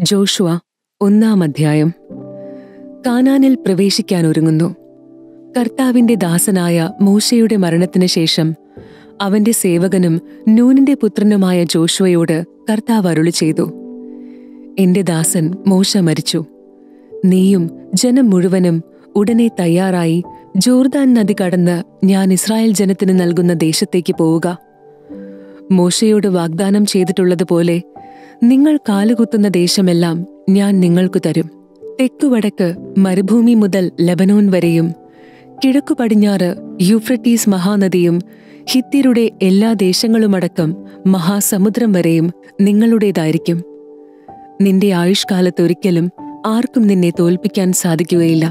Joshua ഒന്നാം അധ്യായം കാനാനിൽ പ്രവേശിക്കാൻ ഒരുങ്ങുന്നു കർത്താവിന്റെ ദാസനായ മൂശയുടെ മരണത്തിന് ശേഷം അവന്റെ സേവകനും നൂനിന്റെ പുത്രനുമായ ജോഷുവയോട് കർത്താവ് അരുളി ചെയ്തു എന്റെ ദാസൻ മോശ മരിച്ചു നീയും ജനം മുഴുവനും ഉടനെ തയ്യാറായി ജോർദാൻ നദി കടന്ന് ഞാൻ ഇസ്രായേൽ ജനത്തിന് നൽകുന്ന ദേശത്തേക്ക് പോവുക മോശയോട് വാഗ്ദാനം ചെയ്തിട്ടുള്ളതുപോലെ നിങ്ങൾ കാലുകുത്തുന്ന ദേശമെല്ലാം ഞാൻ നിങ്ങൾക്കു തരും തെക്കുവടക്ക് മരുഭൂമി മുതൽ ലബനോൻ വരെയും കിഴക്കു പടിഞ്ഞാറ് യൂഫ്രട്ടീസ് മഹാനദിയും ഹിത്യരുടെ എല്ലാ ദേശങ്ങളുമടക്കം മഹാസമുദ്രം വരെയും നിങ്ങളുടേതായിരിക്കും നിന്റെ ആയുഷ്കാലത്തൊരിക്കലും ആർക്കും നിന്നെ തോൽപ്പിക്കാൻ സാധിക്കുകയില്ല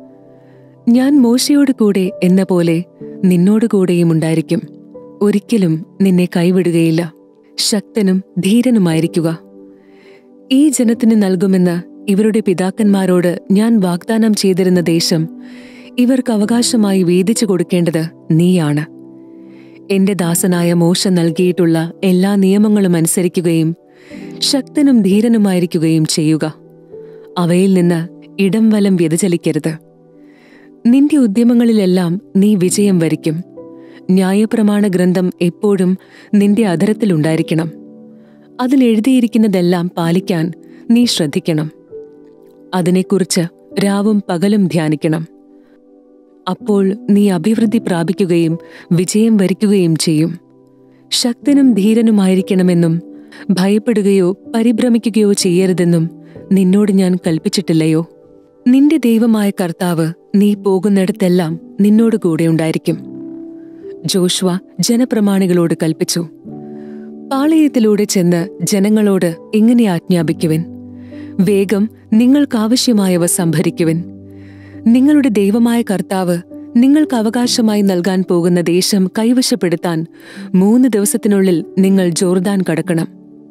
ഞാൻ മോശയോട് കൂടെ എന്ന പോലെ നിന്നോട് കൂടെയും ഉണ്ടായിരിക്കും ഒരിക്കലും നിന്നെ കൈവിടുകയില്ല ശക്തനും ധീരനുമായിരിക്കുക ഈ ജനത്തിന് നൽകുമെന്ന് ഇവരുടെ പിതാക്കന്മാരോട് ഞാൻ വാഗ്ദാനം ചെയ്തിരുന്ന ദേശം ഇവർക്ക് അവകാശമായി വീതിച്ചു കൊടുക്കേണ്ടത് നീയാണ് എന്റെ ദാസനായ മോശ നൽകിയിട്ടുള്ള എല്ലാ നിയമങ്ങളും അനുസരിക്കുകയും ശക്തനും ധീരനുമായിരിക്കുകയും ചെയ്യുക അവയിൽ നിന്ന് ഇടം വലം വ്യതിചലിക്കരുത് നിന്റെ ഉദ്യമങ്ങളിലെല്ലാം നീ വിജയം വരിക്കും ന്യായപ്രമാണ ഗ്രന്ഥം എപ്പോഴും നിന്റെ അധരത്തിലുണ്ടായിരിക്കണം അതിൽ എഴുതിയിരിക്കുന്നതെല്ലാം പാലിക്കാൻ നീ ശ്രദ്ധിക്കണം അതിനെക്കുറിച്ച് രാവും പകലും ധ്യാനിക്കണം അപ്പോൾ നീ അഭിവൃദ്ധി പ്രാപിക്കുകയും വിജയം വരിക്കുകയും ചെയ്യും ശക്തനും ധീരനുമായിരിക്കണമെന്നും ഭയപ്പെടുകയോ പരിഭ്രമിക്കുകയോ ചെയ്യരുതെന്നും നിന്നോട് ഞാൻ കൽപ്പിച്ചിട്ടില്ലയോ നിന്റെ ദൈവമായ കർത്താവ് നീ പോകുന്നിടത്തെല്ലാം നിന്നോട് കൂടെ ഉണ്ടായിരിക്കും ജോഷ്വ ജനപ്രമാണികളോട് കൽപ്പിച്ചു പാളയത്തിലൂടെ ചെന്ന് ജനങ്ങളോട് ഇങ്ങനെ ആജ്ഞാപിക്കുവിൻ വേഗം നിങ്ങൾക്കാവശ്യമായവ സംഭരിക്കുവിൻ നിങ്ങളുടെ ദൈവമായ കർത്താവ് നിങ്ങൾക്ക് അവകാശമായി നൽകാൻ പോകുന്ന ദേശം കൈവശപ്പെടുത്താൻ മൂന്ന് ദിവസത്തിനുള്ളിൽ നിങ്ങൾ ജോർദാൻ കടക്കണം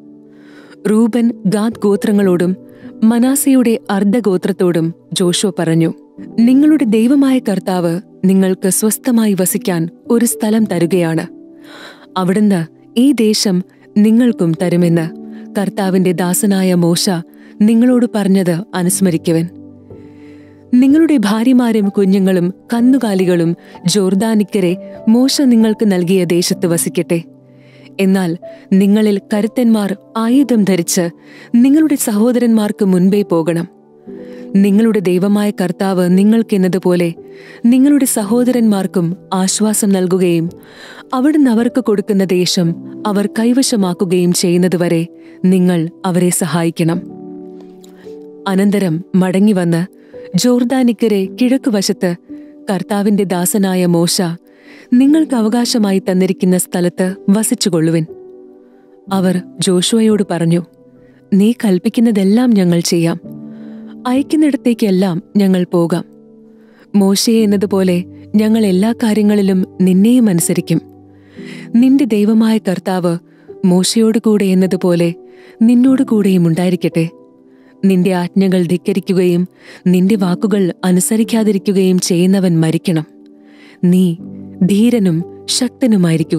റൂബൻ ഗാദ് ഗോത്രങ്ങളോടും മനാസയുടെ അർദ്ധഗോത്രത്തോടും ജോഷോ പറഞ്ഞു നിങ്ങളുടെ ദൈവമായ കർത്താവ് നിങ്ങൾക്ക് സ്വസ്ഥമായി വസിക്കാൻ ഒരു സ്ഥലം തരുകയാണ് അവിടുന്ന് ഈ ദേശം നിങ്ങൾക്കും തരുമെന്ന് കർത്താവിന്റെ ദാസനായ മോശ നിങ്ങളോട് പറഞ്ഞത് അനുസ്മരിക്കുവൻ നിങ്ങളുടെ ഭാര്യമാരും കുഞ്ഞുങ്ങളും കന്നുകാലികളും ജോർദാനിക്കരെ മോശ നിങ്ങൾക്ക് നൽകിയ ദേശത്ത് വസിക്കട്ടെ എന്നാൽ നിങ്ങളിൽ കരുത്തന്മാർ ആയുധം ധരിച്ച് നിങ്ങളുടെ സഹോദരന്മാർക്ക് മുൻപേ പോകണം നിങ്ങളുടെ ദൈവമായ കർത്താവ് നിങ്ങൾക്കെന്നതുപോലെ നിങ്ങളുടെ സഹോദരന്മാർക്കും ആശ്വാസം നൽകുകയും അവിടുന്ന് അവർക്ക് കൊടുക്കുന്ന ദേശം അവർ കൈവശമാക്കുകയും ചെയ്യുന്നതുവരെ നിങ്ങൾ അവരെ സഹായിക്കണം അനന്തരം മടങ്ങിവന്ന് ജോർദാനിക്കരെ കിഴക്കുവശത്ത് കർത്താവിന്റെ ദാസനായ മോശ നിങ്ങൾക്ക് അവകാശമായി തന്നിരിക്കുന്ന സ്ഥലത്ത് വസിച്ചുകൊള്ളുവിൻ അവർ ജോഷുവയോട് പറഞ്ഞു നീ കൽപ്പിക്കുന്നതെല്ലാം ഞങ്ങൾ ചെയ്യാം അയക്കുന്നിടത്തേക്കെല്ലാം ഞങ്ങൾ പോകാം മോശയെ എന്നതുപോലെ ഞങ്ങൾ എല്ലാ കാര്യങ്ങളിലും നിന്നെയും അനുസരിക്കും നിന്റെ ദൈവമായ കർത്താവ് മോശയോട് കൂടെ എന്നതുപോലെ നിന്നോട് കൂടെയും ഉണ്ടായിരിക്കട്ടെ നിന്റെ ആജ്ഞകൾ ധിക്കരിക്കുകയും നിന്റെ വാക്കുകൾ അനുസരിക്കാതിരിക്കുകയും ചെയ്യുന്നവൻ മരിക്കണം നീ ധീരനും ശക്തനുമായിരിക്കുക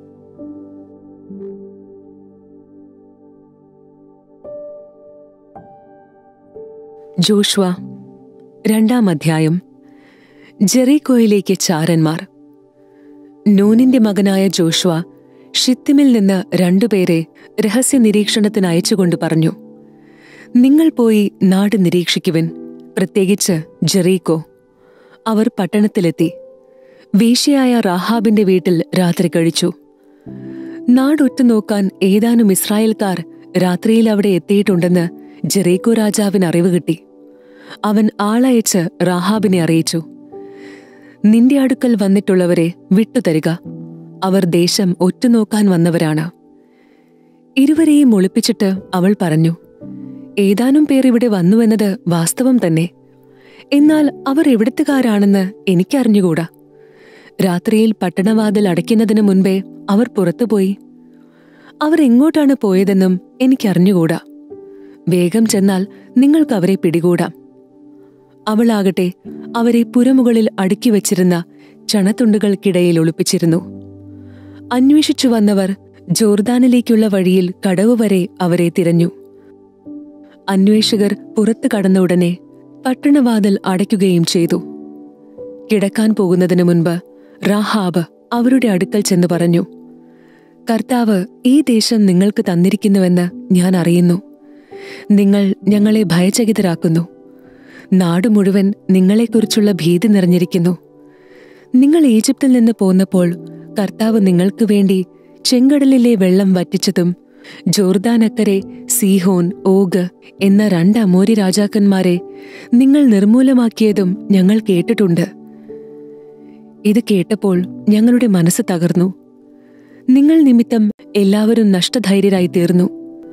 ജോഷ്വ രണ്ടാം അധ്യായം ജെറീകോയിലേക്ക് ചാരന്മാർ നൂനിന്റെ മകനായ ജോഷ്വ ഷിത്തിമിൽ നിന്ന് രണ്ടുപേരെ രഹസ്യ നിരീക്ഷണത്തിന് അയച്ചുകൊണ്ട് പറഞ്ഞു നിങ്ങൾ പോയി നാട് നിരീക്ഷിക്കുവിൻ പ്രത്യേകിച്ച് ജെറീകോ അവർ പട്ടണത്തിലെത്തി വേശ്യയായ റാഹാബിന്റെ വീട്ടിൽ രാത്രി കഴിച്ചു നാടൊറ്റു നോക്കാൻ ഏതാനും ഇസ്രായേൽക്കാർ രാത്രിയിൽ അവിടെ എത്തിയിട്ടുണ്ടെന്ന് ജെറീകോ രാജാവിന് അറിവ് കിട്ടി അവൻ ആളയച്ച് റാഹാബിനെ അറിയിച്ചു നിന്റെ അടുക്കൽ വന്നിട്ടുള്ളവരെ വിട്ടുതരിക അവർ ദേശം ഒറ്റുനോക്കാൻ വന്നവരാണ് ഇരുവരെയും ഒളിപ്പിച്ചിട്ട് അവൾ പറഞ്ഞു ഏതാനും പേർ ഇവിടെ വന്നുവെന്നത് വാസ്തവം തന്നെ എന്നാൽ അവർ എവിടത്തുകാരാണെന്ന് എനിക്കറിഞ്ഞുകൂടാ രാത്രിയിൽ പട്ടണവാതിൽ അടയ്ക്കുന്നതിന് മുൻപേ അവർ പുറത്തുപോയി അവർ എങ്ങോട്ടാണ് പോയതെന്നും എനിക്കറിഞ്ഞുകൂടാ വേഗം ചെന്നാൽ നിങ്ങൾക്ക് അവരെ പിടികൂടാം അവളാകട്ടെ അവരെ പുരമുകളിൽ അടുക്കി വച്ചിരുന്ന ചണത്തുണ്ടുകൾക്കിടയിൽ ഒളിപ്പിച്ചിരുന്നു അന്വേഷിച്ചു വന്നവർ ജോർദാനിലേക്കുള്ള വഴിയിൽ കടവ് വരെ അവരെ തിരഞ്ഞു അന്വേഷകർ പുറത്തു കടന്ന ഉടനെ പട്ടണവാതിൽ അടയ്ക്കുകയും ചെയ്തു കിടക്കാൻ പോകുന്നതിനു മുൻപ് റാഹാബ് അവരുടെ അടുക്കൽ ചെന്ന് പറഞ്ഞു കർത്താവ് ഈ ദേശം നിങ്ങൾക്ക് തന്നിരിക്കുന്നുവെന്ന് ഞാൻ അറിയുന്നു നിങ്ങൾ ഞങ്ങളെ ഭയചകിതരാക്കുന്നു നാട് മുഴുവൻ നിങ്ങളെക്കുറിച്ചുള്ള ഭീതി നിറഞ്ഞിരിക്കുന്നു നിങ്ങൾ ഈജിപ്തിൽ നിന്ന് പോന്നപ്പോൾ കർത്താവ് നിങ്ങൾക്ക് വേണ്ടി ചെങ്കടലിലെ വെള്ളം വറ്റിച്ചതും ജോർദാനക്കരെ സീഹോൻ ഓഗ് എന്ന രണ്ട് അമോരി രാജാക്കന്മാരെ നിങ്ങൾ നിർമൂലമാക്കിയതും ഞങ്ങൾ കേട്ടിട്ടുണ്ട് ഇത് കേട്ടപ്പോൾ ഞങ്ങളുടെ മനസ്സ് തകർന്നു നിങ്ങൾ നിമിത്തം എല്ലാവരും നഷ്ടധൈര്യരായി തീർന്നു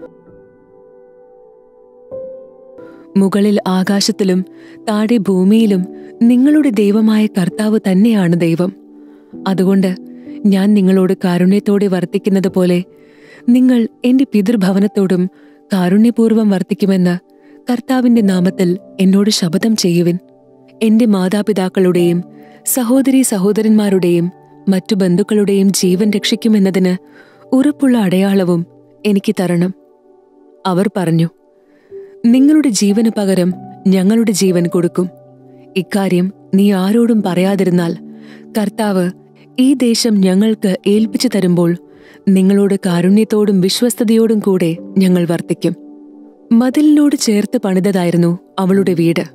മുകളിൽ ആകാശത്തിലും താഴെ ഭൂമിയിലും നിങ്ങളുടെ ദൈവമായ കർത്താവ് തന്നെയാണ് ദൈവം അതുകൊണ്ട് ഞാൻ നിങ്ങളോട് കാരുണ്യത്തോടെ വർത്തിക്കുന്നത് പോലെ നിങ്ങൾ എന്റെ പിതൃഭവനത്തോടും കാരുണ്യപൂർവ്വം വർത്തിക്കുമെന്ന് കർത്താവിന്റെ നാമത്തിൽ എന്നോട് ശപഥം ചെയ്യുവിൻ എന്റെ മാതാപിതാക്കളുടെയും സഹോദരി സഹോദരന്മാരുടെയും മറ്റു ബന്ധുക്കളുടെയും ജീവൻ രക്ഷിക്കുമെന്നതിന് ഉറപ്പുള്ള അടയാളവും എനിക്ക് തരണം അവർ പറഞ്ഞു നിങ്ങളുടെ ജീവന് പകരം ഞങ്ങളുടെ ജീവൻ കൊടുക്കും ഇക്കാര്യം നീ ആരോടും പറയാതിരുന്നാൽ കർത്താവ് ഈ ദേശം ഞങ്ങൾക്ക് ഏൽപ്പിച്ചു തരുമ്പോൾ നിങ്ങളോട് കാരുണ്യത്തോടും വിശ്വസ്തയോടും കൂടെ ഞങ്ങൾ വർത്തിക്കും മതിലിനോട് ചേർത്ത് പണിതതായിരുന്നു അവളുടെ വീട്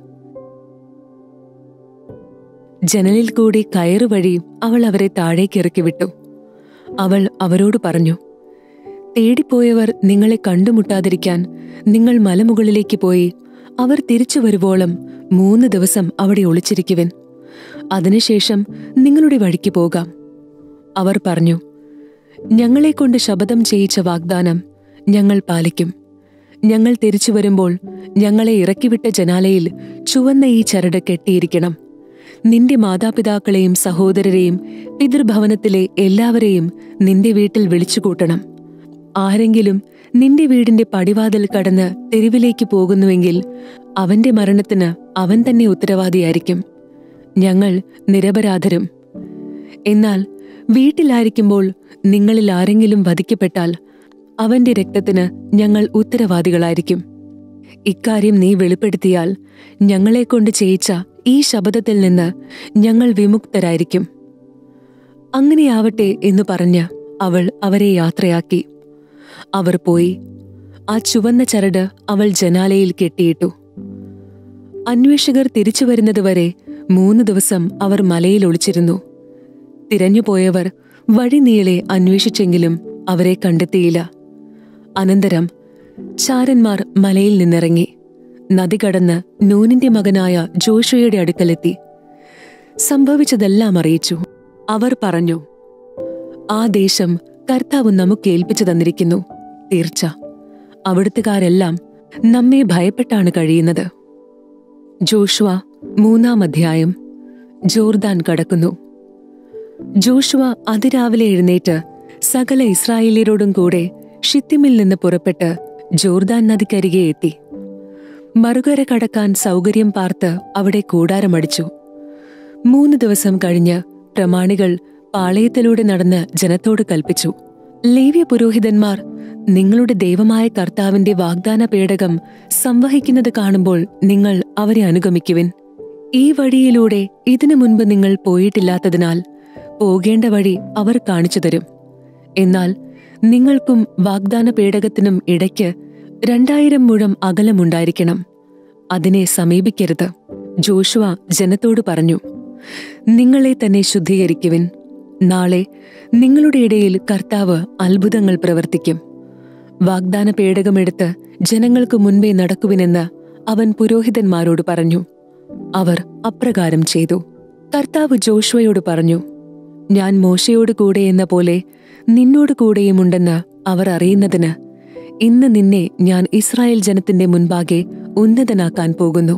ജനലിൽ കൂടി കയറുവഴി അവൾ അവരെ താഴേക്ക് ഇറക്കി വിട്ടു അവൾ അവരോട് പറഞ്ഞു തേടിപ്പോയവർ നിങ്ങളെ കണ്ടുമുട്ടാതിരിക്കാൻ നിങ്ങൾ മലമുകളിലേക്ക് പോയി അവർ തിരിച്ചു വരുവോളം മൂന്ന് ദിവസം അവിടെ ഒളിച്ചിരിക്കുവിൻ അതിനുശേഷം നിങ്ങളുടെ വഴിക്ക് പോകാം അവർ പറഞ്ഞു ഞങ്ങളെക്കൊണ്ട് ശപഥം ചെയ്യിച്ച വാഗ്ദാനം ഞങ്ങൾ പാലിക്കും ഞങ്ങൾ തിരിച്ചു വരുമ്പോൾ ഞങ്ങളെ ഇറക്കിവിട്ട ജനാലയിൽ ചുവന്ന ഈ ചരട് കെട്ടിയിരിക്കണം നിന്റെ മാതാപിതാക്കളെയും സഹോദരരെയും പിതൃഭവനത്തിലെ എല്ലാവരെയും നിന്റെ വീട്ടിൽ വിളിച്ചുകൂട്ടണം ആരെങ്കിലും നിന്റെ വീടിന്റെ പടിവാതിൽ കടന്ന് തെരുവിലേക്ക് പോകുന്നുവെങ്കിൽ അവന്റെ മരണത്തിന് അവൻ തന്നെ ഉത്തരവാദിയായിരിക്കും ഞങ്ങൾ നിരപരാധരും എന്നാൽ വീട്ടിലായിരിക്കുമ്പോൾ നിങ്ങളിൽ ആരെങ്കിലും വധിക്കപ്പെട്ടാൽ അവന്റെ രക്തത്തിന് ഞങ്ങൾ ഉത്തരവാദികളായിരിക്കും ഇക്കാര്യം നീ വെളിപ്പെടുത്തിയാൽ ഞങ്ങളെക്കൊണ്ട് ചെയ്യിച്ച ഈ ശബദത്തിൽ നിന്ന് ഞങ്ങൾ വിമുക്തരായിരിക്കും അങ്ങനെയാവട്ടെ എന്നു പറഞ്ഞ് അവൾ അവരെ യാത്രയാക്കി അവർ പോയി ആ ചുവന്ന ചരട് അവൾ ജനാലയിൽ കെട്ടിയിട്ടു അന്വേഷകർ തിരിച്ചു വരുന്നതുവരെ മൂന്ന് ദിവസം അവർ മലയിൽ ഒളിച്ചിരുന്നു തിരഞ്ഞുപോയവർ വഴിനീളെ അന്വേഷിച്ചെങ്കിലും അവരെ കണ്ടെത്തിയില്ല അനന്തരം ചാരന്മാർ മലയിൽ നിന്നിറങ്ങി നദി കടന്ന് നൂനിന്റെ മകനായ ജോഷയുടെ അടുക്കലെത്തി സംഭവിച്ചതെല്ലാം അറിയിച്ചു അവർ പറഞ്ഞു ആ ദേശം കർത്താവ് നമുക്ക് ഏൽപ്പിച്ചു തന്നിരിക്കുന്നു തീർച്ച അവിടുത്തുകാരെല്ലാം നമ്മെ ഭയപ്പെട്ടാണ് കഴിയുന്നത് ജോഷുവ മൂന്നാം അധ്യായം ജോർദാൻ കടക്കുന്നു ജോഷുവ അതിരാവിലെ എഴുന്നേറ്റ് സകല ഇസ്രായേലിയരോടും കൂടെ ഷിത്തിമിൽ നിന്ന് പുറപ്പെട്ട് ജോർദാൻ നദിക്കരികെ എത്തി മറുകര കടക്കാൻ സൗകര്യം പാർത്ത് അവിടെ കൂടാരമടിച്ചു മൂന്ന് ദിവസം കഴിഞ്ഞ് പ്രമാണികൾ പാളയത്തിലൂടെ നടന്ന് ജനത്തോട് കൽപ്പിച്ചു ലേവ്യ പുരോഹിതന്മാർ നിങ്ങളുടെ ദൈവമായ കർത്താവിന്റെ വാഗ്ദാന പേടകം സംവഹിക്കുന്നത് കാണുമ്പോൾ നിങ്ങൾ അവരെ അനുഗമിക്കുവിൻ ഈ വഴിയിലൂടെ ഇതിനു മുൻപ് നിങ്ങൾ പോയിട്ടില്ലാത്തതിനാൽ പോകേണ്ട വഴി അവർ കാണിച്ചു തരും എന്നാൽ നിങ്ങൾക്കും വാഗ്ദാന പേടകത്തിനും ഇടയ്ക്ക് രണ്ടായിരം മുഴം അകലമുണ്ടായിരിക്കണം അതിനെ സമീപിക്കരുത് ജോഷുവ ജനത്തോട് പറഞ്ഞു നിങ്ങളെ തന്നെ ശുദ്ധീകരിക്കുവിൻ നാളെ നിങ്ങളുടെ ഇടയിൽ കർത്താവ് അത്ഭുതങ്ങൾ പ്രവർത്തിക്കും വാഗ്ദാന പേടകമെടുത്ത് ജനങ്ങൾക്ക് മുൻപേ നടക്കുവിനെന്ന് അവൻ പുരോഹിതന്മാരോട് പറഞ്ഞു അവർ അപ്രകാരം ചെയ്തു കർത്താവ് ജോഷുവയോട് പറഞ്ഞു ഞാൻ മോശയോട് കൂടെ എന്ന പോലെ നിന്നോട് കൂടെയുമുണ്ടെന്ന് അവർ അറിയുന്നതിന് ഇന്ന് നിന്നെ ഞാൻ ഇസ്രായേൽ ജനത്തിന്റെ മുൻപാകെ ഉന്നതനാക്കാൻ പോകുന്നു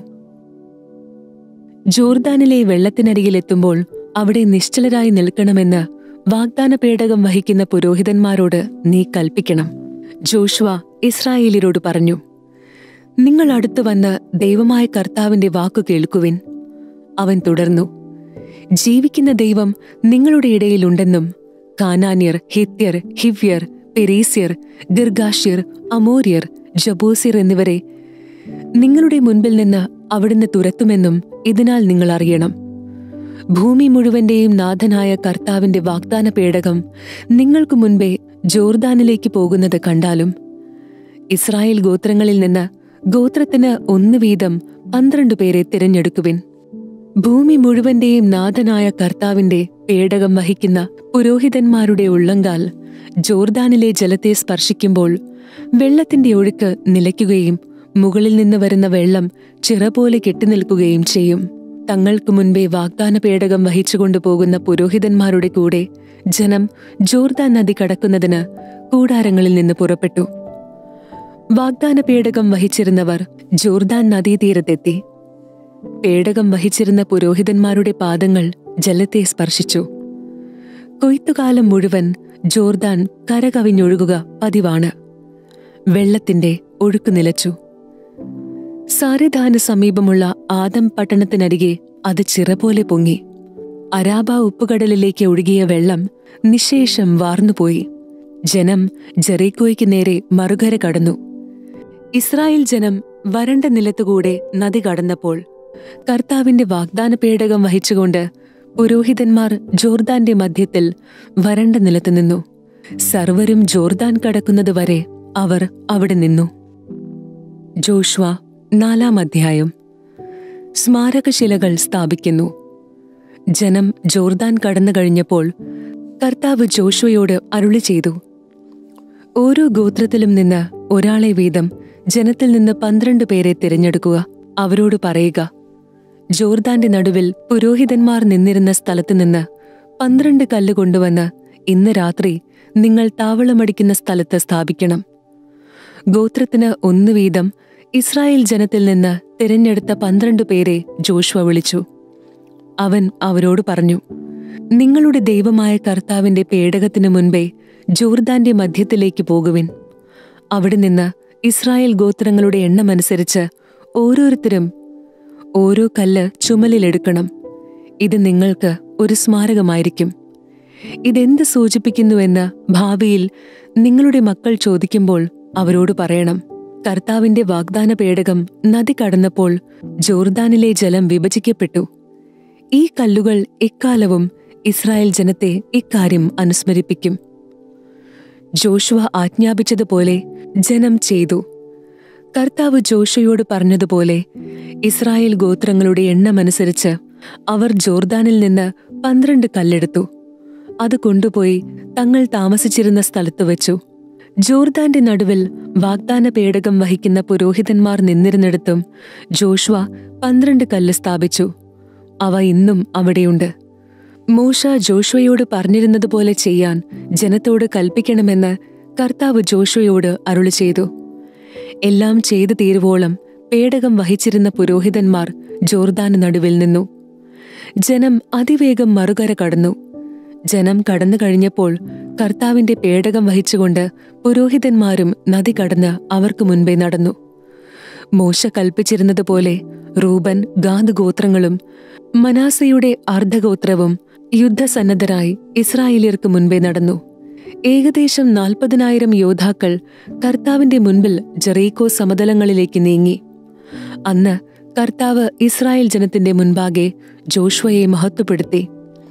ജോർദാനിലെ വെള്ളത്തിനരികിലെത്തുമ്പോൾ അവിടെ നിശ്ചലരായി നിൽക്കണമെന്ന് വാഗ്ദാന പേടകം വഹിക്കുന്ന പുരോഹിതന്മാരോട് നീ കൽപ്പിക്കണം ജോഷുവ ഇസ്രായേലിയരോട് പറഞ്ഞു നിങ്ങൾ അടുത്തു വന്ന് ദൈവമായ കർത്താവിന്റെ വാക്കു കേൾക്കുവിൻ അവൻ തുടർന്നു ജീവിക്കുന്ന ദൈവം നിങ്ങളുടെ ഇടയിലുണ്ടെന്നും കാനാന്യർ ഹിത്യർ ഹിവ്യർ പെരീസ്യർ ഗിർഗാഷ്യർ അമോര്യർ ജബൂസിർ എന്നിവരെ നിങ്ങളുടെ മുൻപിൽ നിന്ന് അവിടുന്ന് തുരത്തുമെന്നും ഇതിനാൽ നിങ്ങൾ അറിയണം ഭൂമി മുഴുവന്റെയും നാഥനായ കർത്താവിന്റെ വാഗ്ദാന പേടകം നിങ്ങൾക്ക് മുൻപേ ജോർദാനിലേക്ക് പോകുന്നത് കണ്ടാലും ഇസ്രായേൽ ഗോത്രങ്ങളിൽ നിന്ന് ഗോത്രത്തിന് ഒന്ന് വീതം പന്ത്രണ്ട് പേരെ തിരഞ്ഞെടുക്കുവിൻ ഭൂമി മുഴുവന്റെയും നാഥനായ കർത്താവിന്റെ പേടകം വഹിക്കുന്ന പുരോഹിതന്മാരുടെ ഉള്ളങ്കാൽ ജോർദാനിലെ ജലത്തെ സ്പർശിക്കുമ്പോൾ വെള്ളത്തിന്റെ ഒഴുക്ക് നിലയ്ക്കുകയും മുകളിൽ നിന്ന് വരുന്ന വെള്ളം ചിറ പോലെ കെട്ടിനിൽക്കുകയും ചെയ്യും തങ്ങൾക്ക് മുൻപേ വാഗ്ദാന പേടകം വഹിച്ചുകൊണ്ടു പോകുന്ന പുരോഹിതന്മാരുടെ കൂടെ ജനം ജോർദാൻ നദി കടക്കുന്നതിന് കൂടാരങ്ങളിൽ നിന്ന് പുറപ്പെട്ടു വാഗ്ദാന പേടകം വഹിച്ചിരുന്നവർ ജോർദാൻ നദീതീരത്തെത്തി പേടകം വഹിച്ചിരുന്ന പുരോഹിതന്മാരുടെ പാദങ്ങൾ ജലത്തെ സ്പർശിച്ചു കൊയ്ത്തുകാലം മുഴുവൻ ജോർദാൻ കരകവിഞ്ഞൊഴുകുക പതിവാണ് വെള്ളത്തിന്റെ ഒഴുക്ക് നിലച്ചു സാരിധാന് സമീപമുള്ള ആദം പട്ടണത്തിനരികെ അത് ചിറ പോലെ പൊങ്ങി അരാബ ഉപ്പുകടലിലേക്ക് ഒഴുകിയ വെള്ളം നിശേഷം വാർന്നുപോയി ജനം ജെറീക്കോയ്ക്ക് നേരെ മറുകര കടന്നു ഇസ്രായേൽ ജനം വരണ്ട നിലത്തുകൂടെ നദി കടന്നപ്പോൾ കർത്താവിന്റെ വാഗ്ദാന പേടകം വഹിച്ചുകൊണ്ട് പുരോഹിതന്മാർ ജോർദാന്റെ മധ്യത്തിൽ വരണ്ട നിലത്ത് നിന്നു സർവരും ജോർദാൻ കടക്കുന്നത് വരെ അവർ അവിടെ നിന്നു ജോഷ്വ നാലാം അധ്യായം സ്മാരകശിലകൾ സ്ഥാപിക്കുന്നു ജനം ജോർദാൻ കടന്നു കഴിഞ്ഞപ്പോൾ കർത്താവ് ജോഷ്വയോട് അരുളി ചെയ്തു ഓരോ ഗോത്രത്തിലും നിന്ന് ഒരാളെ വീതം ജനത്തിൽ നിന്ന് പന്ത്രണ്ട് പേരെ തിരഞ്ഞെടുക്കുക അവരോട് പറയുക ജോർദാന്റെ നടുവിൽ പുരോഹിതന്മാർ നിന്നിരുന്ന സ്ഥലത്തു നിന്ന് പന്ത്രണ്ട് കല്ല് കൊണ്ടുവന്ന് ഇന്ന് രാത്രി നിങ്ങൾ താവളമടിക്കുന്ന സ്ഥലത്ത് സ്ഥാപിക്കണം ഗോത്രത്തിന് ഒന്നു വീതം ഇസ്രായേൽ ജനത്തിൽ നിന്ന് തിരഞ്ഞെടുത്ത പന്ത്രണ്ട് പേരെ ജോഷ്വ വിളിച്ചു അവൻ അവരോട് പറഞ്ഞു നിങ്ങളുടെ ദൈവമായ കർത്താവിന്റെ പേടകത്തിനു മുൻപേ ജോർദാന്റെ മധ്യത്തിലേക്ക് പോകുവിൻ അവിടെ നിന്ന് ഇസ്രായേൽ ഗോത്രങ്ങളുടെ എണ്ണമനുസരിച്ച് ഓരോരുത്തരും ഓരോ കല്ല് ചുമലിലെടുക്കണം ഇത് നിങ്ങൾക്ക് ഒരു സ്മാരകമായിരിക്കും ഇതെന്ത് സൂചിപ്പിക്കുന്നുവെന്ന് ഭാവിയിൽ നിങ്ങളുടെ മക്കൾ ചോദിക്കുമ്പോൾ അവരോട് പറയണം കർത്താവിന്റെ വാഗ്ദാന പേടകം നദി കടന്നപ്പോൾ ജോർദാനിലെ ജലം വിഭജിക്കപ്പെട്ടു ഈ കല്ലുകൾ എക്കാലവും ഇസ്രായേൽ ജനത്തെ ഇക്കാര്യം അനുസ്മരിപ്പിക്കും ജോഷുവ ആജ്ഞാപിച്ചതുപോലെ ജനം ചെയ്തു കർത്താവ് ജോഷയോട് പറഞ്ഞതുപോലെ ഇസ്രായേൽ ഗോത്രങ്ങളുടെ എണ്ണമനുസരിച്ച് അവർ ജോർദാനിൽ നിന്ന് പന്ത്രണ്ട് കല്ലെടുത്തു അത് കൊണ്ടുപോയി തങ്ങൾ താമസിച്ചിരുന്ന സ്ഥലത്ത് വെച്ചു ജോർദാന്റെ നടുവിൽ വാഗ്ദാന പേടകം വഹിക്കുന്ന പുരോഹിതന്മാർ നിന്നിരുന്നിടത്തും ജോഷ്വ പന്ത്രണ്ട് കല്ല് സ്ഥാപിച്ചു അവ ഇന്നും അവിടെയുണ്ട് മോശ ജോഷ്വയോട് പറഞ്ഞിരുന്നതുപോലെ ചെയ്യാൻ ജനത്തോട് കൽപ്പിക്കണമെന്ന് കർത്താവ് ജോഷ്വയോട് അരുളി ചെയ്തു എല്ലാം ചെയ്തു തീരുവോളം പേടകം വഹിച്ചിരുന്ന പുരോഹിതന്മാർ ജോർദാന് നടുവിൽ നിന്നു ജനം അതിവേഗം മറുകര കടന്നു ജനം കടന്നു കഴിഞ്ഞപ്പോൾ കർത്താവിന്റെ പേടകം വഹിച്ചുകൊണ്ട് പുരോഹിതന്മാരും നദി കടന്ന് അവർക്ക് മുൻപേ നടന്നു മോശ കൽപ്പിച്ചിരുന്നതുപോലെ റൂബൻ ഗാദ് ഗോത്രങ്ങളും മനാസയുടെ അർദ്ധഗോത്രവും യുദ്ധസന്നദ്ധരായി ഇസ്രായേലിയർക്ക് മുൻപേ നടന്നു ഏകദേശം നാൽപ്പതിനായിരം യോദ്ധാക്കൾ കർത്താവിന്റെ മുൻപിൽ ജെറീക്കോ സമതലങ്ങളിലേക്ക് നീങ്ങി അന്ന് കർത്താവ് ഇസ്രായേൽ ജനത്തിന്റെ മുൻപാകെ ജോഷ്വയെ മഹത്വപ്പെടുത്തി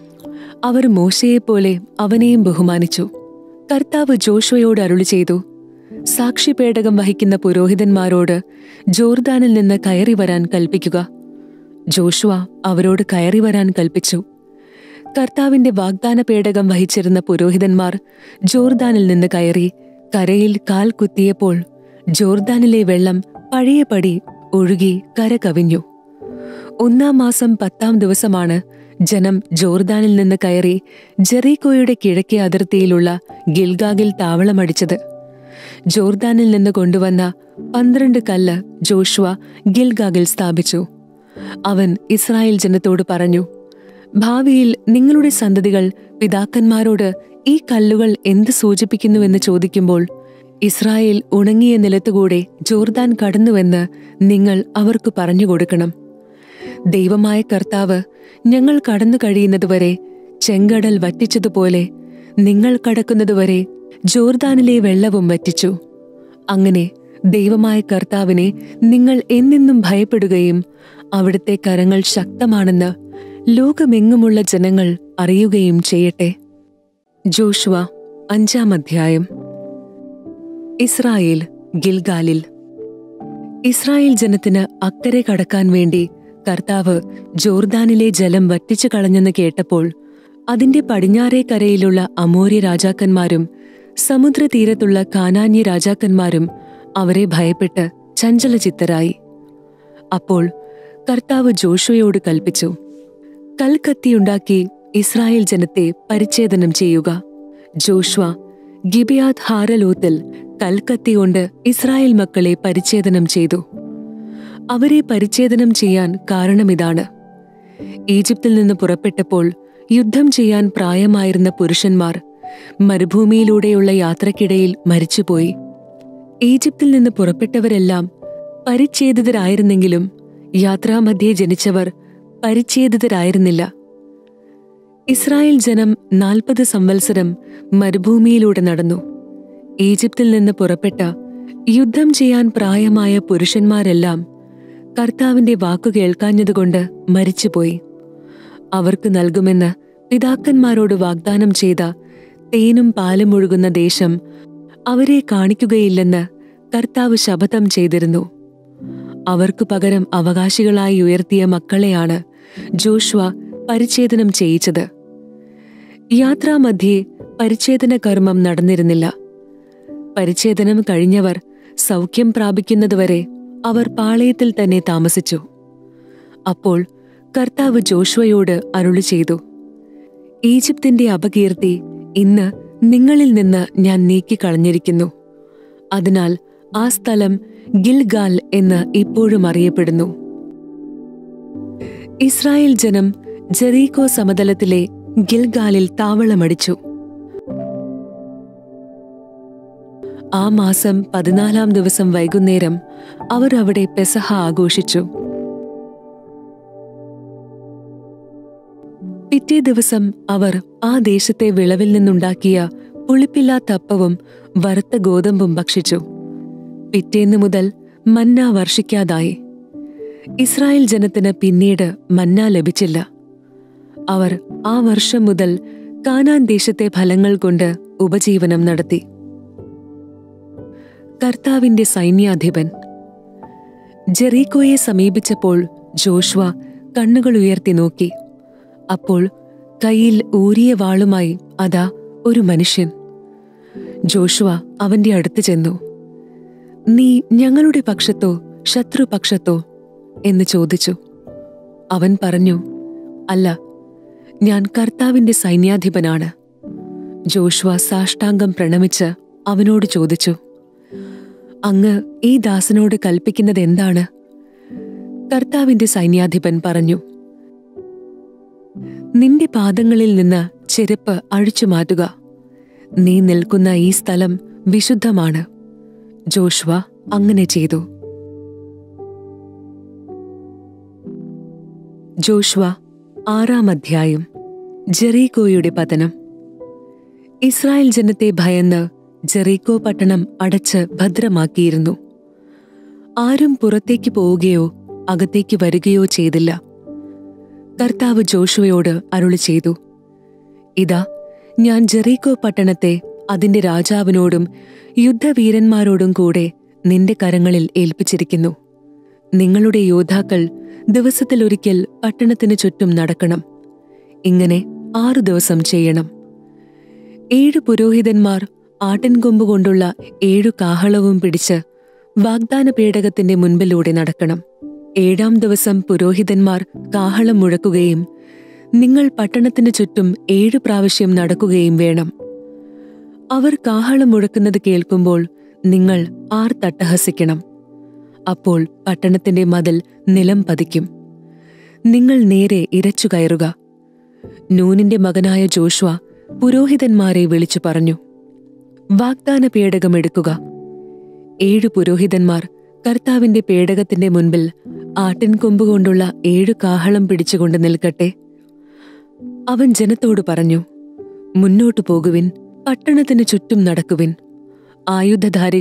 അവർ മോശയെപ്പോലെ അവനെയും ബഹുമാനിച്ചു കർത്താവ് ജോഷ്വയോട് അരുളി ചെയ്തു സാക്ഷിപേടകം വഹിക്കുന്ന പുരോഹിതന്മാരോട് ജോർദാനിൽ നിന്ന് കയറി വരാൻ കൽപ്പിക്കുക ജോഷുവ അവരോട് കയറി വരാൻ കൽപ്പിച്ചു കർത്താവിന്റെ വാഗ്ദാന പേടകം വഹിച്ചിരുന്ന പുരോഹിതന്മാർ ജോർദാനിൽ നിന്ന് കയറി കരയിൽ കാൽ കുത്തിയപ്പോൾ ജോർദാനിലെ വെള്ളം പഴയപടി ഒഴുകി കര കവിഞ്ഞു ഒന്നാം മാസം പത്താം ദിവസമാണ് ജനം ജോർദാനിൽ നിന്ന് കയറി ജെറീക്കോയുടെ കിഴക്കേ അതിർത്തിയിലുള്ള ഗിൽഗാഗിൽ താവളമടിച്ചത് ജോർദാനിൽ നിന്ന് കൊണ്ടുവന്ന പന്ത്രണ്ട് കല്ല് ജോഷുവ ഗിൽഗാഗിൽ സ്ഥാപിച്ചു അവൻ ഇസ്രായേൽ ജനത്തോട് പറഞ്ഞു ഭാവിയിൽ നിങ്ങളുടെ സന്തതികൾ പിതാക്കന്മാരോട് ഈ കല്ലുകൾ എന്ത് സൂചിപ്പിക്കുന്നുവെന്ന് ചോദിക്കുമ്പോൾ ഇസ്രായേൽ ഉണങ്ങിയ നിലത്തുകൂടെ ജോർദാൻ കടന്നുവെന്ന് നിങ്ങൾ അവർക്ക് പറഞ്ഞു കൊടുക്കണം ദൈവമായ കർത്താവ് ഞങ്ങൾ കടന്നു കഴിയുന്നതുവരെ ചെങ്കടൽ വറ്റിച്ചതുപോലെ നിങ്ങൾ കടക്കുന്നതുവരെ ജോർദാനിലെ വെള്ളവും വറ്റിച്ചു അങ്ങനെ ദൈവമായ കർത്താവിനെ നിങ്ങൾ എന്നെന്നും ഭയപ്പെടുകയും അവിടുത്തെ കരങ്ങൾ ശക്തമാണെന്ന് ലോകമെങ്ങുമുള്ള ജനങ്ങൾ അറിയുകയും ചെയ്യട്ടെ ജോഷുവ അഞ്ചാം അധ്യായം ഇസ്രായേൽ ഗിൽഗാലിൽ ഇസ്രായേൽ ജനത്തിന് അക്കരെ കടക്കാൻ വേണ്ടി കർത്താവ് ജോർദാനിലെ ജലം വറ്റിച്ചു കളഞ്ഞെന്ന് കേട്ടപ്പോൾ അതിന്റെ പടിഞ്ഞാറേ കരയിലുള്ള അമോര്യ രാജാക്കന്മാരും സമുദ്രതീരത്തുള്ള കാനാന്യ രാജാക്കന്മാരും അവരെ ഭയപ്പെട്ട് ചഞ്ചലചിത്തരായി അപ്പോൾ കർത്താവ് ജോഷുവയോട് കൽപ്പിച്ചു കൽക്കത്തിയുണ്ടാക്കി ഇസ്രായേൽ ജനത്തെ പരിച്ഛേദനം ചെയ്യുക ജോഷ്വ ഗിബിയാത് ഹാരലോത്തിൽ കൽക്കത്തി കൊണ്ട് ഇസ്രായേൽ മക്കളെ പരിച്ഛേദനം ചെയ്തു അവരെ പരിച്ഛേദനം ചെയ്യാൻ കാരണമിതാണ് ഈജിപ്തിൽ നിന്ന് പുറപ്പെട്ടപ്പോൾ യുദ്ധം ചെയ്യാൻ പ്രായമായിരുന്ന പുരുഷന്മാർ മരുഭൂമിയിലൂടെയുള്ള യാത്രക്കിടയിൽ മരിച്ചുപോയി ഈജിപ്തിൽ നിന്ന് പുറപ്പെട്ടവരെല്ലാം പരിച്ഛേദിതരായിരുന്നെങ്കിലും യാത്രാമധ്യേ ജനിച്ചവർ പരിച്ഛേദിതരായിരുന്നില്ല ഇസ്രായേൽ ജനം നാൽപ്പത് സംവത്സരം മരുഭൂമിയിലൂടെ നടന്നു ഈജിപ്തിൽ നിന്ന് പുറപ്പെട്ട യുദ്ധം ചെയ്യാൻ പ്രായമായ പുരുഷന്മാരെല്ലാം കർത്താവിന്റെ വാക്കു കേൾക്കാഞ്ഞതുകൊണ്ട് മരിച്ചുപോയി അവർക്ക് നൽകുമെന്ന് പിതാക്കന്മാരോട് വാഗ്ദാനം ചെയ്ത തേനും പാലും ഒഴുകുന്ന ദേശം അവരെ കാണിക്കുകയില്ലെന്ന് കർത്താവ് ശപഥം ചെയ്തിരുന്നു അവർക്കു പകരം അവകാശികളായി ഉയർത്തിയ മക്കളെയാണ് ജോഷ്വ പരിച്ഛേദനം ചെയ്യിച്ചത് യാത്രാമധ്യേ പരിച്ഛേദന കർമ്മം നടന്നിരുന്നില്ല പരിച്ഛേദനം കഴിഞ്ഞവർ സൗഖ്യം പ്രാപിക്കുന്നതുവരെ അവർ പാളയത്തിൽ തന്നെ താമസിച്ചു അപ്പോൾ കർത്താവ് ജോഷ്വയോട് അരുളി ചെയ്തു ഈജിപ്തിന്റെ അപകീർത്തി ഇന്ന് നിങ്ങളിൽ നിന്ന് ഞാൻ നീക്കിക്കളഞ്ഞിരിക്കുന്നു അതിനാൽ ആ സ്ഥലം ഗിൽഗാൽ എന്ന് ഇപ്പോഴും അറിയപ്പെടുന്നു ഇസ്രായേൽ ജനം ജെറീകോ സമതലത്തിലെ ഗിൽഗാലിൽ താവളമടിച്ചു ആ മാസം പതിനാലാം ദിവസം വൈകുന്നേരം അവർ അവിടെ പെസഹ ആഘോഷിച്ചു പിറ്റേ ദിവസം അവർ ആ ദേശത്തെ വിളവിൽ നിന്നുണ്ടാക്കിയ പുളിപ്പില്ലാത്ത അപ്പവും വറുത്ത ഗോതമ്പും ഭക്ഷിച്ചു പിറ്റേന്ന് മുതൽ മന്ന വർഷിക്കാതായി ഇസ്രായേൽ ജനത്തിന് പിന്നീട് മന്ന ലഭിച്ചില്ല അവർ ആ വർഷം മുതൽ കാനാൻ ദേശത്തെ ഫലങ്ങൾ കൊണ്ട് ഉപജീവനം നടത്തി കർത്താവിന്റെ സൈന്യാധിപൻ ജെറീക്കോയെ സമീപിച്ചപ്പോൾ ജോഷ്വ കണ്ണുകൾ ഉയർത്തി നോക്കി അപ്പോൾ കയ്യിൽ ഊരിയ വാളുമായി അതാ ഒരു മനുഷ്യൻ ജോഷ്വ അവന്റെ അടുത്ത് ചെന്നു നീ ഞങ്ങളുടെ പക്ഷത്തോ ശത്രുപക്ഷത്തോ എന്ന് ചോദിച്ചു അവൻ പറഞ്ഞു അല്ല ഞാൻ കർത്താവിന്റെ സൈന്യാധിപനാണ് ജോഷ്വ സാഷ്ടാംഗം പ്രണമിച്ച് അവനോട് ചോദിച്ചു അങ്ങ് ഈ ദാസനോട് കൽപ്പിക്കുന്നത് എന്താണ് കർത്താവിന്റെ സൈന്യാധിപൻ പറഞ്ഞു നിന്റെ പാദങ്ങളിൽ നിന്ന് ചെരുപ്പ് അഴിച്ചു മാറ്റുക നീ നിൽക്കുന്ന ഈ സ്ഥലം വിശുദ്ധമാണ് ജോഷ്വ അങ്ങനെ ചെയ്തു ജോഷ്വ ആറാം അധ്യായം ജെറീകോയുടെ പതനം ഇസ്രായേൽ ജനത്തെ ഭയന്ന് ജെറീകോ പട്ടണം അടച്ച് ഭദ്രമാക്കിയിരുന്നു ആരും പുറത്തേക്ക് പോവുകയോ അകത്തേക്ക് വരികയോ ചെയ്തില്ല കർത്താവ് ജോഷുവയോട് അരുളി ചെയ്തു ഇതാ ഞാൻ ജെറീകോ പട്ടണത്തെ അതിന്റെ രാജാവിനോടും യുദ്ധവീരന്മാരോടും കൂടെ നിന്റെ കരങ്ങളിൽ ഏൽപ്പിച്ചിരിക്കുന്നു നിങ്ങളുടെ യോദ്ധാക്കൾ ദിവസത്തിലൊരിക്കൽ പട്ടണത്തിന് ചുറ്റും നടക്കണം ഇങ്ങനെ ആറു ദിവസം ചെയ്യണം ഏഴു പുരോഹിതന്മാർ ആട്ടിൻകൊമ്പ് കൊണ്ടുള്ള ഏഴു കാഹളവും പിടിച്ച് വാഗ്ദാന പേടകത്തിന്റെ മുൻപിലൂടെ നടക്കണം ഏഴാം ദിവസം പുരോഹിതന്മാർ കാഹളം മുഴക്കുകയും നിങ്ങൾ പട്ടണത്തിന് ചുറ്റും ഏഴു പ്രാവശ്യം നടക്കുകയും വേണം അവർ കാഹളം മുഴക്കുന്നത് കേൾക്കുമ്പോൾ നിങ്ങൾ ആർ തട്ടഹസിക്കണം അപ്പോൾ പട്ടണത്തിന്റെ മതിൽ നിലം പതിക്കും നിങ്ങൾ നേരെ ഇരച്ചു കയറുക നൂനിന്റെ മകനായ ജോഷ്വ പുരോഹിതന്മാരെ വിളിച്ചു പറഞ്ഞു വാഗ്ദാന പേടകം എടുക്കുക ഏഴു പുരോഹിതന്മാർ കർത്താവിന്റെ പേടകത്തിന്റെ മുൻപിൽ ആട്ടിൻകൊമ്പ് കൊണ്ടുള്ള ഏഴു കാഹളം പിടിച്ചുകൊണ്ട് നിൽക്കട്ടെ അവൻ ജനത്തോട് പറഞ്ഞു മുന്നോട്ടു പോകുവിൻ പട്ടണത്തിന് ചുറ്റും നടക്കുവിൻ ആയുധധാരികൾ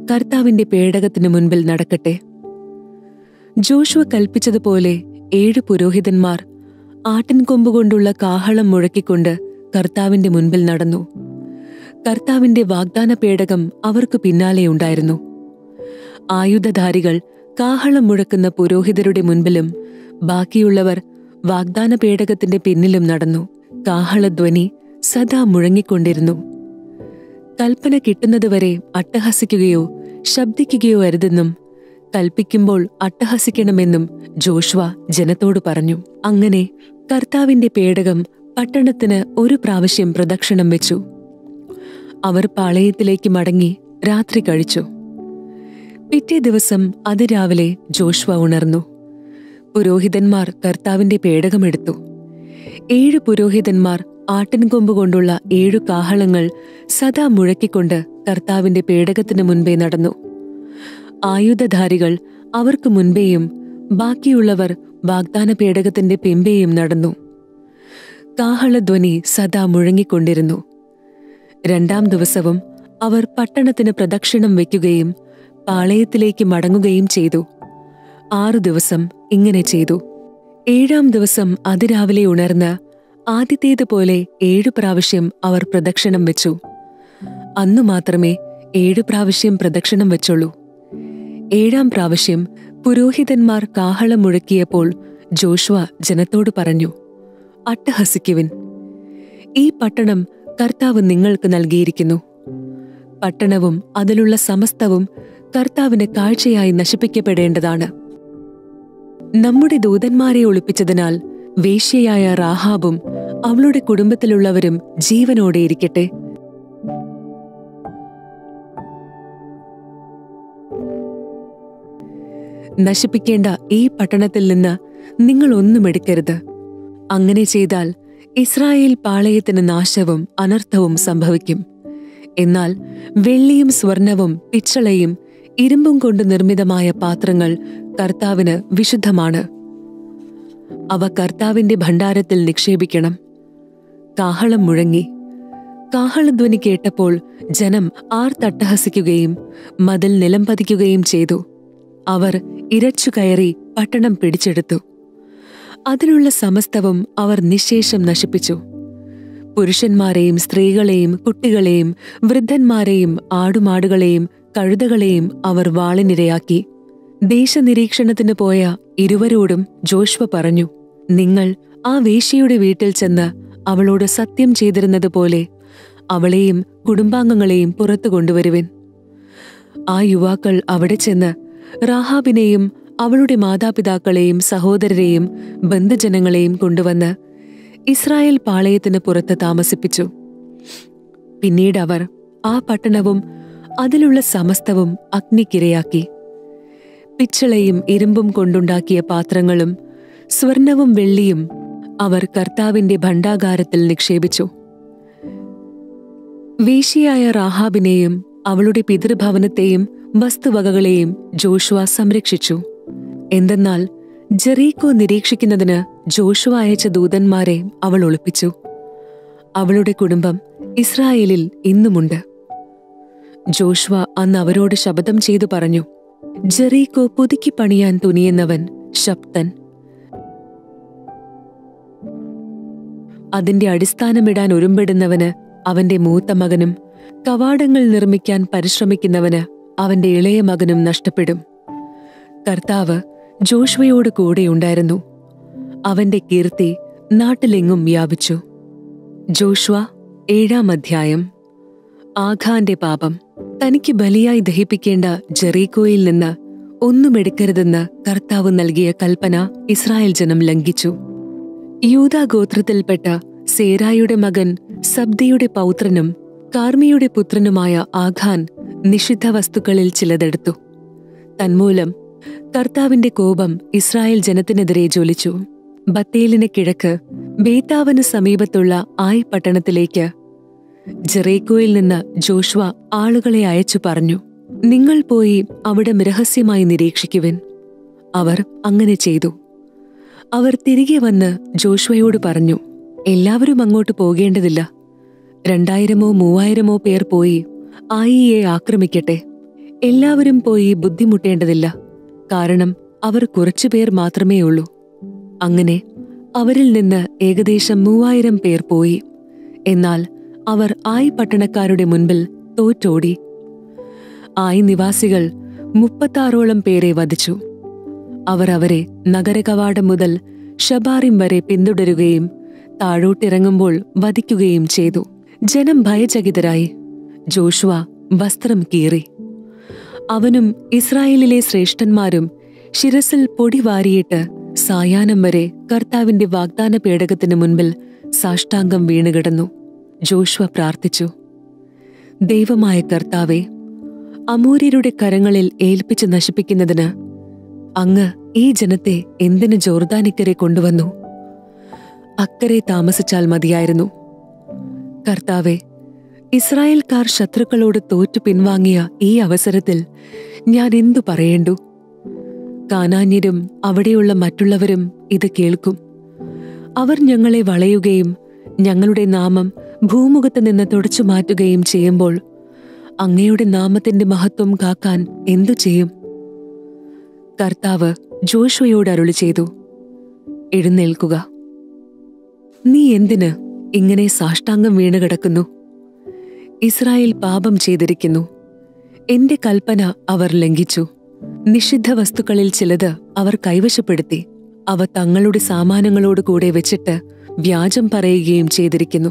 കർത്താവിന്റെ പേടകത്തിനു മുൻപിൽ നടക്കട്ടെ ജോഷുവ കൽപ്പിച്ചതുപോലെ ഏഴ് പുരോഹിതന്മാർ ആട്ടിൻകൊമ്പുകൊണ്ടുള്ള കാഹളം മുഴക്കിക്കൊണ്ട് കർത്താവിന്റെ മുൻപിൽ നടന്നു കർത്താവിന്റെ വാഗ്ദാന പേടകം അവർക്ക് പിന്നാലെയുണ്ടായിരുന്നു ആയുധധാരികൾ കാഹളം മുഴക്കുന്ന പുരോഹിതരുടെ മുൻപിലും ബാക്കിയുള്ളവർ വാഗ്ദാന പേടകത്തിന്റെ പിന്നിലും നടന്നു കാഹളധ്വനി സദാ മുഴങ്ങിക്കൊണ്ടിരുന്നു കൽപ്പന കിട്ടുന്നതുവരെ അട്ടഹസിക്കുകയോ ശബ്ദിക്കുകയോ അരുതെന്നും കൽപ്പിക്കുമ്പോൾ അട്ടഹസിക്കണമെന്നും ജോഷ്വ ജനത്തോട് പറഞ്ഞു അങ്ങനെ കർത്താവിന്റെ പേടകം പട്ടണത്തിന് ഒരു പ്രാവശ്യം പ്രദക്ഷിണം വെച്ചു അവർ പാളയത്തിലേക്ക് മടങ്ങി രാത്രി കഴിച്ചു പിറ്റേ ദിവസം അതിരാവിലെ ജോഷ്വ ഉണർന്നു പുരോഹിതന്മാർ കർത്താവിന്റെ പേടകമെടുത്തു ഏഴ് പുരോഹിതന്മാർ ആട്ടിൻകൊമ്പ് കൊണ്ടുള്ള ഏഴു കാഹളങ്ങൾ സദാ മുഴക്കിക്കൊണ്ട് കർത്താവിന്റെ പേടകത്തിന് മുൻപേ നടന്നു ആയുധധാരികൾ അവർക്ക് മുൻപേയും ബാക്കിയുള്ളവർ വാഗ്ദാന പേടകത്തിന്റെ പിമ്പേയും നടന്നു കാഹളധ്വനി സദാ മുഴങ്ങിക്കൊണ്ടിരുന്നു രണ്ടാം ദിവസവും അവർ പട്ടണത്തിന് പ്രദക്ഷിണം വയ്ക്കുകയും പാളയത്തിലേക്ക് മടങ്ങുകയും ചെയ്തു ആറു ദിവസം ഇങ്ങനെ ചെയ്തു ഏഴാം ദിവസം അതിരാവിലെ ഉണർന്ന് ആദ്യത്തേതുപോലെ ഏഴു പ്രാവശ്യം അവർ പ്രദക്ഷിണം വെച്ചു അന്നു മാത്രമേ ഏഴു പ്രാവശ്യം പ്രദക്ഷിണം വെച്ചുള്ളൂ ഏഴാം പ്രാവശ്യം പുരോഹിതന്മാർ കാഹളം മുഴക്കിയപ്പോൾ ജോഷ്വ ജനത്തോട് പറഞ്ഞു അട്ടഹസിക്കുവിൻ ഈ പട്ടണം കർത്താവ് നിങ്ങൾക്ക് നൽകിയിരിക്കുന്നു പട്ടണവും അതിലുള്ള സമസ്തവും കർത്താവിന് കാഴ്ചയായി നശിപ്പിക്കപ്പെടേണ്ടതാണ് നമ്മുടെ ദൂതന്മാരെ ഒളിപ്പിച്ചതിനാൽ വേശ്യയായ റാഹാബും അവളുടെ കുടുംബത്തിലുള്ളവരും ജീവനോടെ ഇരിക്കട്ടെ നശിപ്പിക്കേണ്ട ഈ പട്ടണത്തിൽ നിന്ന് നിങ്ങൾ ഒന്നും എടുക്കരുത് അങ്ങനെ ചെയ്താൽ ഇസ്രായേൽ പാളയത്തിന് നാശവും അനർത്ഥവും സംഭവിക്കും എന്നാൽ വെള്ളിയും സ്വർണവും പിച്ചളയും ഇരുമ്പും കൊണ്ട് നിർമ്മിതമായ പാത്രങ്ങൾ കർത്താവിന് വിശുദ്ധമാണ് അവ കർത്താവിന്റെ ഭണ്ഡാരത്തിൽ നിക്ഷേപിക്കണം കാഹളം മുഴങ്ങി കാഹളധ്വനി കേട്ടപ്പോൾ ജനം ആർത്തട്ടഹസിക്കുകയും മതിൽ നിലംപതിക്കുകയും ചെയ്തു അവർ ഇരച്ചു കയറി പട്ടണം പിടിച്ചെടുത്തു അതിലുള്ള സമസ്തവും അവർ നിശേഷം നശിപ്പിച്ചു പുരുഷന്മാരെയും സ്ത്രീകളെയും കുട്ടികളെയും വൃദ്ധന്മാരെയും ആടുമാടുകളെയും കഴുതകളെയും അവർ വാളിനിരയാക്കി ദേശനിരീക്ഷണത്തിന് പോയ ഇരുവരോടും ജോഷ്വ പറഞ്ഞു നിങ്ങൾ ആ വേശ്യയുടെ വീട്ടിൽ ചെന്ന് അവളോട് സത്യം ചെയ്തിരുന്നതുപോലെ അവളെയും കുടുംബാംഗങ്ങളെയും പുറത്തു കൊണ്ടുവരുവിൻ ആ യുവാക്കൾ അവിടെ ചെന്ന് റാഹാബിനെയും അവളുടെ മാതാപിതാക്കളെയും സഹോദരരെയും ബന്ധുജനങ്ങളെയും കൊണ്ടുവന്ന് ഇസ്രായേൽ പാളയത്തിന് പുറത്ത് താമസിപ്പിച്ചു പിന്നീട് അവർ ആ പട്ടണവും അതിലുള്ള സമസ്തവും അഗ്നിക്കിരയാക്കി പിച്ചളയും ഇരുമ്പും കൊണ്ടുണ്ടാക്കിയ പാത്രങ്ങളും സ്വർണവും വെള്ളിയും അവർ കർത്താവിന്റെ ഭണ്ഡാകാരത്തിൽ നിക്ഷേപിച്ചു വേശിയായ റാഹാബിനെയും അവളുടെ പിതൃഭവനത്തെയും വസ്തുവകകളെയും ജോഷുവ സംരക്ഷിച്ചു എന്തെന്നാൽ ജെറീക്കോ നിരീക്ഷിക്കുന്നതിന് ജോഷുവ അയച്ച ദൂതന്മാരെ അവൾ ഒളിപ്പിച്ചു അവളുടെ കുടുംബം ഇസ്രായേലിൽ ഇന്നുമുണ്ട് ജോഷുവ അന്ന് അവരോട് ശപഥം ചെയ്തു പറഞ്ഞു ജെറീക്കോ പുതുക്കി പണിയാൻ തുനിയുന്നവൻ ശബ്ദൻ അതിന്റെ അടിസ്ഥാനമിടാൻ ഒരുമ്പെടുന്നവന് അവന്റെ മൂത്ത മകനും കവാടങ്ങൾ നിർമ്മിക്കാൻ പരിശ്രമിക്കുന്നവന് അവന്റെ ഇളയ മകനും നഷ്ടപ്പെടും കർത്താവ് ജോഷ്വയോട് കൂടെയുണ്ടായിരുന്നു അവന്റെ കീർത്തി നാട്ടിലെങ്ങും വ്യാപിച്ചു ജോഷ്വ ഏഴാം അധ്യായം ആഖാന്റെ പാപം തനിക്ക് ബലിയായി ദഹിപ്പിക്കേണ്ട ജെറീക്കോയിൽ നിന്ന് ഒന്നും എടുക്കരുതെന്ന് കർത്താവ് നൽകിയ കൽപ്പന ഇസ്രായേൽ ജനം ലംഘിച്ചു യൂദാ ഗോത്രത്തിൽപ്പെട്ട സേരായുടെ മകൻ സബ്ദിയുടെ പൗത്രനും കാർമിയുടെ പുത്രനുമായ ആഖാൻ നിഷിദ്ധ വസ്തുക്കളിൽ ചിലതെടുത്തു തന്മൂലം കർത്താവിന്റെ കോപം ഇസ്രായേൽ ജനത്തിനെതിരെ ജ്വലിച്ചു ബത്തേലിന് കിഴക്ക് ബേത്താവിന് സമീപത്തുള്ള ആയ് പട്ടണത്തിലേക്ക് ജെറേക്കോയിൽ നിന്ന് ജോഷ്വ ആളുകളെ അയച്ചു പറഞ്ഞു നിങ്ങൾ പോയി അവിടെ രഹസ്യമായി നിരീക്ഷിക്കുവിൻ അവർ അങ്ങനെ ചെയ്തു അവർ തിരികെ വന്ന് ജോഷ്വയോട് പറഞ്ഞു എല്ലാവരും അങ്ങോട്ട് പോകേണ്ടതില്ല രണ്ടായിരമോ മൂവായിരമോ പേർ പോയി ആയിയെ ആക്രമിക്കട്ടെ എല്ലാവരും പോയി ബുദ്ധിമുട്ടേണ്ടതില്ല കാരണം അവർ കുറച്ചുപേർ മാത്രമേ ഉള്ളൂ അങ്ങനെ അവരിൽ നിന്ന് ഏകദേശം മൂവായിരം പേർ പോയി എന്നാൽ അവർ ആയി പട്ടണക്കാരുടെ മുൻപിൽ തോറ്റോടി ആയി നിവാസികൾ മുപ്പത്താറോളം പേരെ വധിച്ചു അവർ അവരെ നഗരകവാടം മുതൽ ഷബാറിം വരെ പിന്തുടരുകയും താഴോട്ടിറങ്ങുമ്പോൾ വധിക്കുകയും ചെയ്തു ജനം ഭയചകിതരായി ജോഷുവ വസ്ത്രം കീറി അവനും ഇസ്രായേലിലെ ശ്രേഷ്ഠന്മാരും ശിരസിൽ പൊടി വാരിയിട്ട് സായാഹ്നം വരെ കർത്താവിന്റെ വാഗ്ദാന പേടകത്തിന് മുൻപിൽ സാഷ്ടാംഗം വീണുകിടന്നു ജോഷുവ പ്രാർത്ഥിച്ചു ദൈവമായ കർത്താവെ അമൂര്യരുടെ കരങ്ങളിൽ ഏൽപ്പിച്ച് നശിപ്പിക്കുന്നതിന് അങ്ങ് ഈ ജനത്തെ എന്തിനു ജോർദാനിക്കരെ കൊണ്ടുവന്നു അക്കരെ താമസിച്ചാൽ മതിയായിരുന്നു കർത്താവെ ഇസ്രായേൽക്കാർ ശത്രുക്കളോട് തോറ്റു പിൻവാങ്ങിയ ഈ അവസരത്തിൽ ഞാൻ എന്തു പറയേണ്ടു കാനാന്യരും അവിടെയുള്ള മറ്റുള്ളവരും ഇത് കേൾക്കും അവർ ഞങ്ങളെ വളയുകയും ഞങ്ങളുടെ നാമം ഭൂമുഖത്ത് നിന്ന് തുടച്ചു മാറ്റുകയും ചെയ്യുമ്പോൾ അങ്ങയുടെ നാമത്തിന്റെ മഹത്വം കാക്കാൻ എന്തു ചെയ്യും കർത്താവ് ജോഷുവയോട് അരുളി ചെയ്തു എഴുന്നേൽക്കുക നീ എന്തിന് ഇങ്ങനെ സാഷ്ടാംഗം വീണ് കിടക്കുന്നു ഇസ്രായേൽ പാപം ചെയ്തിരിക്കുന്നു എന്റെ കൽപ്പന അവർ ലംഘിച്ചു നിഷിദ്ധ വസ്തുക്കളിൽ ചിലത് അവർ കൈവശപ്പെടുത്തി അവ തങ്ങളുടെ സാമാനങ്ങളോട് കൂടെ വെച്ചിട്ട് വ്യാജം പറയുകയും ചെയ്തിരിക്കുന്നു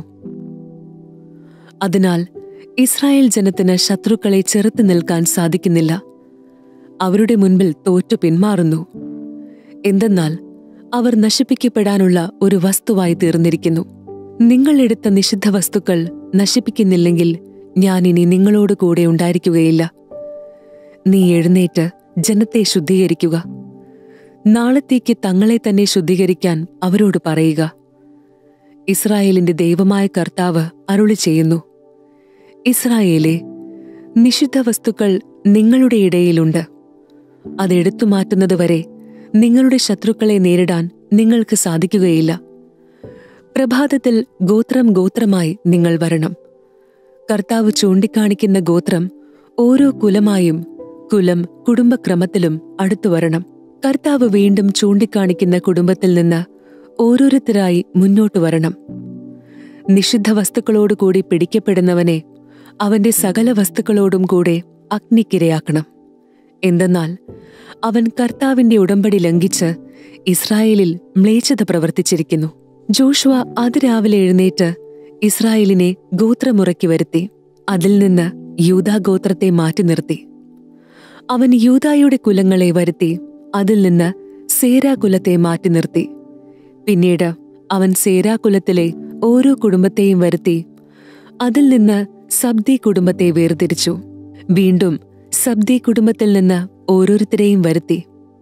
അതിനാൽ ഇസ്രായേൽ ജനത്തിന് ശത്രുക്കളെ ചെറുത്തു നിൽക്കാൻ സാധിക്കുന്നില്ല അവരുടെ മുൻപിൽ തോറ്റു പിന്മാറുന്നു എന്തെന്നാൽ അവർ നശിപ്പിക്കപ്പെടാനുള്ള ഒരു വസ്തുവായി തീർന്നിരിക്കുന്നു നിങ്ങൾ എടുത്ത നിഷിദ്ധ വസ്തുക്കൾ നശിപ്പിക്കുന്നില്ലെങ്കിൽ ഞാൻ ഇനി നിങ്ങളോട് കൂടെ ഉണ്ടായിരിക്കുകയില്ല നീ എഴുന്നേറ്റ് ജനത്തെ ശുദ്ധീകരിക്കുക നാളത്തേക്ക് തങ്ങളെ തന്നെ ശുദ്ധീകരിക്കാൻ അവരോട് പറയുക ഇസ്രായേലിന്റെ ദൈവമായ കർത്താവ് അരുളി ചെയ്യുന്നു ഇസ്രായേലെ നിഷിദ്ധ വസ്തുക്കൾ നിങ്ങളുടെ ഇടയിലുണ്ട് അതെടുത്തു മാറ്റുന്നതുവരെ നിങ്ങളുടെ ശത്രുക്കളെ നേരിടാൻ നിങ്ങൾക്ക് സാധിക്കുകയില്ല പ്രഭാതത്തിൽ ഗോത്രം ഗോത്രമായി നിങ്ങൾ വരണം കർത്താവ് ചൂണ്ടിക്കാണിക്കുന്ന ഗോത്രം ഓരോ കുലമായും കുലം കുടുംബക്രമത്തിലും അടുത്തു വരണം കർത്താവ് വീണ്ടും ചൂണ്ടിക്കാണിക്കുന്ന കുടുംബത്തിൽ നിന്ന് ഓരോരുത്തരായി മുന്നോട്ടു വരണം നിഷിദ്ധ വസ്തുക്കളോടുകൂടി പിടിക്കപ്പെടുന്നവനെ അവന്റെ സകല വസ്തുക്കളോടും കൂടെ അഗ്നിക്കിരയാക്കണം എന്തെന്നാൽ അവൻ കർത്താവിന്റെ ഉടമ്പടി ലംഘിച്ച് ഇസ്രായേലിൽ മ്ലേച്ഛത പ്രവർത്തിച്ചിരിക്കുന്നു ജോഷുവ അതിരാവിലെ എഴുന്നേറ്റ് ഇസ്രായേലിനെ ഗോത്രമുറയ്ക്ക് വരുത്തി അതിൽ നിന്ന് യൂദാ ഗോത്രത്തെ മാറ്റി നിർത്തി അവൻ യൂദായുടെ കുലങ്ങളെ വരുത്തി അതിൽ നിന്ന് സേരാ കുലത്തെ മാറ്റി നിർത്തി പിന്നീട് അവൻ സേരാ കുലത്തിലെ ഓരോ കുടുംബത്തെയും വരുത്തി അതിൽ നിന്ന് സബ്ദി കുടുംബത്തെ വേർതിരിച്ചു വീണ്ടും സബ്ദി കുടുംബത്തിൽ നിന്ന് ഓരോരുത്തരെയും വരുത്തി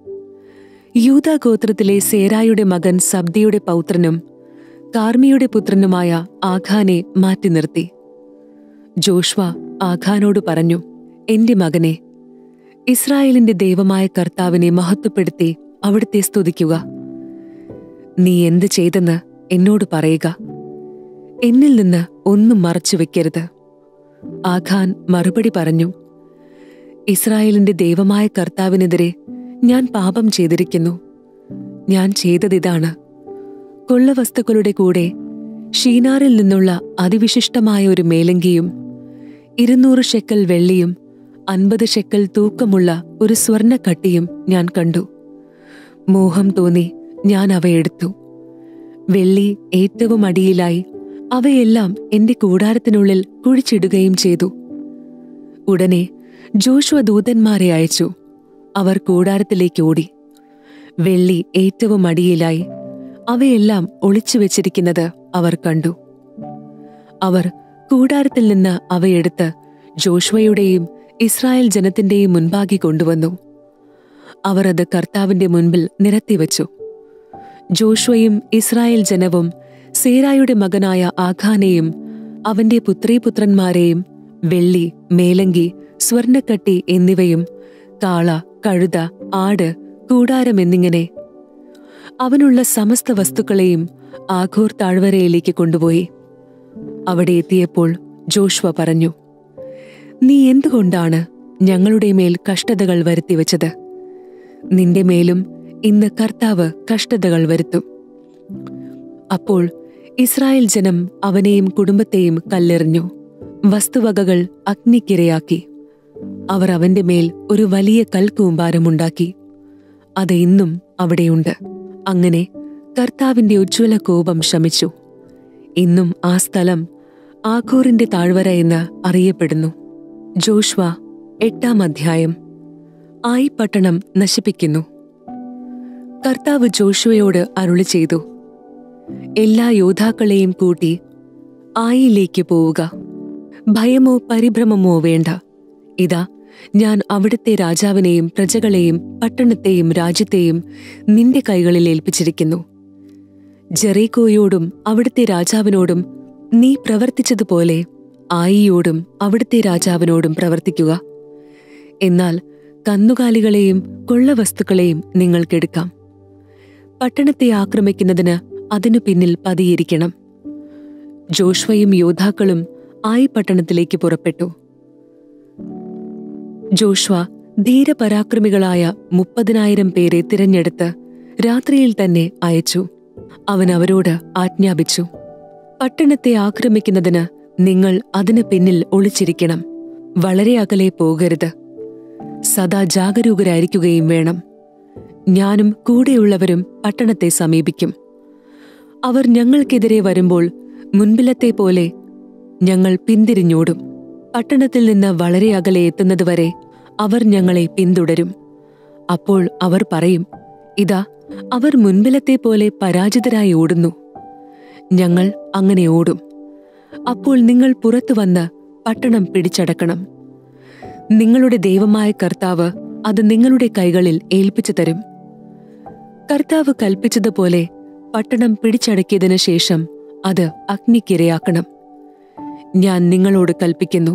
യൂദാ ഗോത്രത്തിലെ സേരായുടെ മകൻ സബ്ദിയുടെ പൗത്രനും കാർമിയുടെ പുത്രനുമായ ആഖാനെ മാറ്റി നിർത്തി ജോഷ്വ ആഖാനോട് പറഞ്ഞു എന്റെ മകനെ ഇസ്രായേലിന്റെ ദൈവമായ കർത്താവിനെ മഹത്വപ്പെടുത്തി അവിടുത്തെ സ്തുതിക്കുക നീ എന്ത് ചെയ്തെന്ന് എന്നോട് പറയുക എന്നിൽ നിന്ന് ഒന്നും മറച്ചു വെക്കരുത് ആഖാൻ മറുപടി പറഞ്ഞു ഇസ്രായേലിന്റെ ദൈവമായ കർത്താവിനെതിരെ ഞാൻ പാപം ചെയ്തിരിക്കുന്നു ഞാൻ ചെയ്തതിതാണ് കൊള്ളവസ്തുക്കളുടെ കൂടെ ഷീനാറിൽ നിന്നുള്ള അതിവിശിഷ്ടമായ ഒരു മേലങ്കിയും ഇരുന്നൂറ് ഷെക്കൽ വെള്ളിയും അൻപത് ഷെക്കൽ തൂക്കമുള്ള ഒരു സ്വർണ്ണക്കട്ടിയും ഞാൻ കണ്ടു മോഹം തോന്നി ഞാൻ അവയെടുത്തു വെള്ളി ഏറ്റവും അടിയിലായി അവയെല്ലാം എന്റെ കൂടാരത്തിനുള്ളിൽ കുഴിച്ചിടുകയും ചെയ്തു ഉടനെ ജോഷുവ ദൂതന്മാരെ അയച്ചു അവർ കൂടാരത്തിലേക്ക് ഓടി വെള്ളി ഏറ്റവും അടിയിലായി അവയെല്ലാം ഒളിച്ചു വെച്ചിരിക്കുന്നത് അവർ കണ്ടു അവർ കൂടാരത്തിൽ നിന്ന് അവയെടുത്ത് ജോഷുവയുടെയും ഇസ്രായേൽ ജനത്തിന്റെയും മുൻപാകെ കൊണ്ടുവന്നു അവർ അത് കർത്താവിന്റെ മുൻപിൽ നിരത്തിവച്ചു ജോഷുവയും ഇസ്രായേൽ ജനവും സേരായുടെ മകനായ ആഖാനെയും അവന്റെ പുത്രീപുത്രന്മാരെയും വെള്ളി മേലങ്കി സ്വർണ്ണക്കട്ടി എന്നിവയും കാള കഴുത ആട് കൂടാരം എന്നിങ്ങനെ അവനുള്ള സമസ്ത വസ്തുക്കളെയും ആഘോർ താഴ്വരയിലേക്ക് കൊണ്ടുപോയി അവിടെ എത്തിയപ്പോൾ ജോഷ്വ പറഞ്ഞു നീ എന്തുകൊണ്ടാണ് ഞങ്ങളുടെ മേൽ കഷ്ടതകൾ വരുത്തിവെച്ചത് നിന്റെ മേലും ഇന്ന് കർത്താവ് കഷ്ടതകൾ വരുത്തും അപ്പോൾ ഇസ്രായേൽ ജനം അവനെയും കുടുംബത്തെയും കല്ലെറിഞ്ഞു വസ്തുവകകൾ അഗ്നിക്കിരയാക്കി അവർ അവന്റെ മേൽ ഒരു വലിയ കൽക്കൂമ്പാരമുണ്ടാക്കി അത് ഇന്നും അവിടെയുണ്ട് അങ്ങനെ കർത്താവിന്റെ ഉജ്ജ്വല കോപം ശമിച്ചു ഇന്നും ആ സ്ഥലം ആഖോറിന്റെ താഴ്വര എന്ന് അറിയപ്പെടുന്നു ജോഷ്വ എട്ടാം അധ്യായം ആയി പട്ടണം നശിപ്പിക്കുന്നു കർത്താവ് ജോഷുവയോട് അരുളി ചെയ്തു എല്ലാ യോദ്ധാക്കളെയും കൂട്ടി ആയിലേക്ക് പോവുക ഭയമോ പരിഭ്രമമോ വേണ്ട ഇതാ ഞാൻ അവിടുത്തെ രാജാവിനെയും പ്രജകളെയും പട്ടണത്തെയും രാജ്യത്തെയും നിന്റെ കൈകളിൽ ഏൽപ്പിച്ചിരിക്കുന്നു ജെറീക്കോയോടും അവിടുത്തെ രാജാവിനോടും നീ പ്രവർത്തിച്ചതുപോലെ ആയിയോടും അവിടുത്തെ രാജാവിനോടും പ്രവർത്തിക്കുക എന്നാൽ കന്നുകാലികളെയും കൊള്ളവസ്തുക്കളെയും നിങ്ങൾക്കെടുക്കാം പട്ടണത്തെ ആക്രമിക്കുന്നതിന് അതിനു പിന്നിൽ പതിയിരിക്കണം ജോഷ്വയും യോദ്ധാക്കളും ആയി പട്ടണത്തിലേക്ക് പുറപ്പെട്ടു ജോഷ്വ ധീരപരാക്രമികളായ മുപ്പതിനായിരം പേരെ തിരഞ്ഞെടുത്ത് രാത്രിയിൽ തന്നെ അയച്ചു അവൻ അവരോട് ആജ്ഞാപിച്ചു പട്ടണത്തെ ആക്രമിക്കുന്നതിന് നിങ്ങൾ അതിന് പിന്നിൽ ഒളിച്ചിരിക്കണം വളരെ അകലെ പോകരുത് സദാ ജാഗരൂകരായിരിക്കുകയും വേണം ഞാനും കൂടെയുള്ളവരും പട്ടണത്തെ സമീപിക്കും അവർ ഞങ്ങൾക്കെതിരെ വരുമ്പോൾ മുൻപിലത്തെ പോലെ ഞങ്ങൾ പിന്തിരിഞ്ഞോടും പട്ടണത്തിൽ നിന്ന് വളരെ അകലെ എത്തുന്നതുവരെ അവർ ഞങ്ങളെ പിന്തുടരും അപ്പോൾ അവർ പറയും ഇതാ അവർ മുൻപിലത്തെ പോലെ പരാജിതരായി ഓടുന്നു ഞങ്ങൾ അങ്ങനെ ഓടും അപ്പോൾ നിങ്ങൾ പുറത്തു വന്ന് പട്ടണം പിടിച്ചടക്കണം നിങ്ങളുടെ ദൈവമായ കർത്താവ് അത് നിങ്ങളുടെ കൈകളിൽ ഏൽപ്പിച്ചു തരും കർത്താവ് കൽപ്പിച്ചതുപോലെ പട്ടണം പിടിച്ചടക്കിയതിനു ശേഷം അത് അഗ്നിക്കിരയാക്കണം ഞാൻ നിങ്ങളോട് കൽപ്പിക്കുന്നു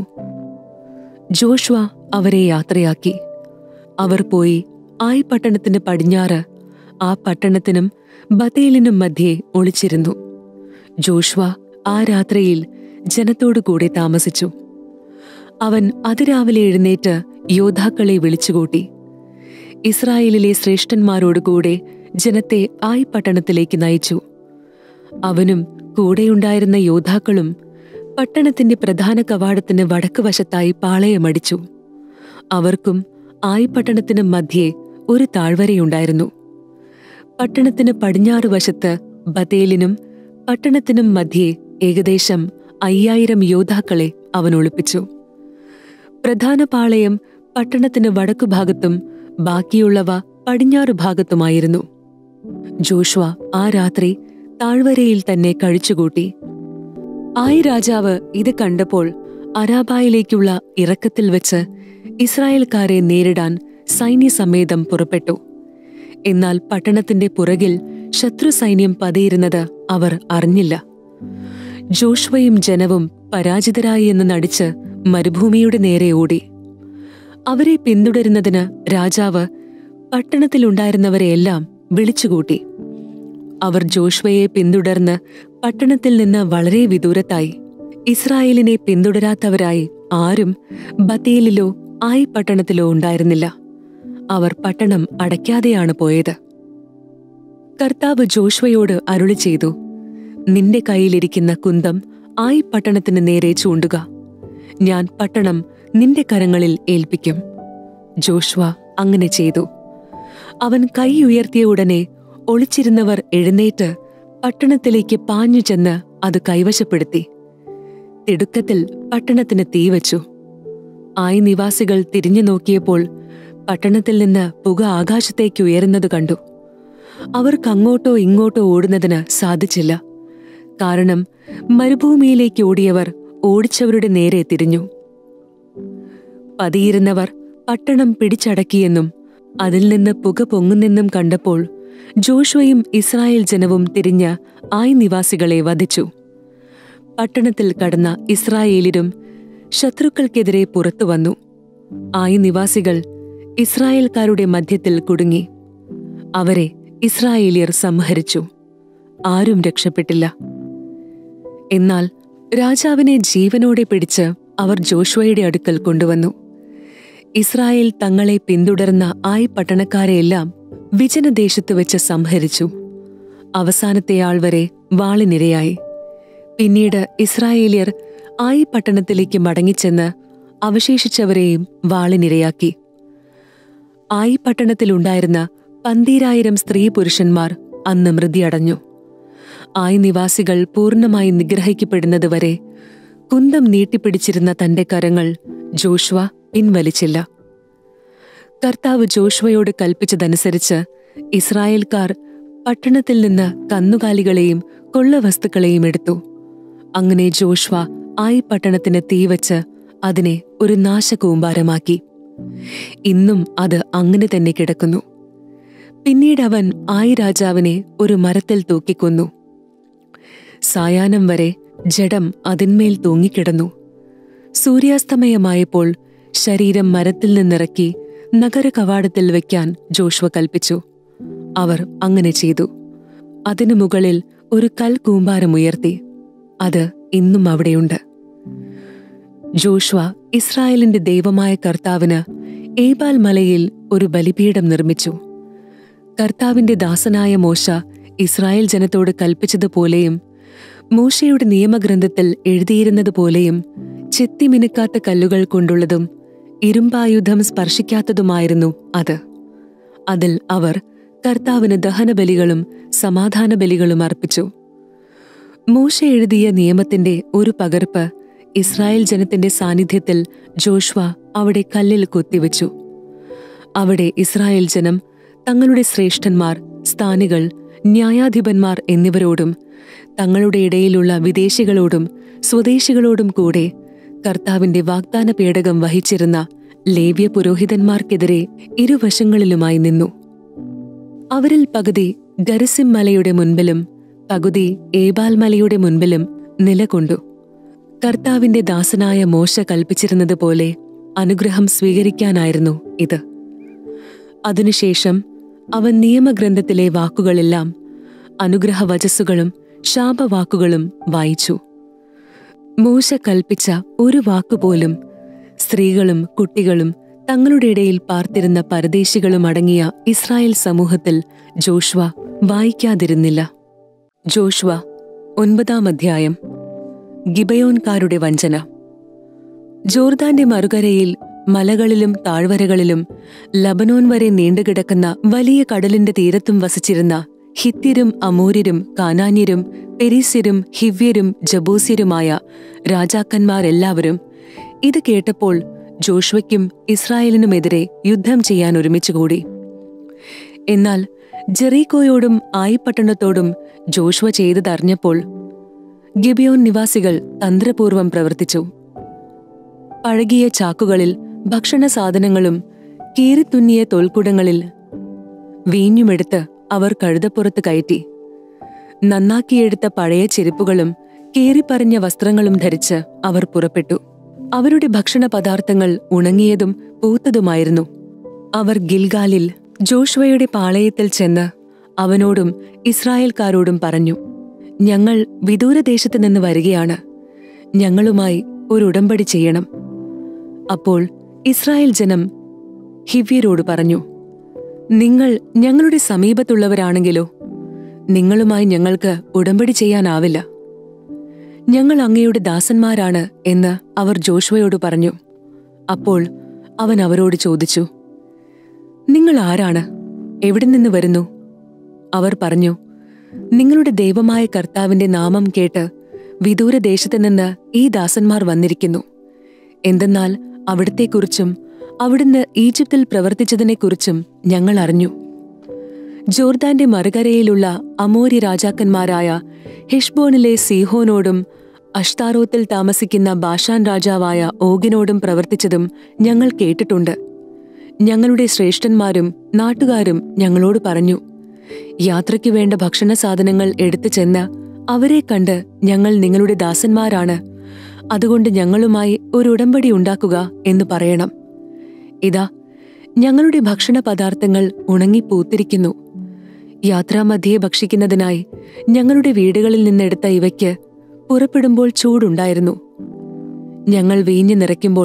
ജോഷ്വ അവരെ യാത്രയാക്കി അവർ പോയി ആയി പട്ടണത്തിന് പടിഞ്ഞാറ് ആ പട്ടണത്തിനും ബത്തേലിനും മധ്യേ ഒളിച്ചിരുന്നു ജോഷ്വ ആ രാത്രിയിൽ ജനത്തോടു കൂടെ താമസിച്ചു അവൻ അതിരാവിലെ എഴുന്നേറ്റ് യോദ്ധാക്കളെ വിളിച്ചുകൂട്ടി ഇസ്രായേലിലെ ശ്രേഷ്ഠന്മാരോടുകൂടെ ജനത്തെ ആയി പട്ടണത്തിലേക്ക് നയിച്ചു അവനും കൂടെയുണ്ടായിരുന്ന യോദ്ധാക്കളും പട്ടണത്തിന്റെ പ്രധാന കവാടത്തിന് വടക്ക് വശത്തായി പാളയമടിച്ചു അവർക്കും ആയി പട്ടണത്തിന് മധ്യേ ഒരു താഴ്വരയുണ്ടായിരുന്നു പട്ടണത്തിന് പടിഞ്ഞാറ് വശത്ത് ബത്തേലിനും പട്ടണത്തിനും മധ്യേ ഏകദേശം അയ്യായിരം യോദ്ധാക്കളെ അവൻ ഒളിപ്പിച്ചു പ്രധാന പാളയം പട്ടണത്തിന് വടക്കുഭാഗത്തും ബാക്കിയുള്ളവ പടിഞ്ഞാറ് ഭാഗത്തുമായിരുന്നു ജോഷ്വ ആ രാത്രി താഴ്വരയിൽ തന്നെ കഴിച്ചുകൂട്ടി ആയി രാജാവ് ഇത് കണ്ടപ്പോൾ അരാബായിലേക്കുള്ള ഇറക്കത്തിൽ വെച്ച് ഇസ്രായേൽക്കാരെ നേരിടാൻ സൈന്യസമേതം പുറപ്പെട്ടു എന്നാൽ പട്ടണത്തിന്റെ പുറകിൽ ശത്രു സൈന്യം പതിയിരുന്നത് അവർ അറിഞ്ഞില്ല ജോഷ്വയും ജനവും പരാജിതരായി എന്ന് നടിച്ച് മരുഭൂമിയുടെ നേരെ ഓടി അവരെ പിന്തുടരുന്നതിന് രാജാവ് പട്ടണത്തിലുണ്ടായിരുന്നവരെയെല്ലാം വിളിച്ചുകൂട്ടി അവർ ജോഷ്വയെ പിന്തുടർന്ന് പട്ടണത്തിൽ നിന്ന് വളരെ വിദൂരത്തായി ഇസ്രായേലിനെ പിന്തുടരാത്തവരായി ആരും ബത്തേലിലോ ആയി പട്ടണത്തിലോ ഉണ്ടായിരുന്നില്ല അവർ പട്ടണം അടയ്ക്കാതെയാണ് പോയത് കർത്താവ് ജോഷ്വയോട് അരുളി ചെയ്തു നിന്റെ കയ്യിലിരിക്കുന്ന കുന്തം ആയി പട്ടണത്തിന് നേരെ ചൂണ്ടുക ഞാൻ പട്ടണം നിന്റെ കരങ്ങളിൽ ഏൽപ്പിക്കും ജോഷ്വ അങ്ങനെ ചെയ്തു അവൻ കൈ ഉയർത്തിയ ഉടനെ ഒളിച്ചിരുന്നവർ എഴുന്നേറ്റ് പട്ടണത്തിലേക്ക് പാഞ്ഞു ചെന്ന് അത് കൈവശപ്പെടുത്തി തിടുക്കത്തിൽ പട്ടണത്തിന് തീവച്ചു ആയി നിവാസികൾ തിരിഞ്ഞു നോക്കിയപ്പോൾ പട്ടണത്തിൽ നിന്ന് പുക ആകാശത്തേക്ക് ഉയരുന്നത് കണ്ടു അവർക്ക് അങ്ങോട്ടോ ഇങ്ങോട്ടോ ഓടുന്നതിന് സാധിച്ചില്ല കാരണം മരുഭൂമിയിലേക്ക് ഓടിയവർ ഓടിച്ചവരുടെ നേരെ തിരിഞ്ഞു പതിയിരുന്നവർ പട്ടണം പിടിച്ചടക്കിയെന്നും അതിൽ നിന്ന് പുക പൊങ്ങുന്നെന്നും കണ്ടപ്പോൾ ജോഷുവയും ഇസ്രായേൽ ജനവും തിരിഞ്ഞ് ആയി നിവാസികളെ വധിച്ചു പട്ടണത്തിൽ കടന്ന ഇസ്രായേലിലും ശത്രുക്കൾക്കെതിരെ പുറത്തു വന്നു ആയി നിവാസികൾ ഇസ്രായേൽക്കാരുടെ മധ്യത്തിൽ കുടുങ്ങി അവരെ ഇസ്രായേലിയർ സംഹരിച്ചു ആരും രക്ഷപ്പെട്ടില്ല എന്നാൽ രാജാവിനെ ജീവനോടെ പിടിച്ച് അവർ ജോഷുവയുടെ അടുക്കൽ കൊണ്ടുവന്നു ഇസ്രായേൽ തങ്ങളെ പിന്തുടർന്ന ആയി പട്ടണക്കാരെയെല്ലാം വിജനദേശത്ത് വെച്ച് സംഹരിച്ചു അവസാനത്തെ ആൾ വരെ വാളിനിരയായി പിന്നീട് ഇസ്രായേലിയർ ആയി പട്ടണത്തിലേക്ക് മടങ്ങിച്ചെന്ന് അവശേഷിച്ചവരെയും വാളിനിരയാക്കി ആയി പട്ടണത്തിലുണ്ടായിരുന്ന പന്തീരായിരം സ്ത്രീ പുരുഷന്മാർ അന്ന് മൃതിയടഞ്ഞു ആയി നിവാസികൾ പൂർണ്ണമായി നിഗ്രഹിക്കപ്പെടുന്നതുവരെ കുന്തം നീട്ടിപ്പിടിച്ചിരുന്ന തന്റെ കരങ്ങൾ ജോഷ്വ പിൻവലിച്ചില്ല കർത്താവ് ജോഷ്വയോട് കൽപ്പിച്ചതനുസരിച്ച് ഇസ്രായേൽക്കാർ പട്ടണത്തിൽ നിന്ന് കന്നുകാലികളെയും കൊള്ളവസ്തുക്കളെയും എടുത്തു അങ്ങനെ ജോഷ്വ ആയി പട്ടണത്തിന് തീവച്ച് അതിനെ ഒരു നാശകൂമ്പാരമാക്കി ഇന്നും അത് അങ്ങനെ തന്നെ കിടക്കുന്നു പിന്നീട് അവൻ ആയി രാജാവിനെ ഒരു മരത്തിൽ തൂക്കിക്കൊന്നു സായാഹ്നം വരെ ജഡം അതിന്മേൽ തൂങ്ങിക്കിടന്നു സൂര്യാസ്തമയമായപ്പോൾ ശരീരം മരത്തിൽ നിന്നിറക്കി നഗര കവാടത്തിൽ വെക്കാൻ ജോഷ്വ കൽപ്പിച്ചു അവർ അങ്ങനെ ചെയ്തു അതിനു മുകളിൽ ഒരു കൽ കൂമ്പാരമുയർത്തി അത് ഇന്നും അവിടെയുണ്ട് ജോഷ്വ ഇസ്രായേലിന്റെ ദൈവമായ കർത്താവിന് ഏബാൽ മലയിൽ ഒരു ബലിപീഠം നിർമ്മിച്ചു കർത്താവിന്റെ ദാസനായ മോശ ഇസ്രായേൽ ജനത്തോട് കൽപ്പിച്ചതുപോലെയും മോശയുടെ നിയമഗ്രന്ഥത്തിൽ എഴുതിയിരുന്നതുപോലെയും ചെത്തിമിനുക്കാത്ത കല്ലുകൾ കൊണ്ടുള്ളതും ഇരുമ്പായുധം സ്പർശിക്കാത്തതുമായിരുന്നു അത് അതിൽ അവർ കർത്താവിന് ദഹനബലികളും സമാധാന ബലികളും അർപ്പിച്ചു മൂശ എഴുതിയ നിയമത്തിന്റെ ഒരു പകർപ്പ് ഇസ്രായേൽ ജനത്തിന്റെ സാന്നിധ്യത്തിൽ ജോഷ്വ അവിടെ കല്ലിൽ കൊത്തിവെച്ചു അവിടെ ഇസ്രായേൽ ജനം തങ്ങളുടെ ശ്രേഷ്ഠന്മാർ സ്ഥാനികൾ ന്യായാധിപന്മാർ എന്നിവരോടും തങ്ങളുടെ ഇടയിലുള്ള വിദേശികളോടും സ്വദേശികളോടും കൂടെ കർത്താവിന്റെ വാഗ്ദാന പേടകം വഹിച്ചിരുന്ന ലേവ്യ പുരോഹിതന്മാർക്കെതിരെ ഇരുവശങ്ങളിലുമായി നിന്നു അവരിൽ പകുതി ഗരസിം മലയുടെ മുൻപിലും പകുതി ഏബാൽ മലയുടെ മുൻപിലും നിലകൊണ്ടു കർത്താവിന്റെ ദാസനായ മോശ കൽപ്പിച്ചിരുന്നത് പോലെ അനുഗ്രഹം സ്വീകരിക്കാനായിരുന്നു ഇത് അതിനുശേഷം അവൻ നിയമഗ്രന്ഥത്തിലെ വാക്കുകളെല്ലാം അനുഗ്രഹവചസ്സുകളും ശാപവാക്കുകളും വായിച്ചു മൂശ കൽപ്പിച്ച ഒരു വാക്കുപോലും സ്ത്രീകളും കുട്ടികളും തങ്ങളുടെ ഇടയിൽ പാർത്തിരുന്ന പരദേശികളും അടങ്ങിയ ഇസ്രായേൽ സമൂഹത്തിൽ ജോഷ്വ വായിക്കാതിരുന്നില്ല ജോഷ്വ ഒൻപതാം അധ്യായം ഗിബയോൻകാരുടെ വഞ്ചന ജോർദാന്റെ മറുകരയിൽ മലകളിലും താഴ്വരകളിലും ലബനോൻ വരെ നീണ്ടുകിടക്കുന്ന വലിയ കടലിന്റെ തീരത്തും വസിച്ചിരുന്ന ഹിത്യരും അമൂര്യരും കാനാന്യരും പെരീസ്യരും ഹിവ്യരും ജബൂസ്യരുമായ രാജാക്കന്മാരെല്ലാവരും ഇത് കേട്ടപ്പോൾ ജോഷ്വയ്ക്കും ഇസ്രായേലിനുമെതിരെ യുദ്ധം ചെയ്യാൻ ഒരുമിച്ചുകൂടി എന്നാൽ ജെറീക്കോയോടും ആയിപ്പട്ടണത്തോടും ജോഷ്വ ചെയ്തതറിഞ്ഞപ്പോൾ ഗിബിയോൻ നിവാസികൾ തന്ത്രപൂർവം പ്രവർത്തിച്ചു പഴകിയ ചാക്കുകളിൽ ഭക്ഷണ സാധനങ്ങളും കീറിത്തുന്നിയ തോൽക്കുടങ്ങളിൽ വീഞ്ഞുമെടുത്ത് അവർ കഴുതപ്പുറത്ത് കയറ്റി നന്നാക്കിയെടുത്ത പഴയ ചെരുപ്പുകളും കീറിപ്പറഞ്ഞ വസ്ത്രങ്ങളും ധരിച്ച് അവർ പുറപ്പെട്ടു അവരുടെ ഭക്ഷണ പദാർത്ഥങ്ങൾ ഉണങ്ങിയതും പൂത്തതുമായിരുന്നു അവർ ഗിൽഗാലിൽ ജോഷ്വയുടെ പാളയത്തിൽ ചെന്ന് അവനോടും ഇസ്രായേൽക്കാരോടും പറഞ്ഞു ഞങ്ങൾ വിദൂരദേശത്ത് നിന്ന് വരികയാണ് ഞങ്ങളുമായി ഒരു ഉടമ്പടി ചെയ്യണം അപ്പോൾ ഇസ്രായേൽ ജനം ഹിവ്യരോട് പറഞ്ഞു നിങ്ങൾ ഞങ്ങളുടെ സമീപത്തുള്ളവരാണെങ്കിലോ നിങ്ങളുമായി ഞങ്ങൾക്ക് ഉടമ്പടി ചെയ്യാനാവില്ല ഞങ്ങൾ അങ്ങയുടെ ദാസന്മാരാണ് എന്ന് അവർ ജോഷ്വയോട് പറഞ്ഞു അപ്പോൾ അവൻ അവരോട് ചോദിച്ചു നിങ്ങൾ ആരാണ് എവിടെ നിന്ന് വരുന്നു അവർ പറഞ്ഞു നിങ്ങളുടെ ദൈവമായ കർത്താവിന്റെ നാമം കേട്ട് വിദൂരദേശത്ത് നിന്ന് ഈ ദാസന്മാർ വന്നിരിക്കുന്നു എന്തെന്നാൽ അവിടത്തെക്കുറിച്ചും അവിടുന്ന് ഈജിപ്തിൽ പ്രവർത്തിച്ചതിനെക്കുറിച്ചും ഞങ്ങൾ അറിഞ്ഞു ജോർദാന്റെ മറുകരയിലുള്ള അമോരി രാജാക്കന്മാരായ ഹിഷ്ബോണിലെ സീഹോനോടും അഷ്താരോത്തിൽ താമസിക്കുന്ന ബാഷാൻ രാജാവായ ഓഗിനോടും പ്രവർത്തിച്ചതും ഞങ്ങൾ കേട്ടിട്ടുണ്ട് ഞങ്ങളുടെ ശ്രേഷ്ഠന്മാരും നാട്ടുകാരും ഞങ്ങളോട് പറഞ്ഞു യാത്രയ്ക്ക് വേണ്ട ഭക്ഷണ സാധനങ്ങൾ എടുത്തു ചെന്ന് അവരെ കണ്ട് ഞങ്ങൾ നിങ്ങളുടെ ദാസന്മാരാണ് അതുകൊണ്ട് ഞങ്ങളുമായി ഒരു ഉടമ്പടി ഉണ്ടാക്കുക എന്ന് പറയണം ഇതാ ഞങ്ങളുടെ ഭക്ഷണ പദാർത്ഥങ്ങൾ ഉണങ്ങി പൂത്തിരിക്കുന്നു യാത്രാമധ്യേ ഭക്ഷിക്കുന്നതിനായി ഞങ്ങളുടെ വീടുകളിൽ നിന്നെടുത്ത ഇവയ്ക്ക് പുറപ്പെടുമ്പോൾ ചൂടുണ്ടായിരുന്നു ഞങ്ങൾ വീഞ്ഞു നിറയ്ക്കുമ്പോൾ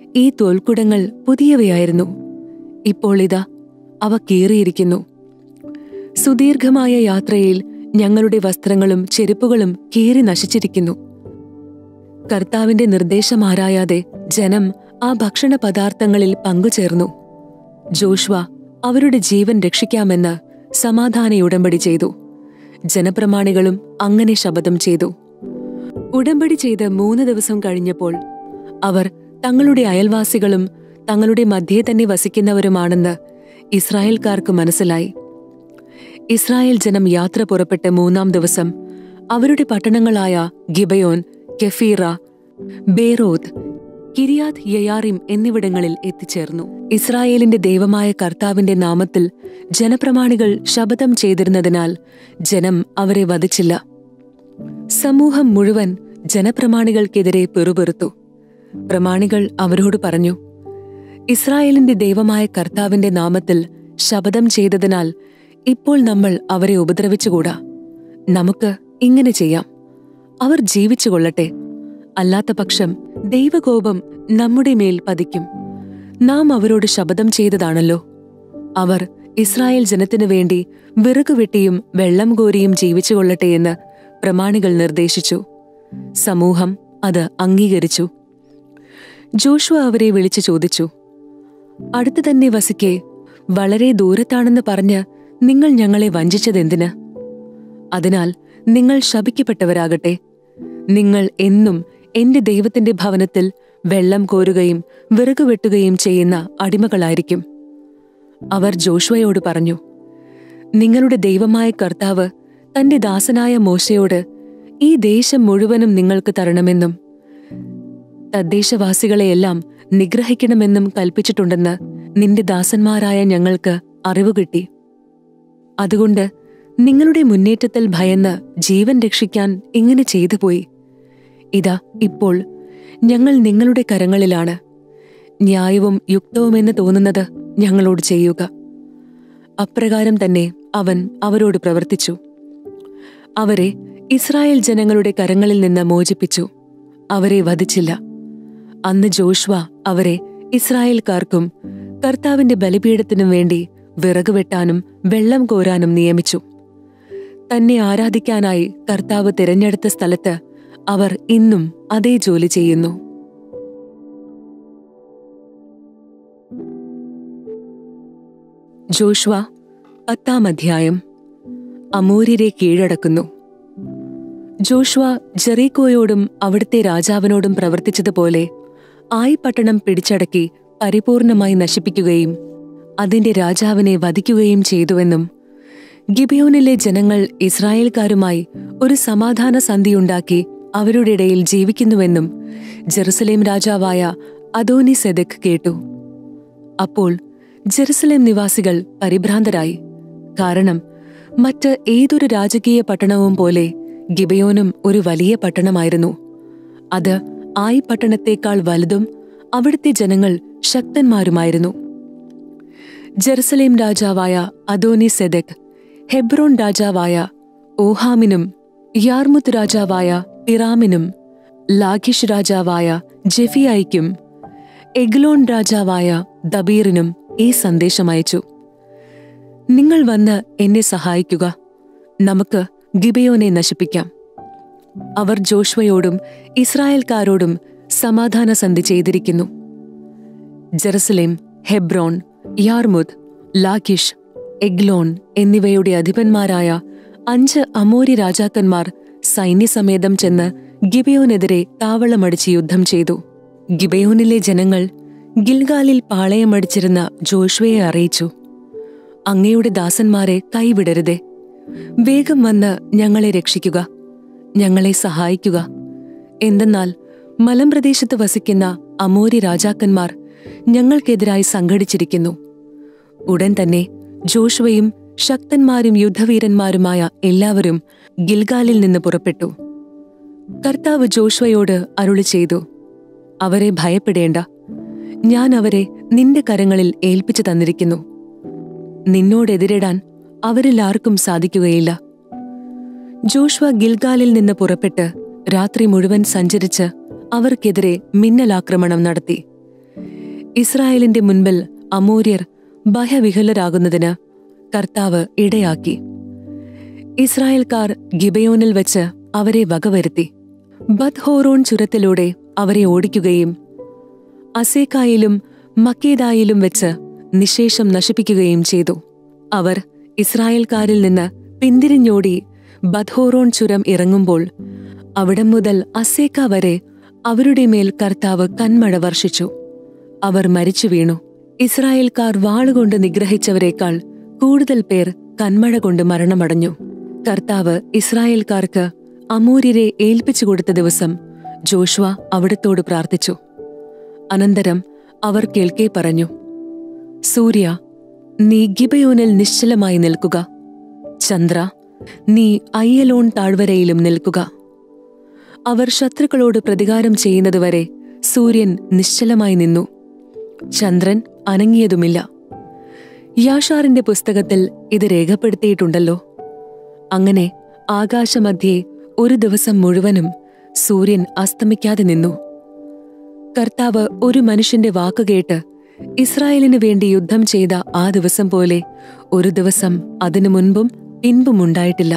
ഈ തോൽക്കുടങ്ങൾ പുതിയവയായിരുന്നു ഇപ്പോൾ ഇതാ അവ കീറിയിരിക്കുന്നു സുദീർഘമായ യാത്രയിൽ ഞങ്ങളുടെ വസ്ത്രങ്ങളും ചെരുപ്പുകളും കീറി നശിച്ചിരിക്കുന്നു കർത്താവിന്റെ നിർദ്ദേശമാരായാതെ ജനം ആ ഭക്ഷണ പദാർത്ഥങ്ങളിൽ പങ്കുചേർന്നു ജോഷ്വ അവരുടെ ജീവൻ രക്ഷിക്കാമെന്ന് സമാധാന ഉടമ്പടി ചെയ്തു ജനപ്രമാണികളും അങ്ങനെ ശപഥം ചെയ്തു ഉടമ്പടി ചെയ്ത് മൂന്ന് ദിവസം കഴിഞ്ഞപ്പോൾ അവർ തങ്ങളുടെ അയൽവാസികളും തങ്ങളുടെ മധ്യേ തന്നെ വസിക്കുന്നവരുമാണെന്ന് ഇസ്രായേൽക്കാർക്ക് മനസ്സിലായി ഇസ്രായേൽ ജനം യാത്ര പുറപ്പെട്ട് മൂന്നാം ദിവസം അവരുടെ പട്ടണങ്ങളായ ഗിബയോൻ കെഫീറ ബേറോത്ത് കിരിയാത് യയാറിം എന്നിവിടങ്ങളിൽ എത്തിച്ചേർന്നു ഇസ്രായേലിന്റെ ദൈവമായ കർത്താവിന്റെ നാമത്തിൽ ജനപ്രമാണികൾ ശപഥം ചെയ്തിരുന്നതിനാൽ ജനം അവരെ വധിച്ചില്ല സമൂഹം മുഴുവൻ ജനപ്രമാണികൾക്കെതിരെ പെറുപെറുത്തു പ്രമാണികൾ അവരോട് പറഞ്ഞു ഇസ്രായേലിന്റെ ദൈവമായ കർത്താവിന്റെ നാമത്തിൽ ശപഥം ചെയ്തതിനാൽ ഇപ്പോൾ നമ്മൾ അവരെ ഉപദ്രവിച്ചുകൂടാ നമുക്ക് ഇങ്ങനെ ചെയ്യാം അവർ ജീവിച്ചുകൊള്ളട്ടെ അല്ലാത്ത പക്ഷം ദൈവകോപം നമ്മുടെ മേൽ പതിക്കും നാം അവരോട് ശപഥം ചെയ്തതാണല്ലോ അവർ ഇസ്രായേൽ ജനത്തിനു വേണ്ടി വിറകുവെട്ടിയും വെള്ളം കോരിയും ജീവിച്ചുകൊള്ളട്ടെ എന്ന് പ്രമാണികൾ നിർദ്ദേശിച്ചു സമൂഹം അത് അംഗീകരിച്ചു ജോഷുവ അവരെ വിളിച്ചു ചോദിച്ചു അടുത്തു തന്നെ വസിക്കെ വളരെ ദൂരത്താണെന്ന് പറഞ്ഞ് നിങ്ങൾ ഞങ്ങളെ വഞ്ചിച്ചതെന്തിന് അതിനാൽ നിങ്ങൾ ശപിക്കപ്പെട്ടവരാകട്ടെ നിങ്ങൾ എന്നും എന്റെ ദൈവത്തിന്റെ ഭവനത്തിൽ വെള്ളം കോരുകയും വിറകു വെട്ടുകയും ചെയ്യുന്ന അടിമകളായിരിക്കും അവർ ജോഷുവയോട് പറഞ്ഞു നിങ്ങളുടെ ദൈവമായ കർത്താവ് തന്റെ ദാസനായ മോശയോട് ഈ ദേശം മുഴുവനും നിങ്ങൾക്ക് തരണമെന്നും തദ്ദേശവാസികളെയെല്ലാം നിഗ്രഹിക്കണമെന്നും കൽപ്പിച്ചിട്ടുണ്ടെന്ന് നിന്റെ ദാസന്മാരായ ഞങ്ങൾക്ക് അറിവ് കിട്ടി അതുകൊണ്ട് നിങ്ങളുടെ മുന്നേറ്റത്തിൽ ഭയന്ന് ജീവൻ രക്ഷിക്കാൻ ഇങ്ങനെ ചെയ്തു പോയി ഇതാ ഇപ്പോൾ ഞങ്ങൾ നിങ്ങളുടെ കരങ്ങളിലാണ് ന്യായവും യുക്തവുമെന്ന് തോന്നുന്നത് ഞങ്ങളോട് ചെയ്യുക അപ്രകാരം തന്നെ അവൻ അവരോട് പ്രവർത്തിച്ചു അവരെ ഇസ്രായേൽ ജനങ്ങളുടെ കരങ്ങളിൽ നിന്ന് മോചിപ്പിച്ചു അവരെ വധിച്ചില്ല അന്ന് ജോഷ്വ അവരെ ഇസ്രായേൽക്കാർക്കും കർത്താവിന്റെ ബലിപീഠത്തിനും വേണ്ടി വിറക് വെട്ടാനും വെള്ളം കോരാനും നിയമിച്ചു തന്നെ ആരാധിക്കാനായി കർത്താവ് തിരഞ്ഞെടുത്ത സ്ഥലത്ത് അവർ ഇന്നും അതേ ജോലി ചെയ്യുന്നു ജോഷ്വ പത്താം അധ്യായം അമൂര്യരെ കീഴടക്കുന്നു ജോഷ്വ ജെറീക്കോയോടും അവിടുത്തെ രാജാവിനോടും പ്രവർത്തിച്ചതുപോലെ ആയി പട്ടണം പിടിച്ചടക്കി പരിപൂർണമായി നശിപ്പിക്കുകയും അതിന്റെ രാജാവിനെ വധിക്കുകയും ചെയ്തുവെന്നും ഗിബിയോനിലെ ജനങ്ങൾ ഇസ്രായേൽക്കാരുമായി ഒരു സമാധാന സന്ധിയുണ്ടാക്കി അവരുടെ ഇടയിൽ ജീവിക്കുന്നുവെന്നും ജെറുസലേം രാജാവായ അദോനി സെദക് കേട്ടു അപ്പോൾ ജെറുസലേം നിവാസികൾ പരിഭ്രാന്തരായി കാരണം മറ്റ് ഏതൊരു രാജകീയ പട്ടണവും പോലെ ഗിബയോനും ഒരു വലിയ പട്ടണമായിരുന്നു അത് ആയി പട്ടണത്തേക്കാൾ വലുതും അവിടുത്തെ ജനങ്ങൾ ശക്തന്മാരുമായിരുന്നു ജെറുസലേം രാജാവായ അദോനി സെദക് ഹെബ്രോൺ രാജാവായ ഓഹാമിനും യാർമുത്ത് രാജാവായ പിറാമിനും ലാഖിഷ് രാജാവായ ജെഫിയായിക്കും എഗ്ലോൺ രാജാവായ ദബീറിനും ഈ സന്ദേശം അയച്ചു നിങ്ങൾ വന്ന് എന്നെ സഹായിക്കുക നമുക്ക് ഗിബയോനെ നശിപ്പിക്കാം അവർ ജോഷ്വയോടും ഇസ്രായേൽക്കാരോടും സമാധാന സന്ധി ചെയ്തിരിക്കുന്നു Jerusalem Hebron Jarmuth Lachish Eglon എന്നിവയുടെ അധിപന്മാരായ അഞ്ച് അമോരി രാജാക്കന്മാർ സൈന്യസമേതം ചെന്ന് ഗിബയോനെതിരെ താവളമടിച്ച് യുദ്ധം ചെയ്തു ഗിബയോനിലെ ജനങ്ങൾ ഗിൽഗാലിൽ പാളയമടിച്ചിരുന്ന ജോഷ്വയെ അറിയിച്ചു അങ്ങയുടെ ദാസന്മാരെ കൈവിടരുതേ വേഗം വന്ന് ഞങ്ങളെ രക്ഷിക്കുക ഞങ്ങളെ സഹായിക്കുക എന്തെന്നാൽ മലമ്പ്രദേശത്ത് വസിക്കുന്ന അമോരി രാജാക്കന്മാർ ഞങ്ങൾക്കെതിരായി സംഘടിച്ചിരിക്കുന്നു ഉടൻ തന്നെ ജോഷുവയും ശക്തന്മാരും യുദ്ധവീരന്മാരുമായ എല്ലാവരും ഗിൽഗാലിൽ നിന്ന് പുറപ്പെട്ടു കർത്താവ് ജോഷുവയോട് അരുളി ചെയ്തു അവരെ ഭയപ്പെടേണ്ട ഞാൻ അവരെ നിന്റെ കരങ്ങളിൽ ഏൽപ്പിച്ചു തന്നിരിക്കുന്നു നിന്നോടെതിരിടാൻ അവരിൽ ആർക്കും സാധിക്കുകയില്ല ജോഷ്വ ഗിൽഗാലിൽ നിന്ന് പുറപ്പെട്ട് രാത്രി മുഴുവൻ സഞ്ചരിച്ച് അവർക്കെതിരെ മിന്നലാക്രമണം നടത്തി ഇസ്രായേലിന്റെ മുൻപിൽ അമൂര്യർ ഭയവിഹലരാകുന്നതിന് കർത്താവ് ഇടയാക്കി ഇസ്രായേൽക്കാർ ഗിബയോനിൽ വെച്ച് അവരെ വകവരുത്തി ബദ്ഹോറോൺ ചുരത്തിലൂടെ അവരെ ഓടിക്കുകയും അസേക്കായിലും മക്കേദായിലും വെച്ച് നിശേഷം നശിപ്പിക്കുകയും ചെയ്തു അവർ ഇസ്രായേൽക്കാരിൽ നിന്ന് പിന്തിരിഞ്ഞോടി ബദ്ഹോറോൺ ചുരം ഇറങ്ങുമ്പോൾ അവിടം മുതൽ അസേക്ക വരെ അവരുടെ മേൽ കർത്താവ് കന്മഴ വർഷിച്ചു അവർ മരിച്ചു വീണു ഇസ്രായേൽക്കാർ വാളുകൊണ്ട് നിഗ്രഹിച്ചവരെക്കാൾ കൂടുതൽ പേർ കന്മഴ കൊണ്ട് മരണമടഞ്ഞു കർത്താവ് ഇസ്രായേൽക്കാർക്ക് അമൂര്യരെ ഏൽപ്പിച്ചു കൊടുത്ത ദിവസം ജോഷ്വ അവിടത്തോട് പ്രാർത്ഥിച്ചു അനന്തരം അവർ കേൾക്കെ പറഞ്ഞു സൂര്യ നീ ഗിബയോനിൽ നിശ്ചലമായി നിൽക്കുക ചന്ദ്ര നീ അയ്യലോൺ താഴ്വരയിലും നിൽക്കുക അവർ ശത്രുക്കളോട് പ്രതികാരം ചെയ്യുന്നതുവരെ സൂര്യൻ നിശ്ചലമായി നിന്നു ചന്ദ്രൻ അനങ്ങിയതുമില്ല യാഷാറിന്റെ പുസ്തകത്തിൽ ഇത് രേഖപ്പെടുത്തിയിട്ടുണ്ടല്ലോ അങ്ങനെ ആകാശമധ്യേ ഒരു ദിവസം മുഴുവനും സൂര്യൻ അസ്തമിക്കാതെ നിന്നു കർത്താവ് ഒരു മനുഷ്യന്റെ വാക്കുകേട്ട് ഇസ്രായേലിനു വേണ്ടി യുദ്ധം ചെയ്ത ആ ദിവസം പോലെ ഒരു ദിവസം അതിനു മുൻപും പിൻപും ഉണ്ടായിട്ടില്ല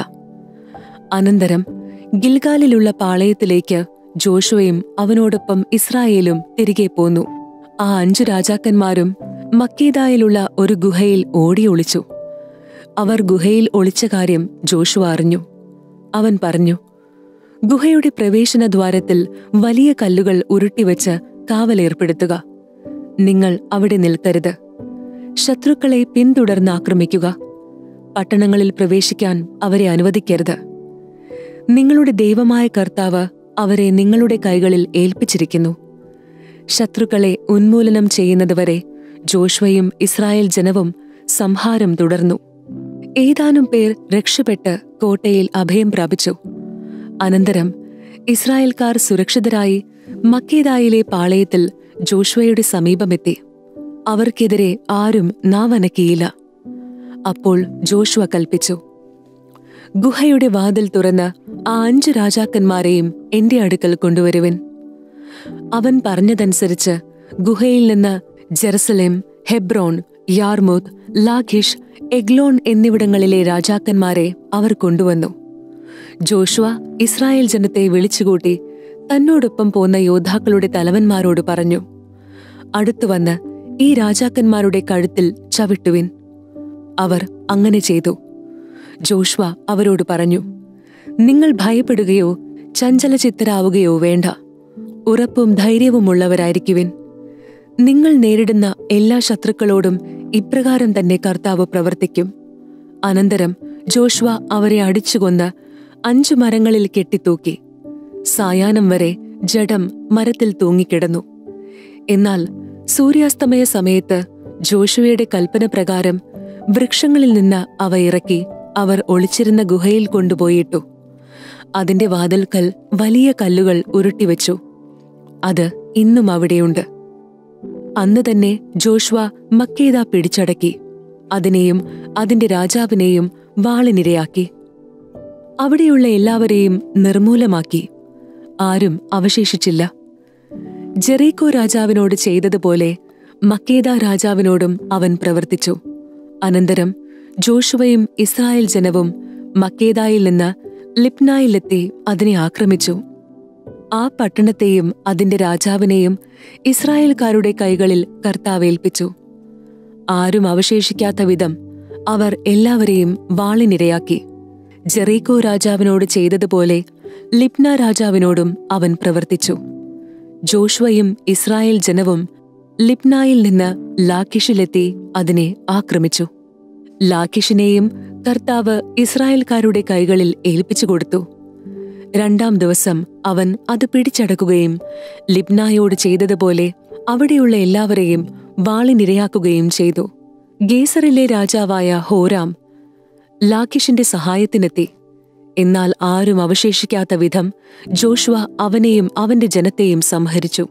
അനന്തരം ഗിൽഗാലിലുള്ള പാളയത്തിലേക്ക് ജോഷുവയും അവനോടൊപ്പം ഇസ്രായേലും തിരികെ പോന്നു ആ അഞ്ചു രാജാക്കന്മാരും മക്കേദായിലുള്ള ഒരു ഗുഹയിൽ ഓടി ഒളിച്ചു അവർ ഗുഹയിൽ ഒളിച്ച കാര്യം ജോഷുവ അറിഞ്ഞു അവൻ പറഞ്ഞു ഗുഹയുടെ പ്രവേശന ദ്വാരത്തിൽ വലിയ കല്ലുകൾ ഉരുട്ടിവെച്ച് കാവലേർപ്പെടുത്തുക നിങ്ങൾ അവിടെ നിൽക്കരുത് ശത്രുക്കളെ പിന്തുടർന്ന് ആക്രമിക്കുക പട്ടണങ്ങളിൽ പ്രവേശിക്കാൻ അവരെ അനുവദിക്കരുത് നിങ്ങളുടെ ദൈവമായ കർത്താവ് അവരെ നിങ്ങളുടെ കൈകളിൽ ഏൽപ്പിച്ചിരിക്കുന്നു ശത്രുക്കളെ ഉന്മൂലനം ചെയ്യുന്നതുവരെ ജോഷ്വയും ഇസ്രായേൽ ജനവും സംഹാരം തുടർന്നു ഏതാനും പേർ രക്ഷപ്പെട്ട് കോട്ടയിൽ അഭയം പ്രാപിച്ചു അനന്തരം ഇസ്രായേൽക്കാർ സുരക്ഷിതരായി മക്കേദായിലെ പാളയത്തിൽ ജോഷ്വയുടെ സമീപമെത്തി അവർക്കെതിരെ ആരും നാവനക്കിയില്ല അപ്പോൾ ജോഷ്വ കൽപ്പിച്ചു ഗുഹയുടെ വാതിൽ തുറന്ന് ആ അഞ്ച് രാജാക്കന്മാരെയും എന്റെ അടുക്കൽ കൊണ്ടുവരുവിൻ അവൻ പറഞ്ഞതനുസരിച്ച് ഗുഹയിൽ നിന്ന് Jerusalem Hebron Jarmuth Lachish Eglon എന്നിവിടങ്ങളിലെ രാജാക്കന്മാരെ അവർ കൊണ്ടുവന്നു ജോഷുവ ഇസ്രായേൽ ജനത്തെ വിളിച്ചുകൂട്ടി തന്നോടൊപ്പം പോന്ന യോദ്ധാക്കളുടെ തലവന്മാരോട് പറഞ്ഞു അടുത്തുവന്ന് ഈ രാജാക്കന്മാരുടെ കഴുത്തിൽ ചവിട്ടുവിൻ അവർ അങ്ങനെ ചെയ്തു ജോഷ്വ അവരോട് പറഞ്ഞു നിങ്ങൾ ഭയപ്പെടുകയോ ചഞ്ചലചിത്തരാവുകയോ വേണ്ട ഉറപ്പും ധൈര്യവുമുള്ളവരായിരിക്കുവിൻ നിങ്ങൾ നേരിടുന്ന എല്ലാ ശത്രുക്കളോടും ഇപ്രകാരം തന്നെ കർത്താവ് പ്രവർത്തിക്കും അനന്തരം ജോഷ്വ അവരെ അടിച്ചുകൊന്ന് അഞ്ചു മരങ്ങളിൽ കെട്ടിത്തൂക്കി സായാഹ്നം വരെ ജഡം മരത്തിൽ തൂങ്ങിക്കിടന്നു എന്നാൽ സൂര്യാസ്തമയ സമയത്ത് ജോഷുവയുടെ കൽപ്പന പ്രകാരം വൃക്ഷങ്ങളിൽ നിന്ന് അവ ഇറക്കി അവർ ഒളിച്ചിരുന്ന ഗുഹയിൽ കൊണ്ടുപോയിട്ടു അതിന്റെ വാതിൽക്കൽ വലിയ കല്ലുകൾ ഉരുട്ടിവെച്ചു അത് ഇന്നും അവിടെയുണ്ട് അന്ന് തന്നെ ജോഷ്വ മക്കേദ പിടിച്ചടക്കി അതിനെയും അതിന്റെ രാജാവിനെയും വാളിനിരയാക്കി അവിടെയുള്ള എല്ലാവരെയും നിർമൂലമാക്കി ആരും അവശേഷിച്ചില്ല ജെറീക്കോ രാജാവിനോട് ചെയ്തതുപോലെ മക്കേദ രാജാവിനോടും അവൻ പ്രവർത്തിച്ചു അനന്തരം ജോഷുവയും ഇസ്രായേൽ ജനവും മക്കേദായിൽ നിന്ന് ലിപ്നായിലെത്തി അതിനെ ആക്രമിച്ചു ആ പട്ടണത്തെയും അതിന്റെ രാജാവിനെയും ഇസ്രായേൽക്കാരുടെ കൈകളിൽ കർത്താവ് ഏൽപ്പിച്ചു ആരും അവശേഷിക്കാത്ത വിധം അവർ എല്ലാവരെയും വാളിനിരയാക്കി ജെറീക്കോ രാജാവിനോട് ചെയ്തതുപോലെ ലിപ്ന രാജാവിനോടും അവൻ പ്രവർത്തിച്ചു ജോഷ്വയും ഇസ്രായേൽ ജനവും ലിപ്നായിൽ നിന്ന് ലാക്കിഷിലെത്തി അതിനെ ആക്രമിച്ചു ലാക്കിഷിനെയും കർത്താവ് ഇസ്രായേൽക്കാരുടെ കൈകളിൽ ഏൽപ്പിച്ചു കൊടുത്തു രണ്ടാം ദിവസം അവൻ അത് പിടിച്ചടക്കുകയും ലിബ്നായോട് ചെയ്തതുപോലെ അവിടെയുള്ള എല്ലാവരെയും വാളിനിരയാക്കുകയും ചെയ്തു ഗേസറിലെ രാജാവായ ഹോരാം ലാക്കിഷിന്റെ സഹായത്തിനെത്തി എന്നാൽ ആരും അവശേഷിക്കാത്ത വിധം ജോഷ്വ അവനെയും അവന്റെ ജനത്തെയും സംഹരിച്ചു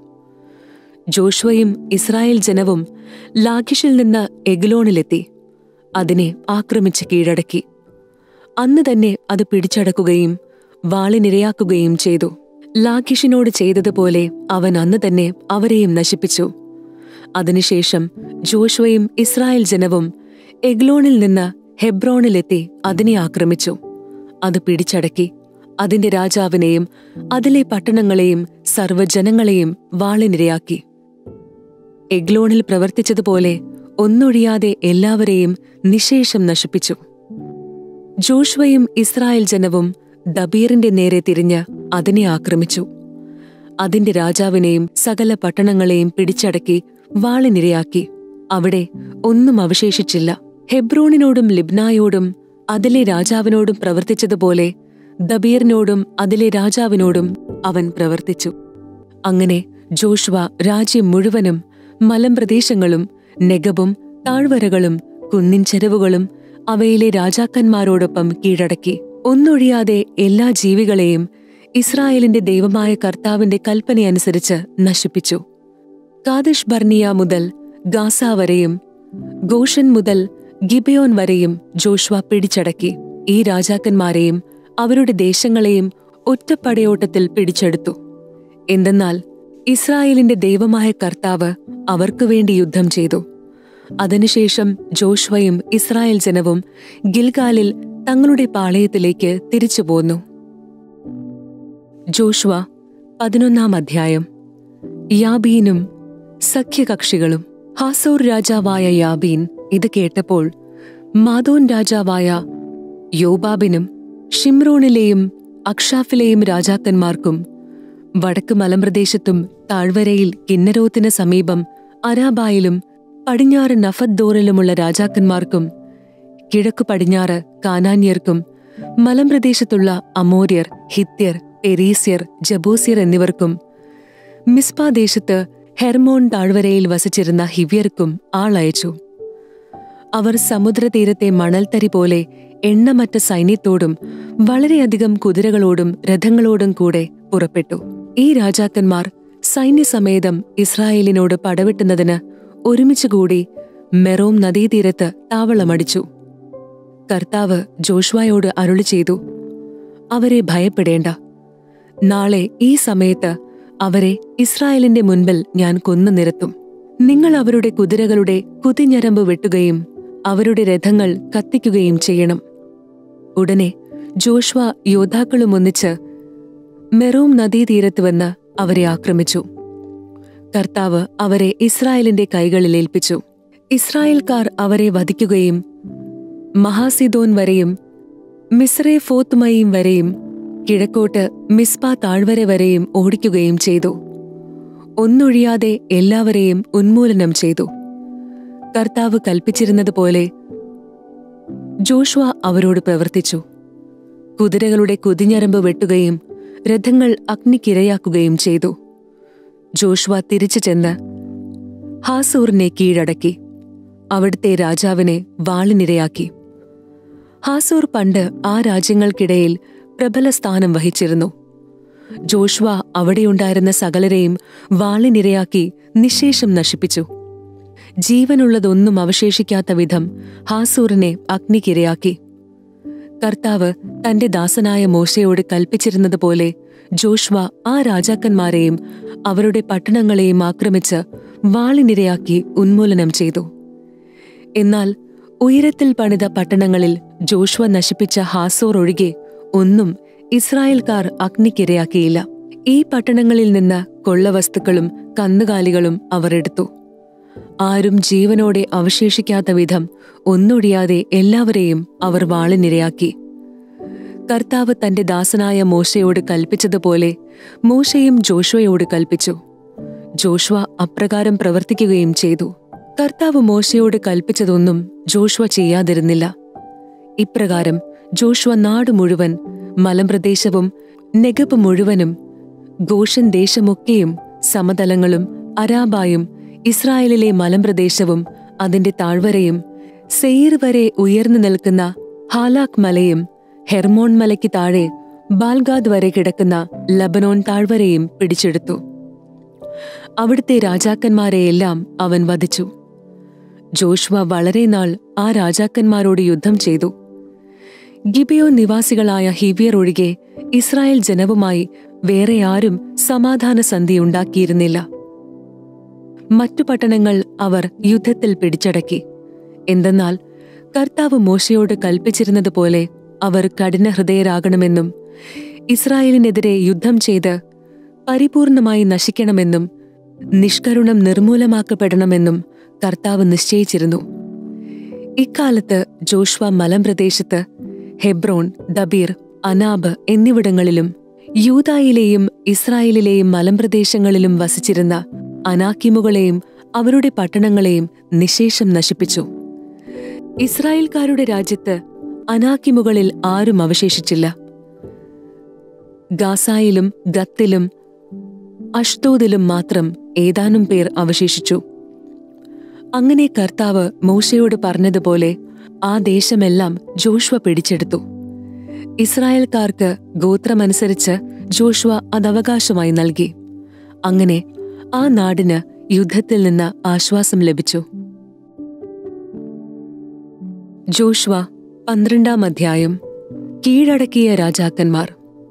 ജോഷ്വയും ഇസ്രായേൽ ജനവും ലാഖിഷിൽ നിന്ന് എഗ്ലോണിലെത്തി അതിനെ ആക്രമിച്ച് കീഴടക്കി അന്ന് തന്നെ അത് പിടിച്ചടക്കുകയും വാളിനിരയാക്കുകയും ചെയ്തു ലാഖിഷിനോട് ചെയ്തതുപോലെ അവൻ അന്ന് തന്നെ അവരെയും നശിപ്പിച്ചു അതിനുശേഷം ജോഷുവയും ഇസ്രായേൽ ജനവും എഗ്ലോണിൽ നിന്ന് ഹെബ്രോണിലെത്തി അതിനെ ആക്രമിച്ചു അത് പിടിച്ചടക്കി അതിന്റെ രാജാവിനെയും അതിലെ പട്ടണങ്ങളെയും സർവ്വജനങ്ങളെയും വാളിനിരയാക്കി എഗ്ലോണിൽ പ്രവർത്തിച്ചതുപോലെ ഒന്നൊഴിയാതെ എല്ലാവരെയും നിശേഷം നശിപ്പിച്ചു ജോഷുവയും ഇസ്രായേൽ ജനവും ദബീറിന്റെ നേരെ തിരിഞ്ഞ് അതിനെ ആക്രമിച്ചു അതിന്റെ രാജാവിനെയും സകല പട്ടണങ്ങളെയും പിടിച്ചടക്കി വാളിനിരയാക്കി അവിടെ ഒന്നും അവശേഷിച്ചില്ല ഹെബ്രോണിനോടും ലിബ്നായോടും അതിലെ രാജാവിനോടും പ്രവർത്തിച്ചതുപോലെ ദബീറിനോടും അതിലെ രാജാവിനോടും അവൻ പ്രവർത്തിച്ചു അങ്ങനെ ജോഷുവ രാജ്യം മുഴുവനും മലമ്പ്രദേശങ്ങളും നെഗബും താഴ്വരകളും കുന്നിൻ ചെരുവുകളും അവയിലെ രാജാക്കന്മാരോടൊപ്പം കീഴടക്കി ഒന്നൊഴിയാതെ എല്ലാ ജീവികളെയും ഇസ്രായേലിന്റെ ദൈവമായ കർത്താവിന്റെ കൽപ്പനയനുസരിച്ച് നശിപ്പിച്ചു കാദിഷ് ബർണിയ മുതൽ ഗാസ വരെയും ഗോഷൻ മുതൽ ഗിബയോൻ വരെയും ജോഷ്വ പിടിച്ചടക്കി ഈ രാജാക്കന്മാരെയും അവരുടെ ദേശങ്ങളെയും ഒറ്റപ്പടയോട്ടത്തിൽ പിടിച്ചെടുത്തു എന്തെന്നാൽ ഇസ്രായേലിന്റെ ദൈവമായ കർത്താവ് അവർക്കു വേണ്ടി യുദ്ധം ചെയ്തു അതിനുശേഷം ജോഷ്വയും ഇസ്രായേൽ ജനവും ഗിൽഗാലിൽ തങ്ങളുടെ പാളയത്തിലേക്ക് തിരിച്ചു പോന്നു ജോഷ്വ പതിനൊന്നാം അധ്യായം യാബീനും സഖ്യകക്ഷികളും ഹാസോർ രാജാവായ യാബീൻ ഇത് കേട്ടപ്പോൾ മാദോൻ രാജാവായ യോബാബിനും ഷിമ്രോണിലെയും അക്ഷാഫിലെയും രാജാക്കന്മാർക്കും വടക്ക് മലമ്പ്രദേശത്തും താഴ്വരയിൽ കിന്നരോത്തിന് സമീപം അരാബായിലും പടിഞ്ഞാറ് നഫദ്ദോറിലുമുള്ള രാജാക്കന്മാർക്കും കിഴക്കു പടിഞ്ഞാറ് കാനാന്യർക്കും മലമ്പ്രദേശത്തുള്ള അമോര്യർ ഹിത്യർ പെരീസ്യർ ജബൂസ്യർ എന്നിവർക്കും മിസ്പാദേശത്ത് ഹെർമോൺ താഴ്വരയിൽ വസിച്ചിരുന്ന ഹിവ്യർക്കും ആളയച്ചു അവർ സമുദ്രതീരത്തെ മണൽത്തരി പോലെ എണ്ണമറ്റ സൈന്യത്തോടും വളരെയധികം കുതിരകളോടും രഥങ്ങളോടും കൂടെ പുറപ്പെട്ടു ഈ രാജാക്കന്മാർ സൈന്യസമേതം ഇസ്രായേലിനോട് പടവെട്ടുന്നതിന് ഒരുമിച്ചുകൂടി മെറോം നദീതീരത്ത് താവളമടിച്ചു കർത്താവ് ജോഷ്വായോട് അരുളി ചെയ്തു അവരെ ഭയപ്പെടേണ്ട നാളെ ഈ സമയത്ത് അവരെ ഇസ്രായേലിന്റെ മുൻപിൽ ഞാൻ കൊന്നു നിരത്തും നിങ്ങൾ അവരുടെ കുതിരകളുടെ കുതിഞ്ഞരമ്പ് വെട്ടുകയും അവരുടെ രഥങ്ങൾ കത്തിക്കുകയും ചെയ്യണം ഉടനെ ജോഷ്വ യോദ്ധാക്കളും ഒന്നിച്ച് മെറോം നദീതീരത്ത് വന്ന് അവരെ ആക്രമിച്ചു കർത്താവ് അവരെ ഇസ്രായേലിന്റെ കൈകളിൽ ഏൽപ്പിച്ചു ഇസ്രായേൽക്കാർ അവരെ വധിക്കുകയും മഹാസിദോൻ വരെയും മിസ്രേ ഫോത്തുമയും വരെയും കിഴക്കോട്ട് മിസ്പ താഴ്വര വരെയും ഓടിക്കുകയും ചെയ്തു ഒന്നൊഴിയാതെ എല്ലാവരെയും ഉന്മൂലനം ചെയ്തു കർത്താവ് കൽപ്പിച്ചിരുന്നതുപോലെ ജോഷ്വ അവരോട് പ്രവർത്തിച്ചു കുതിരകളുടെ കുതിഞ്ഞരമ്പ് വെട്ടുകയും രഥങ്ങൾ അഗ്നിക്കിരയാക്കുകയും ചെയ്തു ജോഷ്വ തിരിച്ചു ചെന്ന് ഹാസൂറിനെ കീഴടക്കി അവിടുത്തെ രാജാവിനെ വാളിനിരയാക്കി ഹാസൂർ പണ്ട് ആ രാജ്യങ്ങൾക്കിടയിൽ പ്രബല സ്ഥാനം വഹിച്ചിരുന്നു ജോഷ്വ അവിടെയുണ്ടായിരുന്ന സകലരെയും വാളിനിരയാക്കി നിശേഷം നശിപ്പിച്ചു ജീവനുള്ളതൊന്നും അവശേഷിക്കാത്ത വിധം ഹാസൂറിനെ അഗ്നിക്കിരയാക്കി കർത്താവ് തന്റെ ദാസനായ മോശയോട് കൽപ്പിച്ചിരുന്നതുപോലെ ജോഷ്വ ആ രാജാക്കന്മാരെയും അവരുടെ പട്ടണങ്ങളെയും ആക്രമിച്ച് വാളിനിരയാക്കി ഉന്മൂലനം ചെയ്തു എന്നാൽ ഉയരത്തിൽ പണിത പട്ടണങ്ങളിൽ ജോഷ്വ നശിപ്പിച്ച ഹാസോർ ഒഴികെ ഒന്നും ഇസ്രായേൽക്കാർ അഗ്നിക്കിരയാക്കിയില്ല ഈ പട്ടണങ്ങളിൽ നിന്ന് കൊള്ളവസ്തുക്കളും കന്നുകാലികളും അവർ എടുത്തു ആരും ജീവനോടെ അവശേഷിക്കാത്ത വിധം ഒന്നൊഴിയാതെ എല്ലാവരെയും അവർ വാളിനിരയാക്കി കർത്താവ് തന്റെ ദാസനായ മോശയോട് കൽപ്പിച്ചതുപോലെ മോശയും ജോഷ്വയോട് കൽപ്പിച്ചു ജോഷ്വ അപ്രകാരം പ്രവർത്തിക്കുകയും ചെയ്തു കർത്താവ് മോശയോട് കൽപ്പിച്ചതൊന്നും ജോഷ്വ ചെയ്യാതിരുന്നില്ല ഇപ്രകാരം ജോഷ്വ നാട് മുഴുവൻ മലമ്പ്രദേശവും നെഗബ് മുഴുവനും ഗോഷൻ ദേശമൊക്കെയും സമതലങ്ങളും അരാബായും ഇസ്രായേലിലെ മലമ്പ്രദേശവും അതിന്റെ താഴ്വരയും സെയീർ വരെ ഉയർന്നു നിൽക്കുന്ന ഹാലാക് മലയും ഹെർമോൺ മലയ്ക്ക് താഴെ ബാൽഗാദ് വരെ കിടക്കുന്ന ലബനോൻ താഴ്വരയും പിടിച്ചെടുത്തു അവിടുത്തെ രാജാക്കന്മാരെയെല്ലാം അവൻ വധിച്ചു ജോഷ്വ വളരെ നാൾ ആ രാജാക്കന്മാരോട് യുദ്ധം ചെയ്തു ഗിബിയോ നിവാസികളായ ഹിവിയർ ഒഴികെ ഇസ്രായേൽ ജനവുമായി വേറെ ആരും സമാധാന സന്ധി ഉണ്ടാക്കിയിരുന്നില്ല മറ്റു പട്ടണങ്ങൾ അവർ യുദ്ധത്തിൽ പിടിച്ചടക്കി എന്തെന്നാൽ കർത്താവ് മോശയോട് കൽപ്പിച്ചിരുന്നതുപോലെ അവർ കഠിനഹൃദയരാകണമെന്നും ഇസ്രായേലിനെതിരെ യുദ്ധം ചെയ്ത് പരിപൂർണമായി നശിക്കണമെന്നും നിഷ്കരുണം നിർമൂലമാക്കപ്പെടണമെന്നും കർത്താവ് നിശ്ചയിച്ചിരുന്നു ഇക്കാലത്ത് ജോഷ്വ മലമ്പ്രദേശത്ത് ഹെബ്രോൺ ദബീർ അനാബ് എന്നിവിടങ്ങളിലും യൂതായിലെയും ഇസ്രായേലിലെയും മലമ്പ്രദേശങ്ങളിലും വസിച്ചിരുന്ന അനാക്കിമുകളെയും അവരുടെ പട്ടണങ്ങളെയും നിശേഷം നശിപ്പിച്ചു ഇസ്രായേൽക്കാരുടെ രാജ്യത്ത് അനാക്കിമുകളിൽ ആരും അവശേഷിച്ചില്ല ഗാസായിലും ഗത്തിലും അഷ്തോദിലും മാത്രം ഏതാനും പേർ അവശേഷിച്ചു അങ്ങനെ കർത്താവ് മോശയോട് പറഞ്ഞതുപോലെ ആ ദേശമെല്ലാം ജോഷ്വ പിടിച്ചെടുത്തു ഇസ്രായേൽക്കാർക്ക് ഗോത്രമനുസരിച്ച് ജോഷ്വ അതവകാശമായി നൽകി അങ്ങനെ ആ നാടിന് യുദ്ധത്തിൽ നിന്ന് ആശ്വാസം ലഭിച്ചു ജോഷ്വ പന്ത്രണ്ടാം അധ്യായം കീഴടക്കിയ രാജാക്കന്മാർ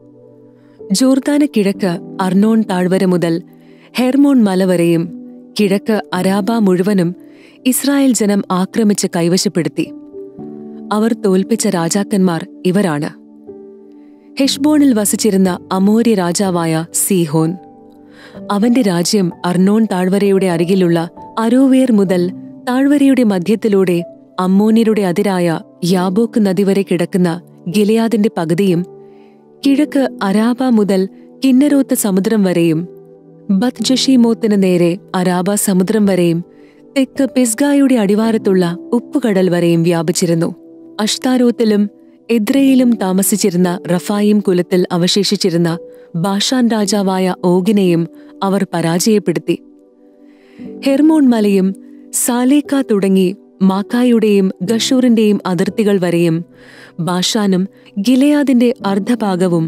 ജോർദാന് കിഴക്ക് അർണോൺ താഴ്വര മുതൽ ഹെർമോൺ മല വരെയും കിഴക്ക് അരാബ മുഴുവനും ഇസ്രായേൽ ജനം ആക്രമിച്ച് കൈവശപ്പെടുത്തി അവർ തോൽപ്പിച്ച രാജാക്കന്മാർ ഇവരാണ് ഹെഷ്ബോണിൽ വസിച്ചിരുന്ന അമോര്യ രാജാവായ സീഹോൻ അവന്റെ രാജ്യം അർണോൺ താഴ്വരയുടെ അരികിലുള്ള അരോവേർ മുതൽ താഴ്വരയുടെ മധ്യത്തിലൂടെ അമ്മോന്യരുടെ അതിരായ യാബോക്ക് നദി വരെ കിടക്കുന്ന ഗിലയാദിന്റെ പകുതിയും കിഴക്ക് അരാബ മുതൽ കിന്നരോത്ത് സമുദ്രം വരെയും ബത് ജഷീമോത്തിന് നേരെ അരാബ സമുദ്രം വരെയും തെക്ക് പിസ്ഗായുടെ അടിവാരത്തുള്ള ഉപ്പുകടൽ വരെയും വ്യാപിച്ചിരുന്നു അഷ്താരോത്തിലും എദ്രയിലും താമസിച്ചിരുന്ന റഫായിം കുലത്തിൽ അവശേഷിച്ചിരുന്ന ബാഷാൻ രാജാവായ ഓഗിനെയും അവർ പരാജയപ്പെടുത്തി ഹെർമോൺ മലയും സാലേക്ക തുടങ്ങി മാക്കായുടെയും ഗഷൂറിന്റെയും അതിർത്തികൾ വരെയും ബാഷാനും ഗിലയാദിന്റെ അർദ്ധഭാഗവും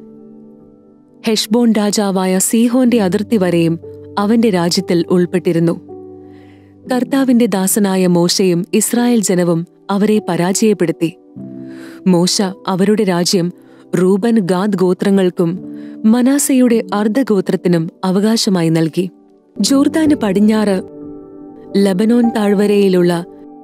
ഹെഷ്ബോൺ രാജാവായ സീഹോന്റെ അതിർത്തി വരെയും അവന്റെ രാജ്യത്തിൽ ഉൾപ്പെട്ടിരുന്നു കർത്താവിന്റെ ദാസനായ മോശയും ഇസ്രായേൽ ജനവും അവരെ പരാജയപ്പെടുത്തി മോശ അവരുടെ രാജ്യം റൂബൻ ഗാദ് ഗോത്രങ്ങൾക്കും മനാസയുടെ അർദ്ധഗോത്രത്തിനും അവകാശമായി നൽകി ജോർദാന് പടിഞ്ഞാറ് ലബനോൻ താഴ്വരയിലുള്ള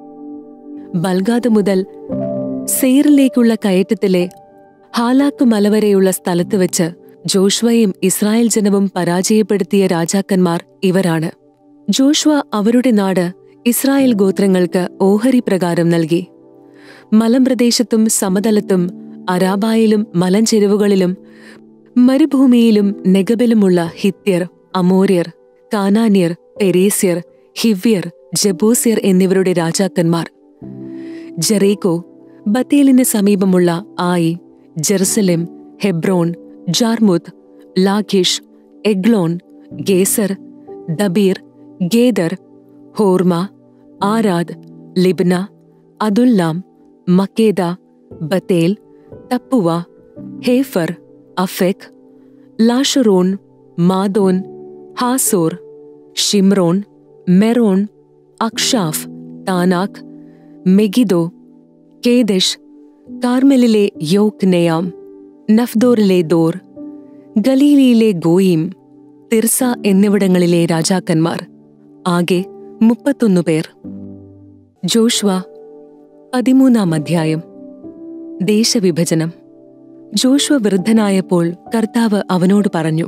ബൽഗാദ് മുതൽ സെയ്റിലേക്കുള്ള കയറ്റത്തിലെ ഹാലാക്ക് മലവരെയുള്ള സ്ഥലത്ത് വെച്ച് ജോഷ്വയും ഇസ്രായേൽ ജനവും പരാജയപ്പെടുത്തിയ രാജാക്കന്മാർ ഇവരാണ് ജോഷ്വ അവരുടെ നാട് ഇസ്രായേൽ ഗോത്രങ്ങൾക്ക് ഓഹരി പ്രകാരം നൽകി മലമ്പ്രദേശത്തും സമതലത്തും അരാബായിലും മലഞ്ചെരുവുകളിലും മരുഭൂമിയിലും നെഗബിലുമുള്ള ഹിത്യർ അമോര്യർ കാനാന്യർ പെരീസ്യർ ഹിവ്യർ ജബൂസ്യർ എന്നിവരുടെ രാജാക്കന്മാർ ജെറീക്കോ ബത്തേലിന് സമീപമുള്ള Ai Jerusalem Hebron Jarmuth Lachish Eglon Gezer Debir Geder Hormah Arad Libnah Adullam Makkedah Bethel Tappuah Hepher Aphek Lasharon Madon Hazor Shimron Meron Achshaph Taanach Megiddo Kedesh കാർമെലിലെ യോക് നെയാം നഫ്ദോറിലെ Dor ഗലീലിയിലെ Goiim Tirzah എന്നിവിടങ്ങളിലെ രാജാക്കന്മാർ ആകെ മുപ്പത്തൊന്നു പേർ Joshua പതിമൂന്നാം അധ്യായം ദേശവിഭജനം Joshua വൃദ്ധനായപ്പോൾ കർത്താവ് അവനോട് പറഞ്ഞു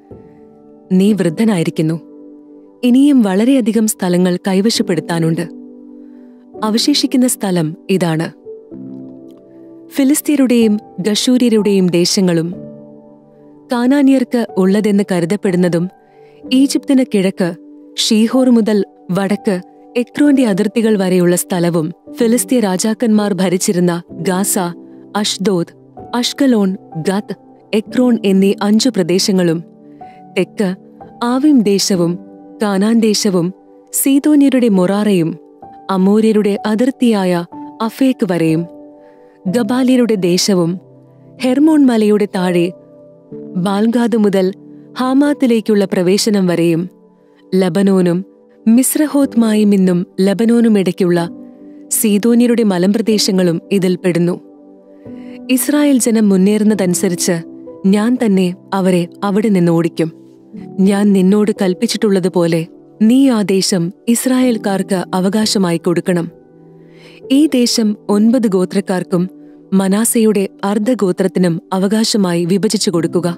നീ വൃദ്ധനായിരിക്കുന്നു ഇനിയും വളരെയധികം സ്ഥലങ്ങൾ കൈവശപ്പെടുത്താനുണ്ട് അവശേഷിക്കുന്ന സ്ഥലം ഇതാണ് ഫിലിസ്തീനരുടെയും ഗഷൂര്യരുടെയും ദേശങ്ങളും കാനാനിയർക്ക് ഉള്ളതെന്ന് കരുതപ്പെടുന്നതും ഈജിപ്തിന് കിഴക്ക് ഷീഹോർ മുതൽ വടക്ക് എക്രോന്റെ അതിർത്തികൾ വരെയുള്ള സ്ഥലവും ഫിലിസ്തീയ രാജാക്കന്മാർ ഭരിച്ചിരുന്ന Gaza Ashdod Ashkelon Gath Ekron എന്നീ അഞ്ചു പ്രദേശങ്ങളും തെക്ക് ആവിം ദേശവും കാനാൻ ദേശവും സീതോന്യരുടെ മൊറാറയും അമോര്യരുടെ അതിർത്തിയായ അഫേക്ക് വരെയും ഗബാലിയരുടെ ദേശവും ഹെർമോൺ മലയുടെ താഴെ ബാൽഗാദ് മുതൽ ഹാമാത്തിലേക്കുള്ള പ്രവേശനം വരെയും ലബനോനും മിശ്രഹോത്മായും ഇന്നും ലബനോനും ഇടയ്ക്കുള്ള സീതോന്യരുടെ മലമ്പ്രദേശങ്ങളും ഇതിൽ പെടുന്നു ഇസ്രായേൽ ജനം മുന്നേറുന്നതനുസരിച്ച് ഞാൻ തന്നെ അവരെ അവിടെ നിന്ന് ഓടിക്കും ഞാൻ നിന്നോട് കൽപ്പിച്ചിട്ടുള്ളതുപോലെ നീ ആ ദേശം ഇസ്രായേൽക്കാർക്ക് അവകാശമായി കൊടുക്കണം ഈ ദേശം ഒൻപത് ഗോത്രക്കാർക്കും മനാസയുടെ അർദ്ധഗോത്രത്തിനും അവകാശമായി വിഭജിച്ചു കൊടുക്കുക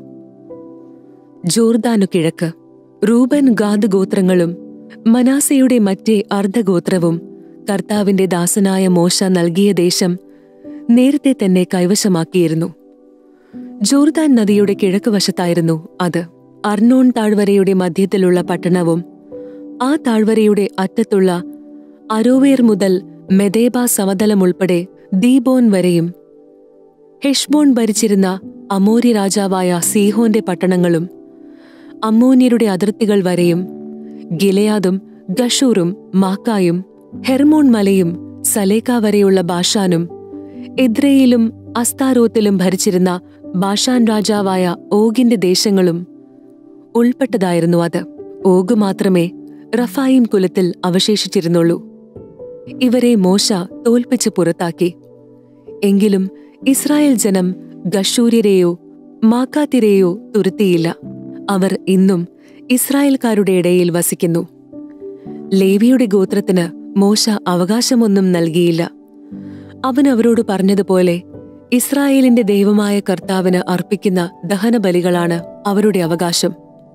ജോർദാനു കിഴക്ക് റൂബൻ ഗാദ് ഗോത്രങ്ങളും മനാസയുടെ മറ്റേ അർദ്ധഗോത്രവും കർത്താവിന്റെ ദാസനായ മോശ നൽകിയ ദേശം നേരത്തെ തന്നെ കൈവശമാക്കിയിരുന്നു ജോർദാൻ നദിയുടെ കിഴക്ക് വശത്തായിരുന്നു അത് അർണോൺ താഴ്വരയുടെ മധ്യത്തിലുള്ള പട്ടണവും ആ താഴ്വരയുടെ അറ്റത്തുള്ള അരോവേർ മുതൽ മെദേബ സമതലം ഉൾപ്പെടെ ദീബോൻ വരെയും ഹെഷ്ബോൺ ഭരിച്ചിരുന്ന അമോരി രാജാവായ സീഹോന്റെ പട്ടണങ്ങളും അമ്മോന്യരുടെ അതിർത്തികൾ വരെയും ഗിലയാദും ഗഷൂറും മാക്കായും ഹെർമോൺ മലയും സലേക്ക വരെയുള്ള ബാഷാനും എദ്രയിലും അസ്താരോത്തിലും ഭരിച്ചിരുന്ന ബാഷാൻ രാജാവായ ഓഗിന്റെ ദേശങ്ങളും ഉൾപ്പെട്ടതായിരുന്നു അത് ഓഗ് മാത്രമേ റഫായിം കുലത്തിൽ അവശേഷിച്ചിരുന്നുള്ളൂ ഇവരെ മോശ തോൽപ്പിച്ച് പുറത്താക്കി എങ്കിലും ഇസ്രായേൽ ജനം ഗഷൂര്യരെയോ മാക്കാത്തിരെയോ തുരുത്തിയില്ല അവർ ഇന്നും ഇസ്രായേൽക്കാരുടെ ഇടയിൽ വസിക്കുന്നു ലേവിയുടെ ഗോത്രത്തിന് മോശ അവകാശമൊന്നും നൽകിയില്ല അവൻ അവരോട് പറഞ്ഞതുപോലെ ഇസ്രായേലിന്റെ ദൈവമായ കർത്താവിന് അർപ്പിക്കുന്ന ദഹനബലികളാണ് അവരുടെ അവകാശം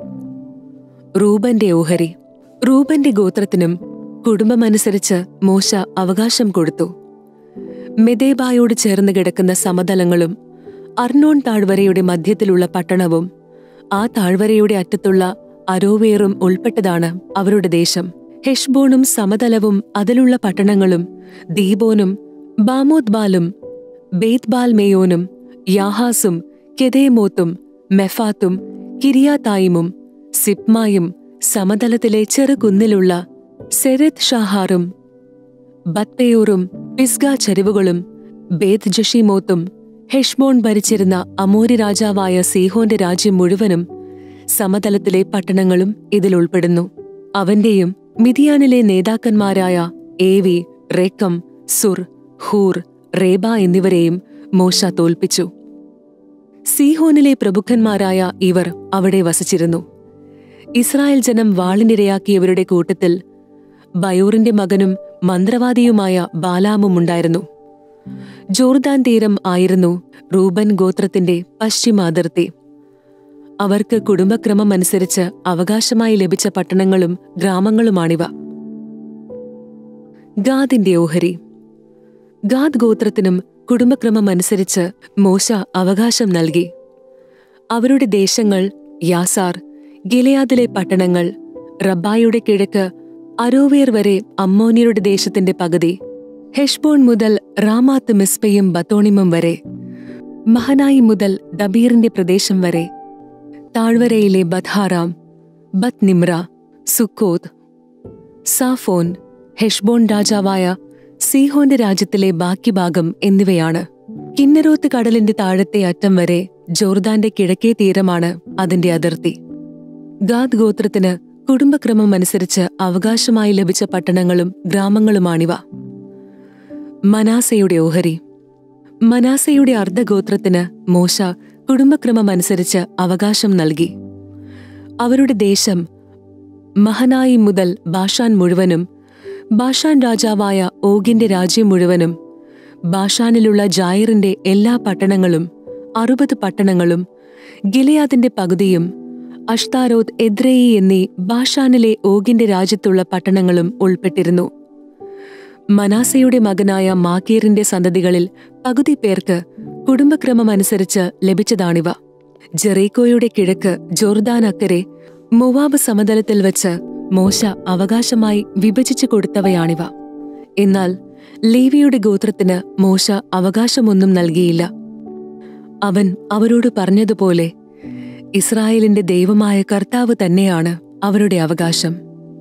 റൂബന്റെ ഓഹരി റൂബന്റെ ഗോത്രത്തിനും കുടുംബമനുസരിച്ച് മോശ അവകാശം കൊടുത്തു മെദേബായോട് ചേർന്ന് കിടക്കുന്ന സമതലങ്ങളും അർണോൺ താഴ്വരയുടെ മധ്യത്തിലുള്ള പട്ടണവും ആ താഴ്വരയുടെ അറ്റത്തുള്ള അരോവേറും ഉൾപ്പെട്ടതാണ് അവരുടെ ദേശം ഹെഷ്ബോണും സമതലവും അതിലുള്ള പട്ടണങ്ങളും ദീബോനും ബാമോദ്ബാലും ബേത്ബാൽ മേയോനും യാഹാസും കെദേമോത്തും മെഫാത്തും കിരിയാതായിമും സിപ്മായും സമതലത്തിലെ ചെറുകുന്നിലുള്ള സെരത് ഷാഹാറും ബത്തേയൂറും പിസ്ഗ ചരിവുകളും ബേത് ജഷീമോത്തും ഹെഷ്ബോൺ ഭരിച്ചിരുന്ന അമോരി രാജാവായ സീഹോന്റെ രാജ്യം മുഴുവനും സമതലത്തിലെ പട്ടണങ്ങളും ഇതിൽ ഉൾപ്പെടുന്നു അവന്റെയും മിതിയാനിലെ നേതാക്കന്മാരായ ഏവി റേക്കം സുർ ഹൂർ റേബ എന്നിവരെയും മോശ തോൽപ്പിച്ചു സീഹോനിലെ പ്രഭുക്കന്മാരായ ഇവർ അവിടെ വസിച്ചിരുന്നു ഇസ്രായേൽ ജനം വാളിനിരയാക്കിയവരുടെ കൂട്ടത്തിൽ ബയോറിന്റെ മകനും മന്ത്രവാദിയുമായ ബാലാമും ഉണ്ടായിരുന്നു ജോർദാൻ തീരം ആയിരുന്നു റൂബൻ ഗോത്രത്തിന്റെ പശ്ചിമ അതിർത്തി അവർക്ക് കുടുംബക്രമം അനുസരിച്ച് അവകാശമായി ലഭിച്ച പട്ടണങ്ങളും ഗ്രാമങ്ങളുമാണിവ ഗാദിന്റെ ഓഹരി ഗാദ് ഗോത്രത്തിനും കുടുംബക്രമം അനുസരിച്ച് മോശ അവകാശം നൽകി അവരുടെ ദേശങ്ങൾ യാസാർ ഗിലയാദിലെ പട്ടണങ്ങൾ റബ്ബായുടെ കിഴക്ക് അരോവേർ വരെ അമ്മോനിയരുടെ ദേശത്തിന്റെ പകുതി ഹെഷ്ബോൺ മുതൽ റാമാത്ത് മിസ്പയും ബത്തോണിമും വരെ മഹനായി മുതൽ ദബീറിന്റെ പ്രദേശം വരെ താഴ്വരയിലെ ബദ്ഹാറാം ബത് നിമ്ര സുക്കോത് സാഫോൻ ഹെഷ്ബോൺ രാജാവായ സീഹോന്റെ രാജ്യത്തിലെ ബാക്കി ഭാഗം എന്നിവയാണ് കിന്നരോത്ത് കടലിന്റെ താഴത്തെ അറ്റം വരെ ജോർദാന്റെ കിഴക്കേ തീരമാണ് അതിന്റെ അതിർത്തി ഗാദ് ഗോത്രത്തിന് കുടുംബക്രമം അനുസരിച്ച് അവകാശമായി ലഭിച്ച പട്ടണങ്ങളും ഗ്രാമങ്ങളുമാണിവ മനാസയുടെ ഓഹരി മനാസയുടെ അർദ്ധഗോത്രത്തിന് മോശ കുടുംബക്രമം അനുസരിച്ച് അവകാശം നൽകി അവരുടെ ദേശം മഹനായി മുതൽ ബാഷാൻ മുഴുവനും ബാഷാൻ രാജാവായ ഓഗിന്റെ രാജ്യം മുഴുവനും ബാഷാനിലുള്ള ജായറിന്റെ എല്ലാ പട്ടണങ്ങളും അറുപത് പട്ടണങ്ങളും ഗിലയാദിന്റെ പകുതിയും അഷ്താരോത്ത് എദ്രയി എന്നീ ബാഷാനിലെ ഓഗിന്റെ രാജ്യത്തുള്ള പട്ടണങ്ങളും ഉൾപ്പെട്ടിരുന്നു മനാസയുടെ മകനായ മാക്കീറിന്റെ സന്തതികളിൽ പകുതി പേർക്ക് കുടുംബക്രമം അനുസരിച്ച് ലഭിച്ചതാണിവ ജെറീക്കോയുടെ കിഴക്ക് ജോർദാൻ അക്കരെ മൊവാബ് സമതലത്തിൽ വെച്ച് മോശ അവകാശമായി വിഭജിച്ചു കൊടുത്തവയാണിവ എന്നാൽ ലേവിയുടെ ഗോത്രത്തിന് മോശ അവകാശമൊന്നും നൽകിയില്ല അവൻ അവരോട് പറഞ്ഞതുപോലെ ഇസ്രായേലിന്റെ ദൈവമായ കർത്താവ് തന്നെയാണ് അവരുടെ അവകാശം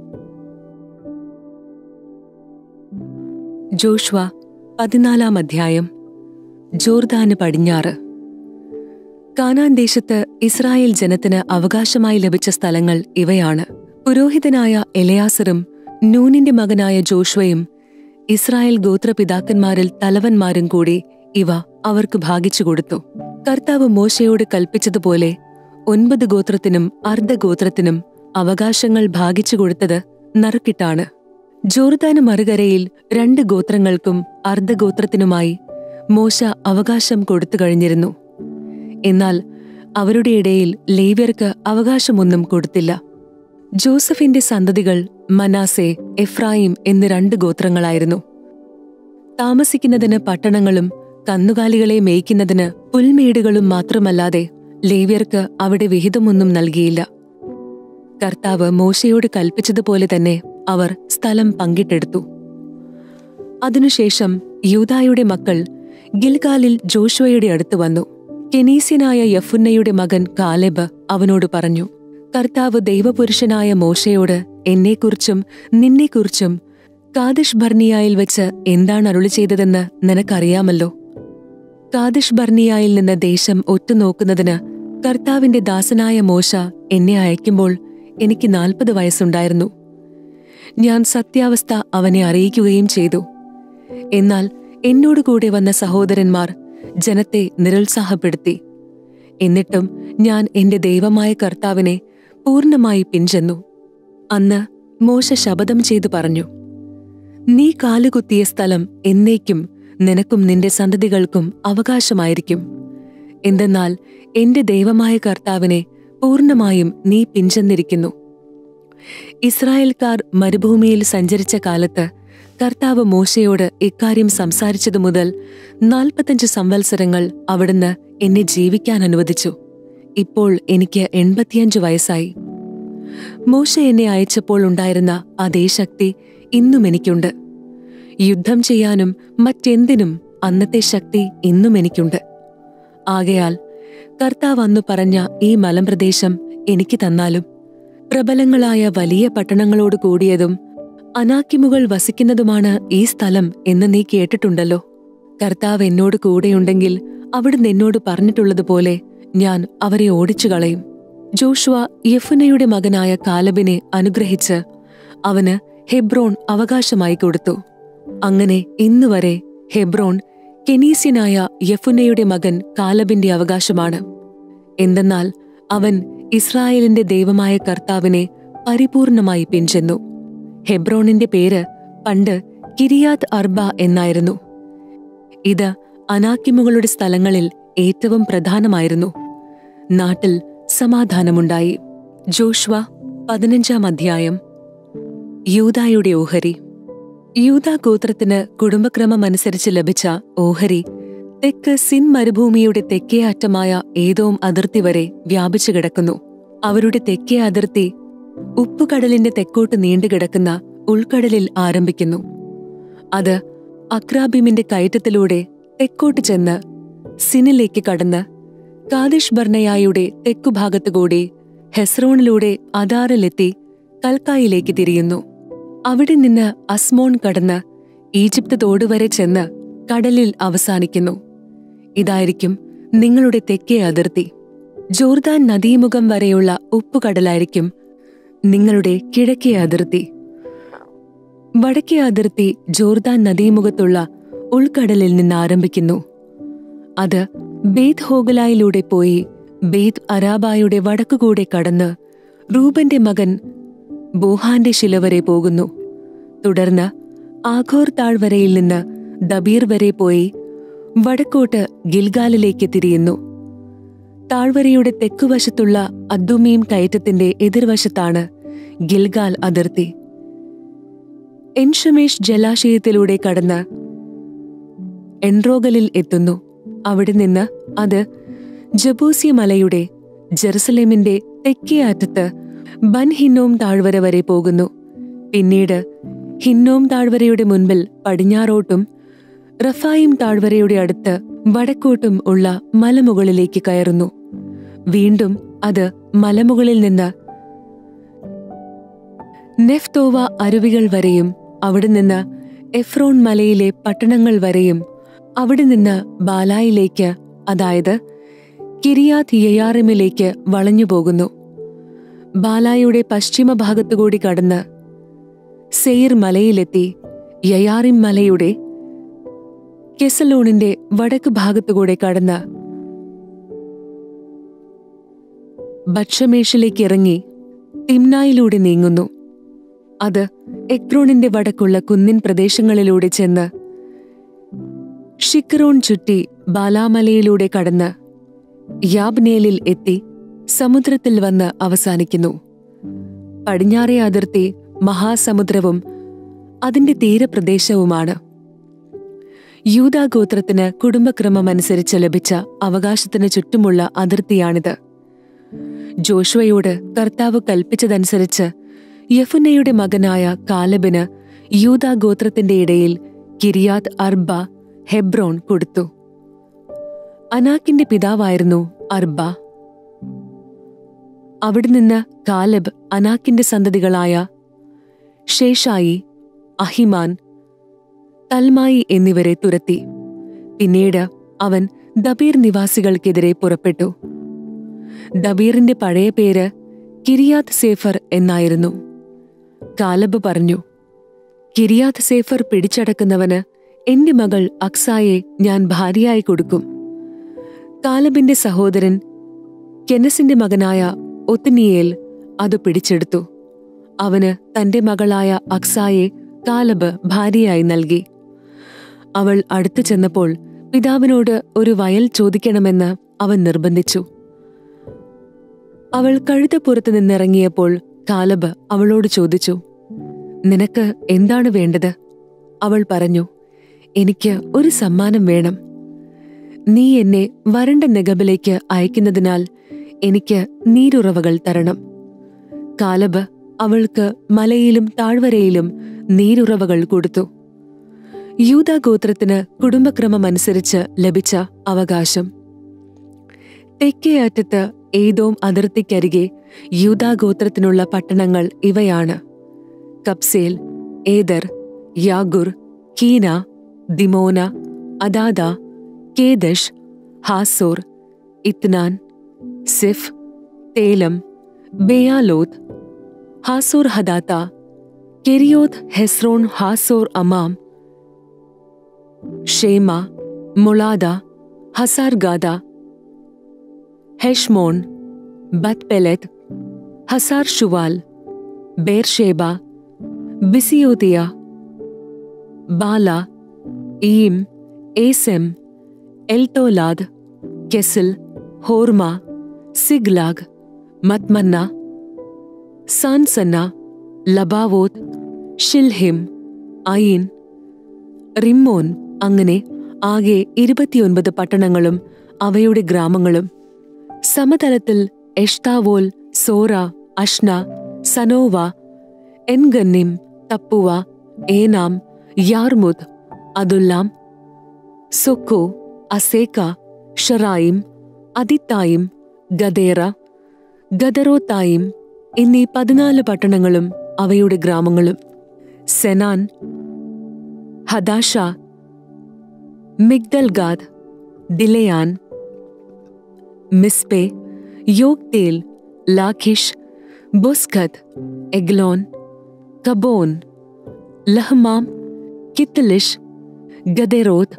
ജോഷ്വ പതിനാലാം അധ്യായം ജോർദാന് പടിഞ്ഞാറ് കാനാൻ ദേശത്ത് ഇസ്രായേൽ ജനത്തിന് അവകാശമായി ലഭിച്ച സ്ഥലങ്ങൾ ഇവയാണ് പുരോഹിതനായ എലയാസറും നൂനിന്റെ മകനായ ജോഷ്വയും ഇസ്രായേൽ ഗോത്രപിതാക്കന്മാരിൽ തലവന്മാരും കൂടി ഇവ അവർക്ക് ഭാഗിച്ചു കൊടുത്തു കർത്താവ് മോശയോട് കൽപ്പിച്ചതുപോലെ ഒൻപത് ഗോത്രത്തിനും അർദ്ധഗോത്രത്തിനും അവകാശങ്ങൾ ഭാഗിച്ചു കൊടുത്തത് നറുക്കിട്ടാണ് ജോർദാന് മറുകരയിൽ രണ്ട് ഗോത്രങ്ങൾക്കും അർദ്ധഗോത്രത്തിനുമായി മോശ അവകാശം കൊടുത്തു കഴിഞ്ഞിരുന്നു എന്നാൽ അവരുടെ ഇടയിൽ ലേവ്യർക്ക് അവകാശമൊന്നും കൊടുത്തില്ല ജോസഫിന്റെ സന്തതികൾ മനാസെ എഫ്രായിം എന്ന് രണ്ട് ഗോത്രങ്ങളായിരുന്നു താമസിക്കുന്നതിന് പട്ടണങ്ങളും കന്നുകാലികളെ മേയ്ക്കുന്നതിന് പുൽമേടുകളും മാത്രമല്ലാതെ ലേവ്യർക്ക് അവിടെ വിഹിതമൊന്നും നൽകിയില്ല കർത്താവ് മോശയോട് കൽപ്പിച്ചതുപോലെ തന്നെ അവർ സ്ഥലം പങ്കിട്ടെടുത്തു അതിനുശേഷം യൂതായുടെ മക്കൾ ഗിൽഗാലിൽ ജോഷുവയുടെ അടുത്ത് വന്നു കെനീസ്യനായ യഫുന്നയുടെ മകൻ കാലെബ് അവനോട് പറഞ്ഞു കർത്താവ് ദൈവപുരുഷനായ മോശയോട് എന്നെക്കുറിച്ചും നിന്നെക്കുറിച്ചും കാദിഷ് ബർണിയായിൽ വെച്ച് എന്താണ് അരുളി ചെയ്തതെന്ന് നിനക്കറിയാമല്ലോ കാദിഷ് ബർണിയായിൽ നിന്ന് ദേശം ഒറ്റുനോക്കുന്നതിന് കർത്താവിന്റെ ദാസനായ മോശ എന്നെ അയക്കുമ്പോൾ എനിക്ക് നാൽപ്പത് വയസ്സുണ്ടായിരുന്നു ഞാൻ സത്യാവസ്ഥ അവനെ അറിയിക്കുകയും ചെയ്തു എന്നാൽ എന്നോട് കൂടെ വന്ന സഹോദരന്മാർ ജനത്തെ നിരുത്സാഹപ്പെടുത്തി എന്നിട്ടും ഞാൻ എന്റെ ദൈവമായ കർത്താവിനെ പൂർണ്ണമായി പിൻചെന്നു അന്ന് മോശ ശപഥം ചെയ്തു പറഞ്ഞു നീ കാലുകുത്തിയ സ്ഥലം എന്നേക്കും നിനക്കും നിന്റെ സന്തതികൾക്കും അവകാശമായിരിക്കും എന്തെന്നാൽ എന്റെ ദൈവമായ കർത്താവിനെ പൂർണ്ണമായും നീ പിൻചെന്നിരിക്കുന്നു ഇസ്രായേൽക്കാർ മരുഭൂമിയിൽ സഞ്ചരിച്ച കാലത്ത് കർത്താവ് മോശയോട് ഇക്കാര്യം സംസാരിച്ചതു മുതൽ നാൽപ്പത്തഞ്ച് സംവത്സരങ്ങൾ അവിടുന്ന് എന്നെ ജീവിക്കാൻ അനുവദിച്ചു ഇപ്പോൾ എനിക്ക് എൺപത്തിയഞ്ച് വയസ്സായി മോശ എന്നെ അയച്ചപ്പോൾ ഉണ്ടായിരുന്ന അതേ ശക്തി ഇന്നും എനിക്കുണ്ട് യുദ്ധം ചെയ്യാനും മറ്റെന്തിനും അന്നത്തെ ശക്തി ഇന്നും എനിക്കുണ്ട് ആകയാൽ കർത്താവ് അന്നു പറഞ്ഞ ഈ മലമ്പ്രദേശം എനിക്ക് തന്നാലും പ്രബലങ്ങളായ വലിയ പട്ടണങ്ങളോട് കൂടിയതും അനാക്കിമുകൾ വസിക്കുന്നതുമാണ് ഈ സ്ഥലം എന്ന് നീ കേട്ടിട്ടുണ്ടല്ലോ കർത്താവ് എന്നോട് കൂടെയുണ്ടെങ്കിൽ അവിടുന്ന് എന്നോട് പറഞ്ഞിട്ടുള്ളതുപോലെ ഞാൻ അവരെ ഓടിച്ചു കളയും ജോഷുവ യഫുനയുടെ മകനായ കാലബിനെ അനുഗ്രഹിച്ച് അവന് ഹെബ്രോൺ അവകാശമായി കൊടുത്തു അങ്ങനെ ഇന്നുവരെ ഹെബ്രോൺ കെനീസ്യനായ യഫുനയുടെ മകൻ കാലബിന്റെ അവകാശമാണ് എന്തെന്നാൽ അവൻ ഇസ്രായേലിന്റെ ദൈവമായ കർത്താവിനെ പരിപൂർണമായി പിൻചെന്നു ഹെബ്രോണിന്റെ പേര് പണ്ട് കിരിയാത് അർബ എന്നായിരുന്നു ഇത് അനാക്കിമുകളുടെ സ്ഥലങ്ങളിൽ ഏറ്റവും പ്രധാനമായിരുന്നു നാട്ടിൽ സമാധാനമുണ്ടായി ജോഷ്വ പതിനഞ്ചാം അധ്യായം യൂതായുടെ ഓഹരി യൂതാ ഗോത്രത്തിന് കുടുംബക്രമമനുസരിച്ച് ലഭിച്ച ഓഹരി തെക്ക് സിൻ മരുഭൂമിയുടെ തെക്കേ അറ്റമായ ഏതോം അതിർത്തി വരെ വ്യാപിച്ചു കിടക്കുന്നു അവരുടെ തെക്കേ അതിർത്തി ഉപ്പുകടലിന്റെ തെക്കോട്ട് നീണ്ടുകിടക്കുന്ന ഉൾക്കടലിൽ ആരംഭിക്കുന്നു അത് അക്രാബിമിന്റെ കയറ്റത്തിലൂടെ തെക്കോട്ട് ചെന്ന് സിനിലേക്ക് കടന്ന് കാദിഷ് ബർണയായുടെ തെക്കുഭാഗത്തുകൂടി ഹെസ്രോണിലൂടെ അദാറിലെത്തി കൽക്കായിലേക്ക് തിരിയുന്നു അവിടെ നിന്ന് അസ്മോൺ കടന്ന് ഈജിപ്ത് തോടുവരെ ചെന്ന് കടലിൽ അവസാനിക്കുന്നു ഇതായിരിക്കും നിങ്ങളുടെ തെക്കേ അതിർത്തി ജോർദാൻ നദീമുഖം വരെയുള്ള ഉപ്പുകടലായിരിക്കും നിങ്ങളുടെ കിഴക്കേ അതിർത്തി വടക്കേ അതിർത്തി ജോർദാൻ നദീമുഖത്തുള്ള ഉൾക്കടലിൽ നിന്ന് ആരംഭിക്കുന്നു അത് ബേത് ഹോഗലായിലൂടെ പോയി ബേത് അരാബായുടെ വടക്കുകൂടെ കടന്ന് റൂബന്റെ മകൻ ബോഹാന്റെ ശില വരെ പോകുന്നു തുടർന്ന് ആഘോർ താഴ്വരയിൽ നിന്ന് ദബീർ വരെ പോയി വടക്കോട്ട് ഗിൽഗാലിലേക്ക് തിരിയുന്നു താഴ്വരയുടെ തെക്കുവശത്തുള്ള അദ്ദുമീം കയറ്റത്തിന്റെ എതിർവശത്താണ് ഗിൽഗാൽ അതിർത്തി എൻഷമേഷ് ജലാശയത്തിലൂടെ കടന്ന് എൻറോഗലിൽ എത്തുന്നു അവിടെ നിന്ന് അത് ജബൂസ്യ മലയുടെ ജെറുസലേമിന്റെ തെക്കേ അറ്റത്ത് ബൻ ഹിന്നോം താഴ്വര വരെ പോകുന്നു പിന്നീട് ഹിന്നോം താഴ്വരയുടെ മുൻപിൽ പടിഞ്ഞാറോട്ടും റഫായിം താഴ്വരയുടെ അടുത്ത് വടക്കോട്ടും ഉള്ള മലമുകളിലേക്ക് കയറുന്നു വീണ്ടും അത് മലമുകളിൽ നിന്ന് നെഫ്തോവ അരുവികൾ വരെയും അവിടെ നിന്ന് എഫ്രോൺ മലയിലെ പട്ടണങ്ങൾ വരെയും അവിടെ നിന്ന് ബാലായിലേക്ക് അതായത് കിരിയാത് യയാറിമിലേക്ക് വളഞ്ഞുപോകുന്നു ബാലായുടെ പശ്ചിമ ഭാഗത്തുകൂടി കടന്ന് സെയിർ മലയിലെത്തി യയാറിം മലയുടെ കെസലോണിന്റെ വടക്ക് ഭാഗത്തുകൂടെ കടന്ന് ബക്ഷമേഷിലേക്ക് ഇറങ്ങി തിമ്നായിലൂടെ നീങ്ങുന്നു അത് എക്രോണിന്റെ വടക്കുള്ള കുന്നിൻ പ്രദേശങ്ങളിലൂടെ ചെന്ന് ഷിക്കറോൺ ചുറ്റി ബാലാമലയിലൂടെ കടന്ന് യാബ്നേലിൽ എത്തി സമുദ്രത്തിൽ വന്ന് അവസാനിക്കുന്നു പടിഞ്ഞാറേ അതിർത്തി മഹാസമുദ്രവും അതിന്റെ തീരപ്രദേശവുമാണ് യൂതാഗോത്രത്തിന് കുടുംബക്രമമനുസരിച്ച് ലഭിച്ച അവകാശത്തിന് ചുറ്റുമുള്ള അതിർത്തിയാണിത് ജോഷുവയോട് കർത്താവ് കൽപ്പിച്ചതനുസരിച്ച് യഫുനയുടെ മകനായ കാലബിന് യൂതാഗോത്രത്തിന്റെ ഇടയിൽ കിരിയാത് അർബ ഹെബ്രോൺ കൊടുത്തു അനാക്കിന്റെ പിതാവായിരുന്നു അർബ അവിടെ നിന്ന് കാലബ് അനാക്കിന്റെ സന്തതികളായ ഷേഷായി അഹിമാൻ തൽമായി എന്നിവരെ തുരത്തി പിന്നീട് അവൻ ദബീർ നിവാസികൾക്കെതിരെ പുറപ്പെട്ടു ദബീറിന്റെ പഴയ പേര് കിരിയാത് സേഫർ എന്നായിരുന്നു കാലബ് പറഞ്ഞു കിരിയാത് സേഫർ പിടിച്ചടക്കുന്നവന് എന്റെ മകൾ അക്സായെ ഞാൻ ഭാര്യയായി കൊടുക്കും കാലബിന്റെ സഹോദരൻ കെനസിന്റെ മകനായ ഒത്നിയേൽ അത് പിടിച്ചെടുത്തു അവന് തന്റെ മകളായ അക്സായെ കാലബ് ഭാര്യയായി നൽകി അവൾ അടുത്തു ചെന്നപ്പോൾ പിതാവിനോട് ഒരു വയൽ ചോദിക്കണമെന്ന് അവൻ നിർബന്ധിച്ചു അവൾ കഴുതപ്പുറത്ത് നിന്നിറങ്ങിയപ്പോൾ കാലബ് അവളോട് ചോദിച്ചു നിനക്ക് എന്താണ് വേണ്ടത് അവൾ പറഞ്ഞു എനിക്ക് ഒരു സമ്മാനം വേണം നീ എന്നെ വരണ്ട നെഗബിലേക്ക് അയക്കുന്നതിനാൽ എനിക്ക് നീരുറവകൾ തരണം കാലബ് അവൾക്ക് മലയിലും താഴ്വരയിലും നീരുറവകൾ കൊടുത്തു യൂതാഗോത്രത്തിന് കുടുംബക്രമമനുസരിച്ച് ലഭിച്ച അവകാശം തെക്കേ അറ്റത്ത് ഏതോം അതിർത്തിക്കരികെ യൂതാഗോത്രത്തിനുള്ള പട്ടണങ്ങൾ ഇവയാണ് Kabzeel Eder Jagur Kinah Dimonah Adadah Kedesh Hazor Ithnan Ziph Telem Bealoth Hazor Hadattah Kerioth Hezron Hazor Amam Shema Moladah Hazar Gaddah Heshmon Beth Pelet Hazar Shual Beersheba Biziothiah Baalah Iim Ezem Eltolad Chesil Hormah Ziklag Madmannah Sansannah Lebaoth Shilhim Ain Rimmon അങ്ങനെ ആകെ ഇരുപത്തിയൊൻപത് പട്ടണങ്ങളും അവയുടെ ഗ്രാമങ്ങളും സമതലത്തിൽ എഷ്താവോൽ സോറ അഷ്ന സനോവ എൻഗന്നിം തപ്പുവ ഏനാം യാർമുദ് അതുല്ലാം സൊക്കോ അസേക്ക ഷറായിം അതിത്തായും ഗദേറ ഗദറോത്തായും എന്നീ പതിനാല് പട്ടണങ്ങളും അവയുടെ ഗ്രാമങ്ങളും സെനാൻ ഹദാഷ മിഗ്ദൽഗാദ് ദിലയാൻ മിസ്പെ യോഗ്തേൽ ലാഖിഷ് ബുസ്ഖത്ത് എഗ്ലോൻ കബോൻ ലഹ്മാം കിത്തലിഷ് ഗദേറോത്ത്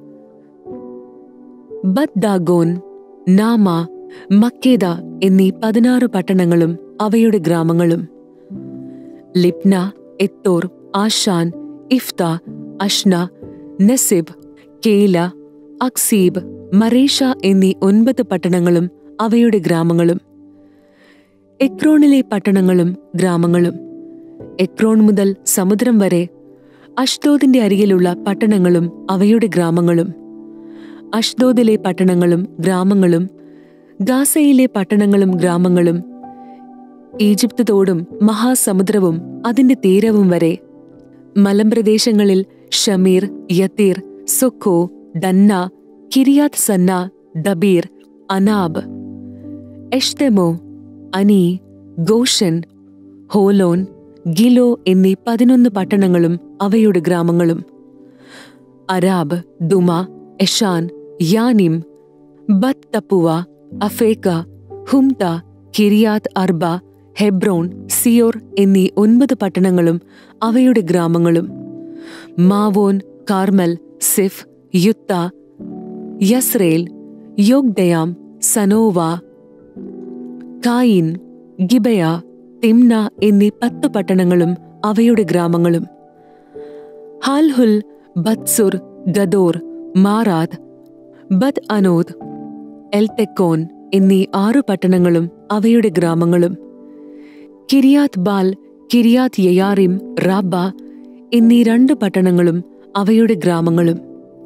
ബദ്ദാഗോൻ നാമ മക്കേദ എന്നീ പതിനാറ് പട്ടണങ്ങളും അവയുടെ ഗ്രാമങ്ങളും ലിപ്ന എത്തോർ ആഷാൻ ഇഫ്ത അഷ്ന നെസിബ് കേല അക്സീബ് മറേഷ എന്നീ ഒൻപത് പട്ടണങ്ങളും അവയുടെ ഗ്രാമങ്ങളും എക്രോണിലെ പട്ടണങ്ങളും ഗ്രാമങ്ങളും എക്രോൺ മുതൽ സമുദ്രം വരെ അഷ്ദോദിന്റെ അരികിലുള്ള പട്ടണങ്ങളും അവയുടെ ഗ്രാമങ്ങളും അഷ്ദോദിലെ പട്ടണങ്ങളും ഗ്രാമങ്ങളും ഗാസയിലെ പട്ടണങ്ങളും ഗ്രാമങ്ങളും ഈജിപ്ത് തോടും മഹാസമുദ്രവും അതിന്റെ തീരവും വരെ മലമ്പ്രദേശങ്ങളിൽ Shamir Jattir Socoh Dannah Kiriath Sannah Debir Anab Eshtemoh Anim Goshen Holon Giloh എന്നീ പതിനൊന്ന് പട്ടണങ്ങളും അവയുടെ ഗ്രാമങ്ങളും അരാബ് ദുമ എഷാൻ യാനിം ബത് തപ്പുവ അഫേക്ക ഹുംത കിരിയാത് അർബ ഹെബ്രോൺ സിയോർ എന്നീ ഒൻപത് പട്ടണങ്ങളും അവയുടെ ഗ്രാമങ്ങളും മാവോൻ കാർമൽ സിഫ് യുത്ത യസ്രേൽ യോഗ്ദയാം സനോവ കായിൻ ഗിബയ തിംന എന്നീ പത്ത് പട്ടണങ്ങളും അവയുടെ ഗ്രാമങ്ങളും ഹാൽഹുൽ ബത്സുർ ഗദോർ മാറാദ് ബദ് അനോദ് എൽതെക്കോൻ എന്നീ ആറു പട്ടണങ്ങളും അവയുടെ ഗ്രാമങ്ങളും കിരിയാത് ബാൽ കിരിയാത് യയാറിം റാബ എന്നീ രണ്ട് പട്ടണങ്ങളും അവയുടെ ഗ്രാമങ്ങളും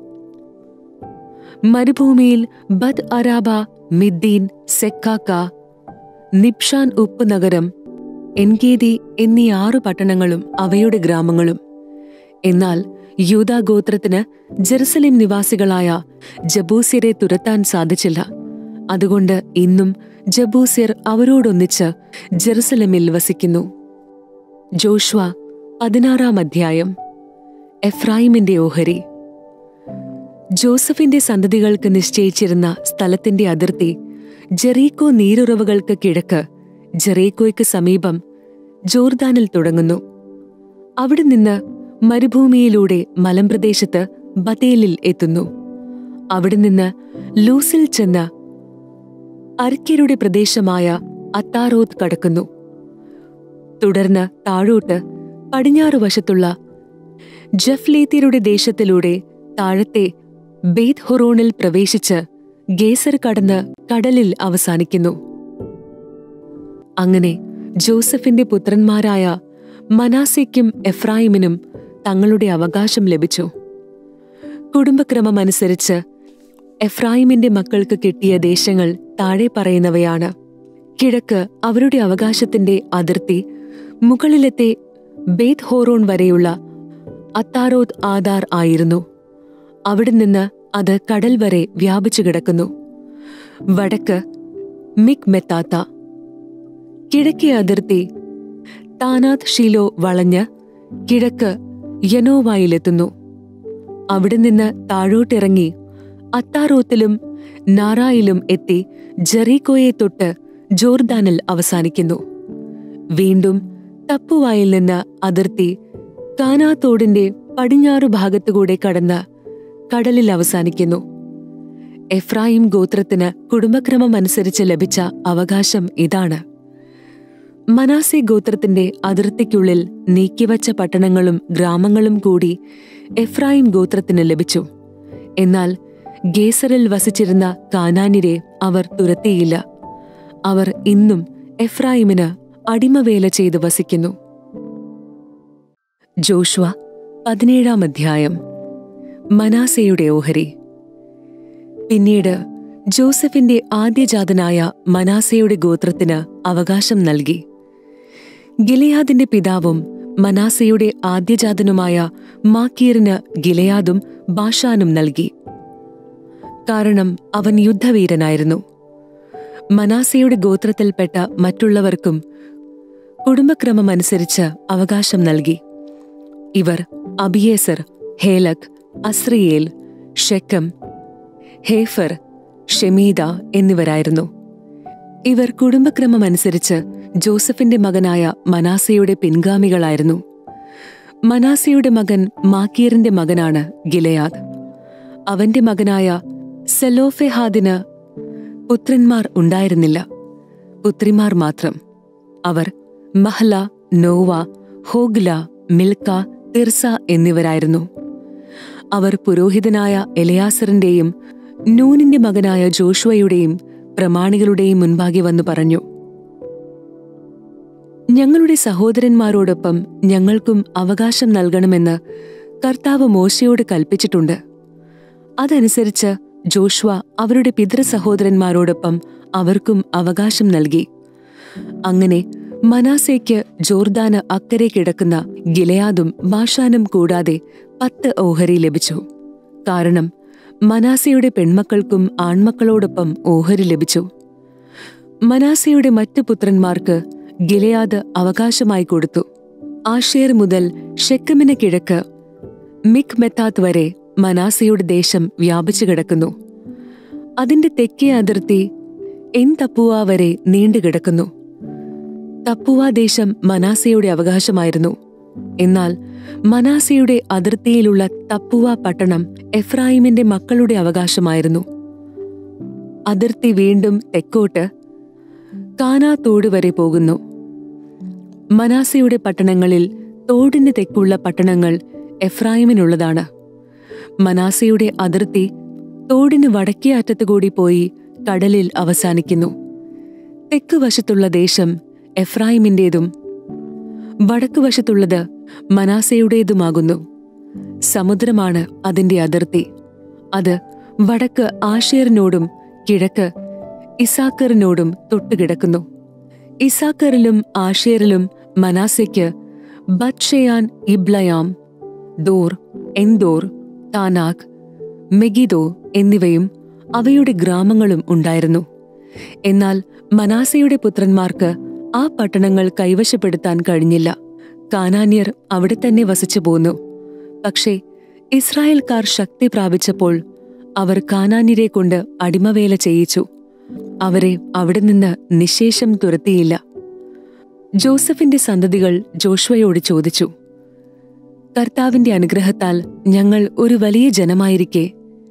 മരുഭൂമിയിൽ ബദ് അരാബ മിദ്ദീൻ സെക്കാക്ക നിപ്ഷാൻ ഉപ്പ് നഗരം എൻഗേദി എന്നീ ആറു പട്ടണങ്ങളും അവയുടെ ഗ്രാമങ്ങളും എന്നാൽ യൂദാ ഗോത്രത്തിന് ജെറുസലേം നിവാസികളായ ജബൂസ്യരെ തുരത്താൻ സാധിച്ചില്ല അതുകൊണ്ട് ഇന്നും ജബൂസ്യർ അവരോടൊന്നിച്ച് ജെറുസലമിൽ വസിക്കുന്നു ജോഷ്വ പതിനാറാം അധ്യായം എഫ്രായിമിന്റെ ഓഹരി ജോസഫിന്റെ സന്തതികൾക്ക് നിശ്ചയിച്ചിരുന്ന സ്ഥലത്തിന്റെ അതിർത്തി ജെറീക്കോ നീരുറവുകൾക്ക് കിഴക്ക് ജെറീക്കോയ്ക്ക് സമീപം ജോർദാനിൽ തുടങ്ങുന്നു അവിടെ നിന്ന് മരുഭൂമിയിലൂടെ മലമ്പ്രദേശത്ത് ബത്തേലിൽ എത്തുന്നു അവിടെ നിന്ന് ലൂസിൽ ചെന്ന് അർക്യരുടെ പ്രദേശമായ അത്താറോത്ത് കടക്കുന്നു തുടർന്ന് താഴോട്ട് പടിഞ്ഞാറ് വശത്തുള്ള ജഫ്ലേത്യരുടെ ദേശത്തിലൂടെ താഴത്തെ ബേത് ഹൊറോണിൽ പ്രവേശിച്ച് ഗേസർ കടന്ന് കടലിൽ അവസാനിക്കുന്നു അങ്ങനെ ജോസഫിന്റെ പുത്രന്മാരായ മനാസയ്ക്കും എഫ്രായിമിനും തങ്ങളുടെ അവകാശം ലഭിച്ചു കുടുംബക്രമമനുസരിച്ച് എഫ്രായിമിന്റെ മക്കൾക്ക് കിട്ടിയ ദേശങ്ങൾ താഴെ പറയുന്നവയാണ് കിഴക്ക് അവരുടെ അവകാശത്തിന്റെ അതിർത്തി മുകളിലത്തെ ബേത് ഹോറോൺ വരെയുള്ള അത്താറോത് ആധാർ ആയിരുന്നു അവിടെ നിന്ന് അത് കടൽ വരെ വ്യാപിച്ചു കിടക്കുന്നു വടക്ക് മിക് മെത്താത്ത കിഴക്കേ അതിർത്തി താനാത് ഷീലോ വളഞ്ഞ് കിഴക്ക് യനോവായിലെത്തുന്നു അവിടെ നിന്ന് താഴോട്ടിറങ്ങി അത്താറോത്തിലും നാറായിലും എത്തി ജെറീക്കോയെ തൊട്ട് ജോർദാനിൽ അവസാനിക്കുന്നു വീണ്ടും തപ്പുവായിൽ നിന്ന് അതിർത്തി കാനാത്തോടിന്റെ പടിഞ്ഞാറു ഭാഗത്തുകൂടെ കടന്ന് കടലിൽ അവസാനിക്കുന്നു എഫ്രായിം ഗോത്രത്തിന് കുടുംബക്രമം അനുസരിച്ച് ലഭിച്ച അവകാശം ഇതാണ് മനാസെ ഗോത്രത്തിന്റെ അതിർത്തിക്കുള്ളിൽ നീക്കിവച്ച പട്ടണങ്ങളും ഗ്രാമങ്ങളും കൂടി എഫ്രായിം ഗോത്രത്തിന് ലഭിച്ചു എന്നാൽ ഗേസറിൽ വസിച്ചിരുന്ന കാനാനിരെ അവർ തുരത്തിയില്ല അവർ ഇന്നും എഫ്രായിമിന് അടിമവേല ചെയ്ത് വസിക്കുന്നു ജോഷ്വ പതിനേഴാം അധ്യായം മനാസയുടെ ഓഹരി പിന്നീട് ജോസഫിന്റെ ആദ്യജാതനായ മനാസയുടെ ഗോത്രത്തിന് അവകാശം നൽകി ഗിലയാദിന്റെ പിതാവും മനാസയുടെ ആദ്യജാതനുമായ മാക്കീറിന് ഗിലയാദും ബാഷാനും നൽകി കാരണം അവൻ യുദ്ധവീരനായിരുന്നു മനാസയുടെ ഗോത്രത്തിൽപ്പെട്ട മറ്റുള്ളവർക്കും കുടുംബക്രമമനുസരിച്ച് അവകാശം നൽകി ഇവർ അബിയേസർ ഹേലക് അസ്രിയേൽ ഷെക്കം ഹേഫർ ഷെമീദ എന്നിവരായിരുന്നു ഇവർ കുടുംബക്രമമനുസരിച്ച് ജോസഫിന്റെ മകനായ മനാസയുടെ പിൻഗാമികളായിരുന്നു മനാസയുടെ മകൻ മാക്കീറിന്റെ മകനാണ് ഗിലയാദ് അവന്റെ മകനായ സെലോഫെഹാദിന് പുത്രന്മാർ ഉണ്ടായിരുന്നില്ല പുത്രിമാർ മാത്രം അവർ Mahlah Noah Hoglah Milcah Tirzah എന്നിവരായിരുന്നു അവർ പുരോഹിതനായ എലയാസറിന്റെയും നൂനിന്റെ മകനായ ജോഷുവയുടെയും പ്രമാണികളുടെയും മുൻപാകെ വന്നു പറഞ്ഞു ഞങ്ങളുടെ സഹോദരന്മാരോടൊപ്പം ഞങ്ങൾക്കും അവകാശം നൽകണമെന്ന് കർത്താവ് മോശയോട് കൽപ്പിച്ചിട്ടുണ്ട് അതനുസരിച്ച് ജോഷ്വ അവരുടെ പിതൃ സഹോദരന്മാരോടൊപ്പം അവർക്കും അവകാശം നൽകി അങ്ങനെ മനാസയ്ക്ക് ജോർദാന് അക്കരെ കിടക്കുന്ന ഗിലയാദും ബാഷാനും കൂടാതെ പത്ത് ഓഹരി ലഭിച്ചു കാരണം മനാസയുടെ പെൺമക്കൾക്കും ആൺമക്കളോടൊപ്പം ഓഹരി ലഭിച്ചു മനാസയുടെ മറ്റു പുത്രന്മാർക്ക് ഗിലയാദ് അവകാശമായി കൊടുത്തു ആഷേർ മുതൽ ഷെക്കമിന് കിഴക്ക് മിക് മെത്താത്ത് വരെ മനാസയുടെ ദേശം വ്യാപിച്ചു കിടക്കുന്നു അതിന്റെ തെക്കേ അതിർത്തി എൻ തപ്പുവ വരെ നീണ്ടുകിടക്കുന്നു തപ്പുവ ദേശം മനാസയുടെ അവകാശമായിരുന്നു എന്നാൽ മനാസയുടെ അതിർത്തിയിലുള്ള തപ്പുവ പട്ടണം എഫ്രായിമിന്റെ മക്കളുടെ അവകാശമായിരുന്നു അതിർത്തി വീണ്ടും തെക്കോട്ട് കാനാത്തോട് വരെ പോകുന്നു മനാസയുടെ പട്ടണങ്ങളിൽ തോടിന് തെക്കുള്ള പട്ടണങ്ങൾ എഫ്രായിമിനുള്ളതാണ് മനാസയുടെ അതിർത്തി തോടിന് വടക്കേ അറ്റത്തുകൂടി പോയി കടലിൽ അവസാനിക്കുന്നു തെക്ക് വശത്തുള്ള ദേശം എഫ്രായിമിന്റേതും വടക്ക് വശത്തുള്ളത് മനാസയുടേതുമാകുന്നു സമുദ്രമാണ് അതിന്റെ അതിർത്തി അത് വടക്ക് ആഷേറിനോടും കിഴക്ക് ഇസാക്കറിനോടും തൊട്ടുകിടക്കുന്നു ഇസാക്കറിലും ആഷേറിലും മനാസയ്ക്ക് ബത്ഷയാൻ ഇബ്ലയാം ദോർ എൻദോർ താനാക് മെഗിദോ എന്നിവയും അവയുടെ ഗ്രാമങ്ങളും ഉണ്ടായിരുന്നു എന്നാൽ മനാസയുടെ പുത്രന്മാർക്ക് ആ പട്ടണങ്ങൾ കൈവശപ്പെടുത്താൻ കഴിഞ്ഞില്ല കാനാന്യർ അവിടെ തന്നെ വസിച്ചു പോന്നു പക്ഷേ ഇസ്രായേൽക്കാർ ശക്തി പ്രാപിച്ചപ്പോൾ അവർ കാനാന്യരെ കൊണ്ട് അടിമവേല ചെയ്യിച്ചു അവരെ അവിടെ നിന്ന് നിശേഷം തുരത്തിയില്ല ജോസഫിന്റെ സന്തതികൾ ജോഷ്വയോട് ചോദിച്ചു കർത്താവിന്റെ അനുഗ്രഹത്താൽ ഞങ്ങൾ ഒരു വലിയ ജനമായിരിക്കെ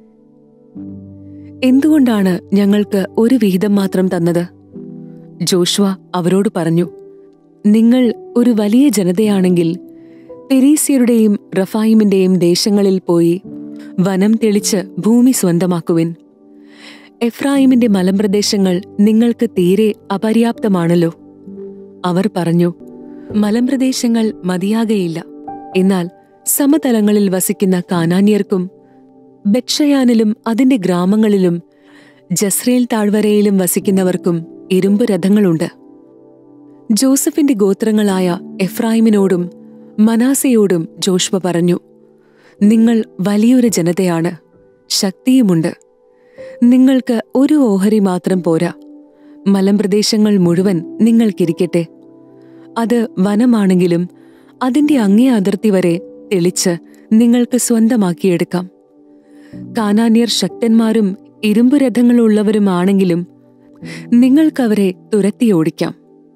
എന്തുകൊണ്ടാണ് ഞങ്ങൾക്ക് ഒരു വിഹിതം മാത്രം തന്നത് ജോഷ്വ അവരോട് പറഞ്ഞു നിങ്ങൾ ഒരു വലിയ ജനതയാണെങ്കിൽ പെരീസ്യരുടെയും റഫായിമിന്റെയും ദേശങ്ങളിൽ പോയി വനം തെളിച്ച് ഭൂമി സ്വന്തമാക്കുവിൻ എഫ്രായിമിന്റെ മലമ്പ്രദേശങ്ങൾ നിങ്ങൾക്ക് തീരെ അപര്യാപ്തമാണല്ലോ അവർ പറഞ്ഞു മലമ്പ്രദേശങ്ങൾ മതിയാകയില്ല എന്നാൽ സമതലങ്ങളിൽ വസിക്കുന്ന കാനാന്യർക്കും ബെക്ഷയാനിലും അതിന്റെ ഗ്രാമങ്ങളിലും ജസ്രേൽ താഴ്വരയിലും വസിക്കുന്നവർക്കും ഇരുമ്പ് രഥങ്ങളുണ്ട് ജോസഫിന്റെ ഗോത്രങ്ങളായ എഫ്രായിമിനോടും മനാസയോടും ജോഷ്വ പറഞ്ഞു നിങ്ങൾ വലിയൊരു ജനതയാണ് ശക്തിയുമുണ്ട് നിങ്ങൾക്ക് ഒരു ഓഹരി മാത്രം പോരാ മലമ്പ്രദേശങ്ങൾ മുഴുവൻ നിങ്ങൾക്കിരിക്കട്ടെ അത് വനമാണെങ്കിലും അതിന്റെ അങ്ങേ അതിർത്തി വരെ തെളിച്ച് നിങ്ങൾക്ക് സ്വന്തമാക്കിയെടുക്കാം കാനാന്യർ ശക്തന്മാരും ഇരുമ്പു രഥങ്ങളുള്ളവരുമാണെങ്കിലും നിങ്ങൾക്കവരെ തുരത്തിയോടിക്കാം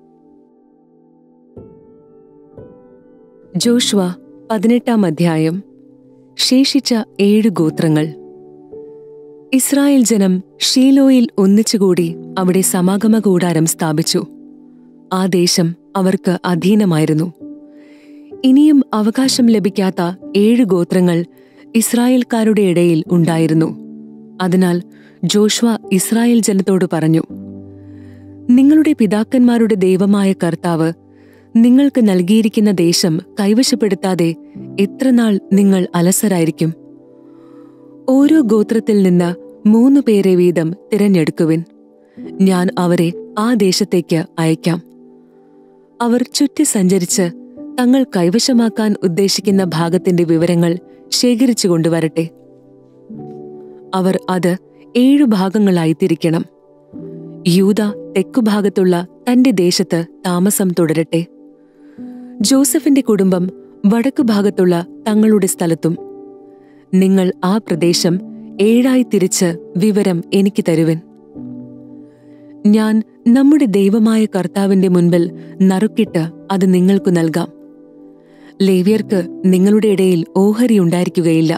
ജോഷ്വ പതിനെട്ടാം അധ്യായം ശേഷിച്ച ഏഴ് ഗോത്രങ്ങൾ ഇസ്രായേൽ ജനം ഷീലോയിൽ ഒന്നിച്ചുകൂടി അവിടെ സമാഗമ കൂടാരം സ്ഥാപിച്ചു ആ ദേശം അവർക്ക് അധീനമായിരുന്നു ഇനിയും അവകാശം ലഭിക്കാത്ത ഏഴ് ഗോത്രങ്ങൾ ഇസ്രായേൽക്കാരുടെ ഇടയിൽ ഉണ്ടായിരുന്നു അതിനാൽ ജോഷ്വ ഇസ്രായേൽ ജനത്തോട് പറഞ്ഞു നിങ്ങളുടെ പിതാക്കന്മാരുടെ ദൈവമായ കർത്താവ് നിങ്ങൾക്ക് നൽകിയിരിക്കുന്ന ദേശം കൈവശപ്പെടുത്താതെ എത്രനാൾ നിങ്ങൾ അലസരായിരിക്കും ഓരോ ഗോത്രത്തിൽ നിന്ന് മൂന്ന് പേരെ വീതം തിരഞ്ഞെടുക്കുവിൻ ഞാൻ അവരെ ആ ദേശത്തേക്ക് അയക്കാം അവർ ചുറ്റി സഞ്ചരിച്ച് തങ്ങൾ കൈവശമാക്കാൻ ഉദ്ദേശിക്കുന്ന ഭാഗത്തിന്റെ വിവരങ്ങൾ ശേഖരിച്ചു കൊണ്ടുവരട്ടെ അവർ അത് ഏഴു ഭാഗങ്ങളായി തിരിക്കണം യൂത തെക്കുഭാഗത്തുള്ള തന്റെ ദേശത്ത് താമസം തുടരട്ടെ ജോസഫിന്റെ കുടുംബം വടക്കുഭാഗത്തുള്ള തങ്ങളുടെ സ്ഥലത്തും നിങ്ങൾ ആ പ്രദേശം ഏഴായി തിരിച്ച് വിവരം എനിക്ക് തരുവൻ ഞാൻ നമ്മുടെ ദൈവമായ കർത്താവിന്റെ മുൻപിൽ നറുക്കിട്ട് അത് നിങ്ങൾക്കു നൽകാം ലേവ്യർക്ക് നിങ്ങളുടെ ഇടയിൽ ഓഹരി ഉണ്ടായിരിക്കുകയില്ല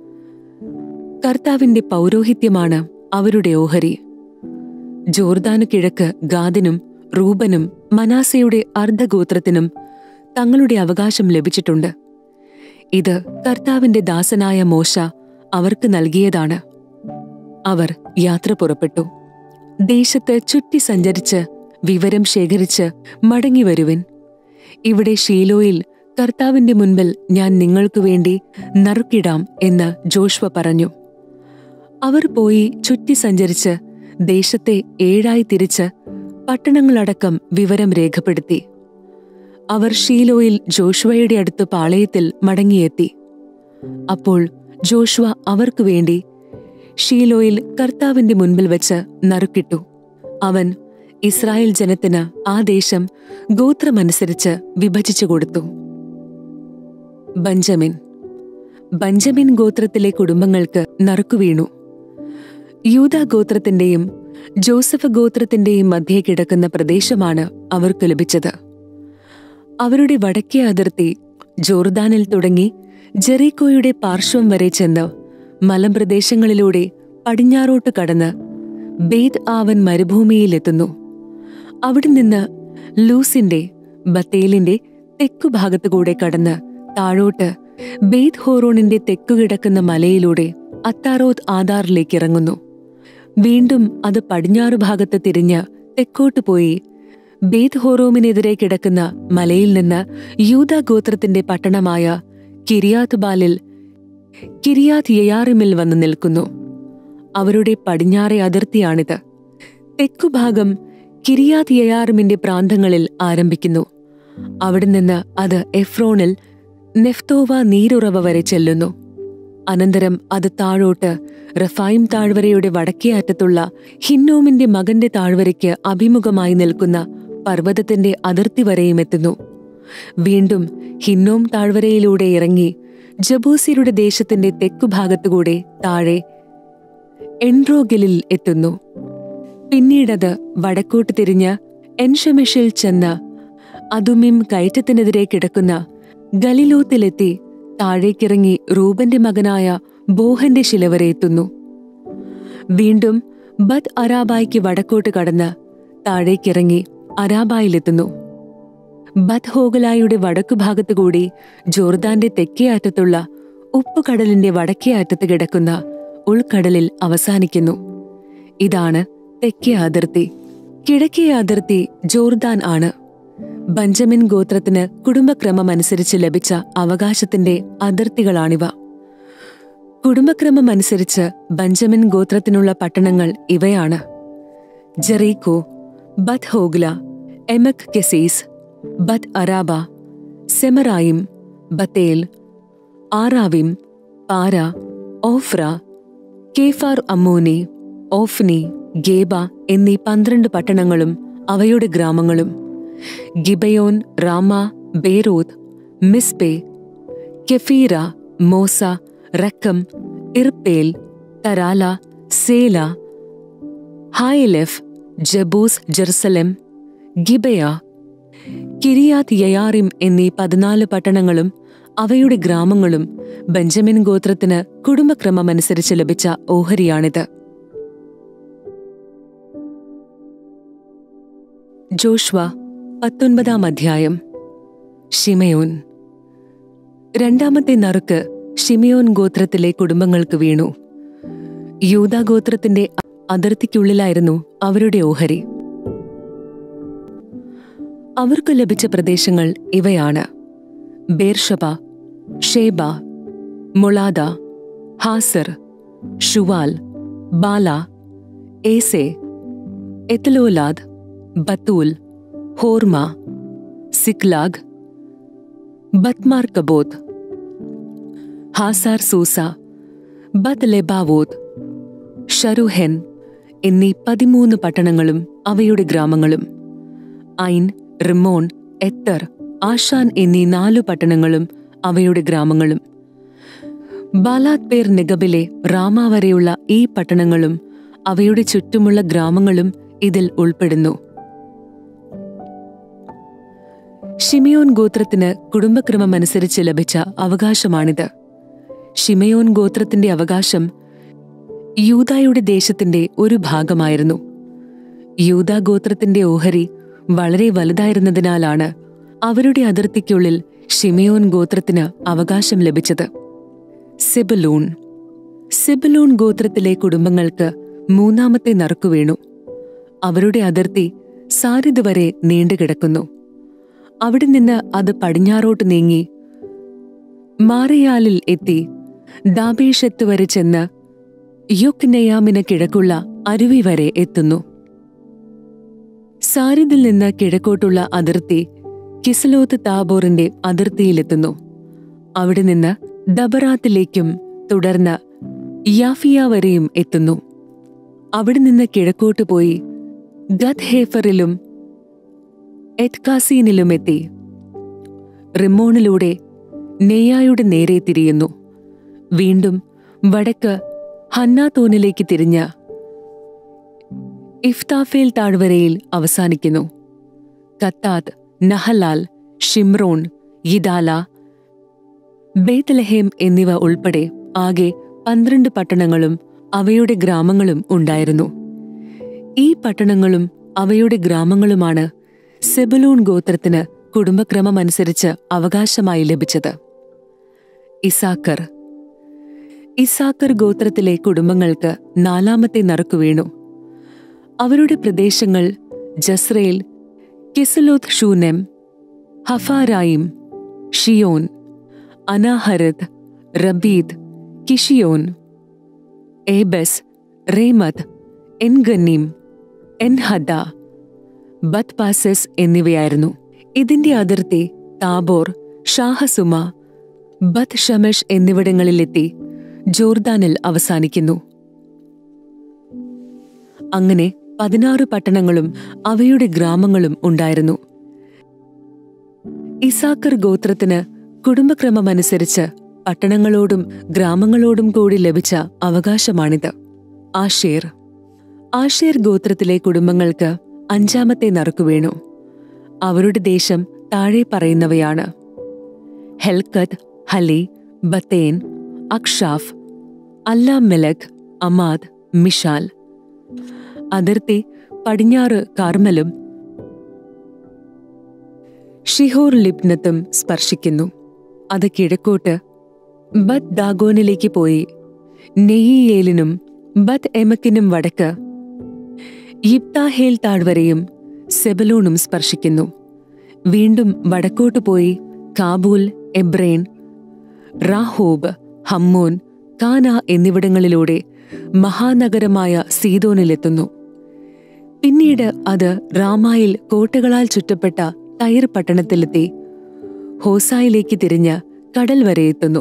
കർത്താവിന്റെ പൗരോഹിത്യമാണ് അവരുടെ ഓഹരി ജോർദാനു കിഴക്ക് ഗാദിനും റൂബനും മനാസയുടെ അർദ്ധഗോത്രത്തിനും തങ്ങളുടെ അവകാശം ലഭിച്ചിട്ടുണ്ട് ഇത് കർത്താവിന്റെ ദാസനായ മോശ അവർക്ക് നൽകിയതാണ് അവർ യാത്ര പുറപ്പെട്ടു ദേശത്ത് ചുറ്റി സഞ്ചരിച്ച് വിവരം ശേഖരിച്ച് മടങ്ങി വരുവിൻ ഇവിടെ ഷീലോയിൽ കർത്താവിന്റെ മുൻപിൽ ഞാൻ നിങ്ങൾക്കു വേണ്ടി നറുക്കിടാം എന്ന് ജോഷ്വ പറഞ്ഞു അവർ പോയി ചുറ്റി സഞ്ചരിച്ച് ദേശത്തെ ഏഴായി തിരിച്ച് പട്ടണങ്ങളടക്കം വിവരം രേഖപ്പെടുത്തി അവർ ഷീലോയിൽ ജോഷ്വയുടെ അടുത്ത് പാളയത്തിൽ മടങ്ങിയെത്തി അപ്പോൾ ജോഷ്വ അവർക്കു വേണ്ടി ഷീലോയിൽ കർത്താവിന്റെ മുൻപിൽ വെച്ച് നറുക്കിട്ടു അവൻ ഇസ്രായേൽ ജനത്തിന് ആ ദേശം ഗോത്രമനുസരിച്ച് വിഭജിച്ചു കൊടുത്തു ബഞ്ചമിൻ ബഞ്ചമിൻ ഗോത്രത്തിലെ കുടുംബങ്ങൾക്ക് നറുക്കുവീണു യൂത ഗോത്രത്തിന്റെയും ജോസഫ് ഗോത്രത്തിന്റെയും മധ്യേ കിടക്കുന്ന പ്രദേശമാണ് അവർക്ക് ലഭിച്ചത് അവരുടെ വടക്കേ അതിർത്തി ജോർദാനിൽ തുടങ്ങി ജെറീക്കോയുടെ പാർശ്വം വരെ ചെന്ന് മലമ്പ്രദേശങ്ങളിലൂടെ പടിഞ്ഞാറോട്ട് കടന്ന് ബേദ് ആവൻ മരുഭൂമിയിലെത്തുന്നു അവിടെ നിന്ന് ലൂസിന്റെ ബത്തേലിന്റെ തെക്കുഭാഗത്തുകൂടെ കടന്ന് താഴോട്ട് ബെയ്ത് ഹോറോണിന്റെ തെക്കുകിടക്കുന്ന മലയിലൂടെ അത്താറോത്ത് ആധാറിലേക്ക് ഇറങ്ങുന്നു വീണ്ടും അത് പടിഞ്ഞാറു ഭാഗത്ത് തിരിഞ്ഞ് തെക്കോട്ട് പോയി ബേത് ഹോറോമിനെതിരെ കിടക്കുന്ന മലയിൽ നിന്ന് യൂത ഗോത്രത്തിന്റെ പട്ടണമായ കിരിയാത്ത് ബാലിൽ കിരിയാത്ത് യയാറിമിൽ വന്ന് നിൽക്കുന്നു അവരുടെ പടിഞ്ഞാറെ അതിർത്തിയാണിത് തെക്കുഭാഗം കിരിയാത്ത് യയാറിമിന്റെ പ്രാന്തങ്ങളിൽ ആരംഭിക്കുന്നു അവിടെ നിന്ന് അത് എഫ്രോണിൽ നെഫ്തോവ നീരുറവ വരെ ചെല്ലുന്നു അനന്തരം അത് താഴോട്ട് റഫായിം താഴ്വരയുടെ വടക്കേ അറ്റത്തുള്ള ഹിന്നോമിന്റെ മകന്റെ താഴ്വരയ്ക്ക് അഭിമുഖമായി നിൽക്കുന്ന പർവ്വതത്തിന്റെ അതിർത്തി വരെയും എത്തുന്നു വീണ്ടും ഹിന്നോം താഴ്വരയിലൂടെ ഇറങ്ങി ജബൂസിയുടെ ദേശത്തിന്റെ തെക്കുഭാഗത്തുകൂടെ താഴെ എൻറോഗലിൽ എത്തുന്നു പിന്നീടത് വടക്കോട്ട് തിരിഞ്ഞ് എൻഷമെഷിൽ ചെന്ന് അതുമിം കയറ്റത്തിനെതിരെ കിടക്കുന്ന ഗലിലോത്തിലെത്തി താഴേക്കിറങ്ങി റൂബന്റെ മകനായ ബോഹന്റെ ശില വരെ എത്തുന്നു വീണ്ടും ബദ് അരാബായ്ക്ക് വടക്കോട്ട് കടന്ന് താഴേക്കിറങ്ങി അരാബായിലെത്തുന്നു ബദ് ഹോഗലായുടെ വടക്കുഭാഗത്തു കൂടി ജോർദാന്റെ തെക്കേ അറ്റത്തുള്ള ഉപ്പുകടലിന്റെ വടക്കേ അറ്റത്ത് കിടക്കുന്ന ഉൾക്കടലിൽ അവസാനിക്കുന്നു ഇതാണ് തെക്കേ അതിർത്തി കിഴക്കേ അതിർത്തി ജോർദാൻ ആണ് ബഞ്ചമിൻ ഗോത്രത്തിന് കുടുംബക്രമം അനുസരിച്ച് ലഭിച്ച അവകാശത്തിന്റെ അതിർത്തികളാണിവ കുടുംബക്രമം അനുസരിച്ച് ബഞ്ചമിൻ ഗോത്രത്തിനുള്ള പട്ടണങ്ങൾ ഇവയാണ് ജെറീക്കോ ബത് ഹോഗ്ല എമക് കെസീസ് ബത് അരാബ സെമറായിം ബത്തേൽ ആറാവിം പാര ഓഫ്ര കേഫാർ അമ്മോനി ഓഫ്നി ഗേബ എന്നീ പന്ത്രണ്ട് പട്ടണങ്ങളും അവയുടെ ഗ്രാമങ്ങളും ഗിബയോൻ റാമ ബേരോത്ത് മിസ്പെ കെഫീറ മോസ റക്കം ഇർപ്പേൽ തരാല സേല ഹായലെഫ് ജബൂസ് ജെറുസലം ഗിബയ കിരിയാത്ത് യയാറിം എന്നീ പതിനാല് പട്ടണങ്ങളും അവയുടെ ഗ്രാമങ്ങളും ബെഞ്ചമിൻ ഗോത്രത്തിന് കുടുംബക്രമമനുസരിച്ച് ലഭിച്ച ഓഹരിയാണിത് ജോഷ്വ പത്തൊൻപതാം അധ്യായം ഷിമയോൻ രണ്ടാമത്തെ നറുക്ക് ഷിമയോൻ ഗോത്രത്തിലെ കുടുംബങ്ങൾക്ക് വീണു യൂദാ ഗോത്രത്തിന്റെ അതിർത്തിക്കുള്ളിലായിരുന്നു അവരുടെ ഓഹരി അവർക്ക് ലഭിച്ച പ്രദേശങ്ങൾ ഇവയാണ് Beersheba Sheba Moladah Hazar Shual Balah Ezem Eltolad Bethul Hormah Ziklag Beth Marcaboth Hazar Susah Beth Lebaoth Sharuhen എന്നീ പതിമൂന്ന് പട്ടണങ്ങളും അവയുടെ ഗ്രാമങ്ങളും ഐൻ റിമോൺ എത്തർ ആഷാൻ എന്നീ നാലു പട്ടണങ്ങളും അവയുടെ ഗ്രാമങ്ങളും ബാലാത് പേർ നിഗബിലെ റാമ വരെയുള്ള ഈ പട്ടണങ്ങളും അവയുടെ ചുറ്റുമുള്ള ഗ്രാമങ്ങളും ഇതിൽ ഉൾപ്പെടുന്നു ഷിമയോൻ ഗോത്രത്തിന് കുടുംബക്രമമനുസരിച്ച് ലഭിച്ച അവകാശമാണിത് ഷിമയോൻ ഗോത്രത്തിന്റെ അവകാശം യൂതായുടെ ദേശത്തിന്റെ ഒരു ഭാഗമായിരുന്നു യൂതാ ഗോത്രത്തിന്റെ ഓഹരി വളരെ വലുതായിരുന്നതിനാലാണ് അവരുടെ അതിർത്തിക്കുള്ളിൽ ഷിമയോൻ ഗോത്രത്തിന് അവകാശം ലഭിച്ചത് സെബലൂൺ സെബലൂൺ ഗോത്രത്തിലെ കുടുംബങ്ങൾക്ക് മൂന്നാമത്തെ നറുക്കു വീണു അവരുടെ അതിർത്തി സാരിദ് വരെ നീണ്ടുകിടക്കുന്നു അവിടെ നിന്ന് അത് പടിഞ്ഞാറോട്ട് നീങ്ങി മാറിയാലിൽ എത്തി ദാബേഷത്ത് വരെ ചെന്ന് യുക്നെയാമിന് കിഴക്കുള്ള അരുവി വരെ എത്തുന്നു സാരിദിൽ നിന്ന് കിഴക്കോട്ടുള്ള അതിർത്തി കിസലോത്ത് താബോറിന്റെ അതിർത്തിയിലെത്തുന്നു അവിടെ നിന്ന് ദബറാത്തിലേക്കും തുടർന്ന് യാഫിയ വരെയും എത്തുന്നു അവിടെ നിന്ന് കിഴക്കോട്ട് പോയി ഗത് ഹേഫറിലും എത്കാസീനിലും എത്തി റിമോണിലൂടെ നെയ്യായുടെ നേരെ തിരിയുന്നു വീണ്ടും വടക്ക് ഹന്നാത്തോനിലേക്ക് തിരിഞ്ഞ് ഇഫ്താഫേൽ താഴ്വരയിൽ അവസാനിക്കുന്നു കത്താത്ത് നഹലാൽ ഷിംറോൺ യിദാല ബേത്ലഹേം എന്നിവ ഉൾപ്പെടെ ആകെ പന്ത്രണ്ട് പട്ടണങ്ങളും അവയുടെ ഗ്രാമങ്ങളും ഉണ്ടായിരുന്നു ഈ പട്ടണങ്ങളും അവയുടെ ഗ്രാമങ്ങളുമാണ് സെബലൂൺ ഗോത്രത്തിന് കുടുംബക്രമമനുസരിച്ച് അവകാശമായി ലഭിച്ചത് ഇസാക്കർ ഇസാക്കർ ഗോത്രത്തിലെ കുടുംബങ്ങൾക്ക് നാലാമത്തെ നറുക്കു വീണു അവരുടെ പ്രദേശങ്ങൾ ജസ്രേൽ കിസലോത് ഷൂനെം ഹഫാരായിം ഷിയോൻ അനാഹരത് റബീദ് കിഷിയോൻ ഏബസ് റേമത് എൻഗന്നീം എൻഹദ ബത്പാസസ് എന്നിവയായിരുന്നു ഇതിന്റെ അതിർത്തി താബോർ ഷാഹസുമ ബത് ഷമഷ് എന്നിവിടങ്ങളിലെത്തി ജോർദാനിൽ അവസാനിക്കുന്നു അങ്ങനെ പതിനാറ് പട്ടണങ്ങളും അവയുടെ ഗ്രാമങ്ങളും ഉണ്ടായിരുന്നു ഇസാക്കർ ഗോത്രത്തിന് കുടുംബക്രമമനുസരിച്ച് പട്ടണങ്ങളോടും ഗ്രാമങ്ങളോടും കൂടി ലഭിച്ച അവകാശമാണിത് ആഷേർ ആഷേർ ഗോത്രത്തിലെ കുടുംബങ്ങൾക്ക് അഞ്ചാമത്തെ നറുക്കു വീണു അവരുടെ ദേശം താഴെ പറയുന്നവയാണ് ഹെൽക്കത്ത് ഹലി ബത്തേൻ അക്ഷാഫ് അല്ലാമെലക് അമാദ് മിഷാൽ അതിർത്തി പടിഞ്ഞാറ് കാർമലും ഷിഹോർ ലിബ്നത്തും സ്പർശിക്കുന്നു അത് കിഴക്കോട്ട് ബത് ദാഗോനിലേക്ക് പോയി നെയ്യേലിനും ബത് എമക്കിനും വടക്ക് യിപ്താഹേൽ താഴ്വരയും സെബലൂണും സ്പർശിക്കുന്നു വീണ്ടും വടക്കോട്ട് പോയി കാബൂൽ എബ്രേൻ റാഹോബ് ഹമ്മോൻ കാന എന്നിവിടങ്ങളിലൂടെ മഹാനഗരമായ സീതോനിലെത്തുന്നു പിന്നീട് അത് റാമായിൽ കോട്ടകളാൽ ചുറ്റപ്പെട്ട ടയർ പട്ടണത്തിലെത്തി ഹോസായിലേക്ക് തിരിഞ്ഞ് കടൽ വരെ എത്തുന്നു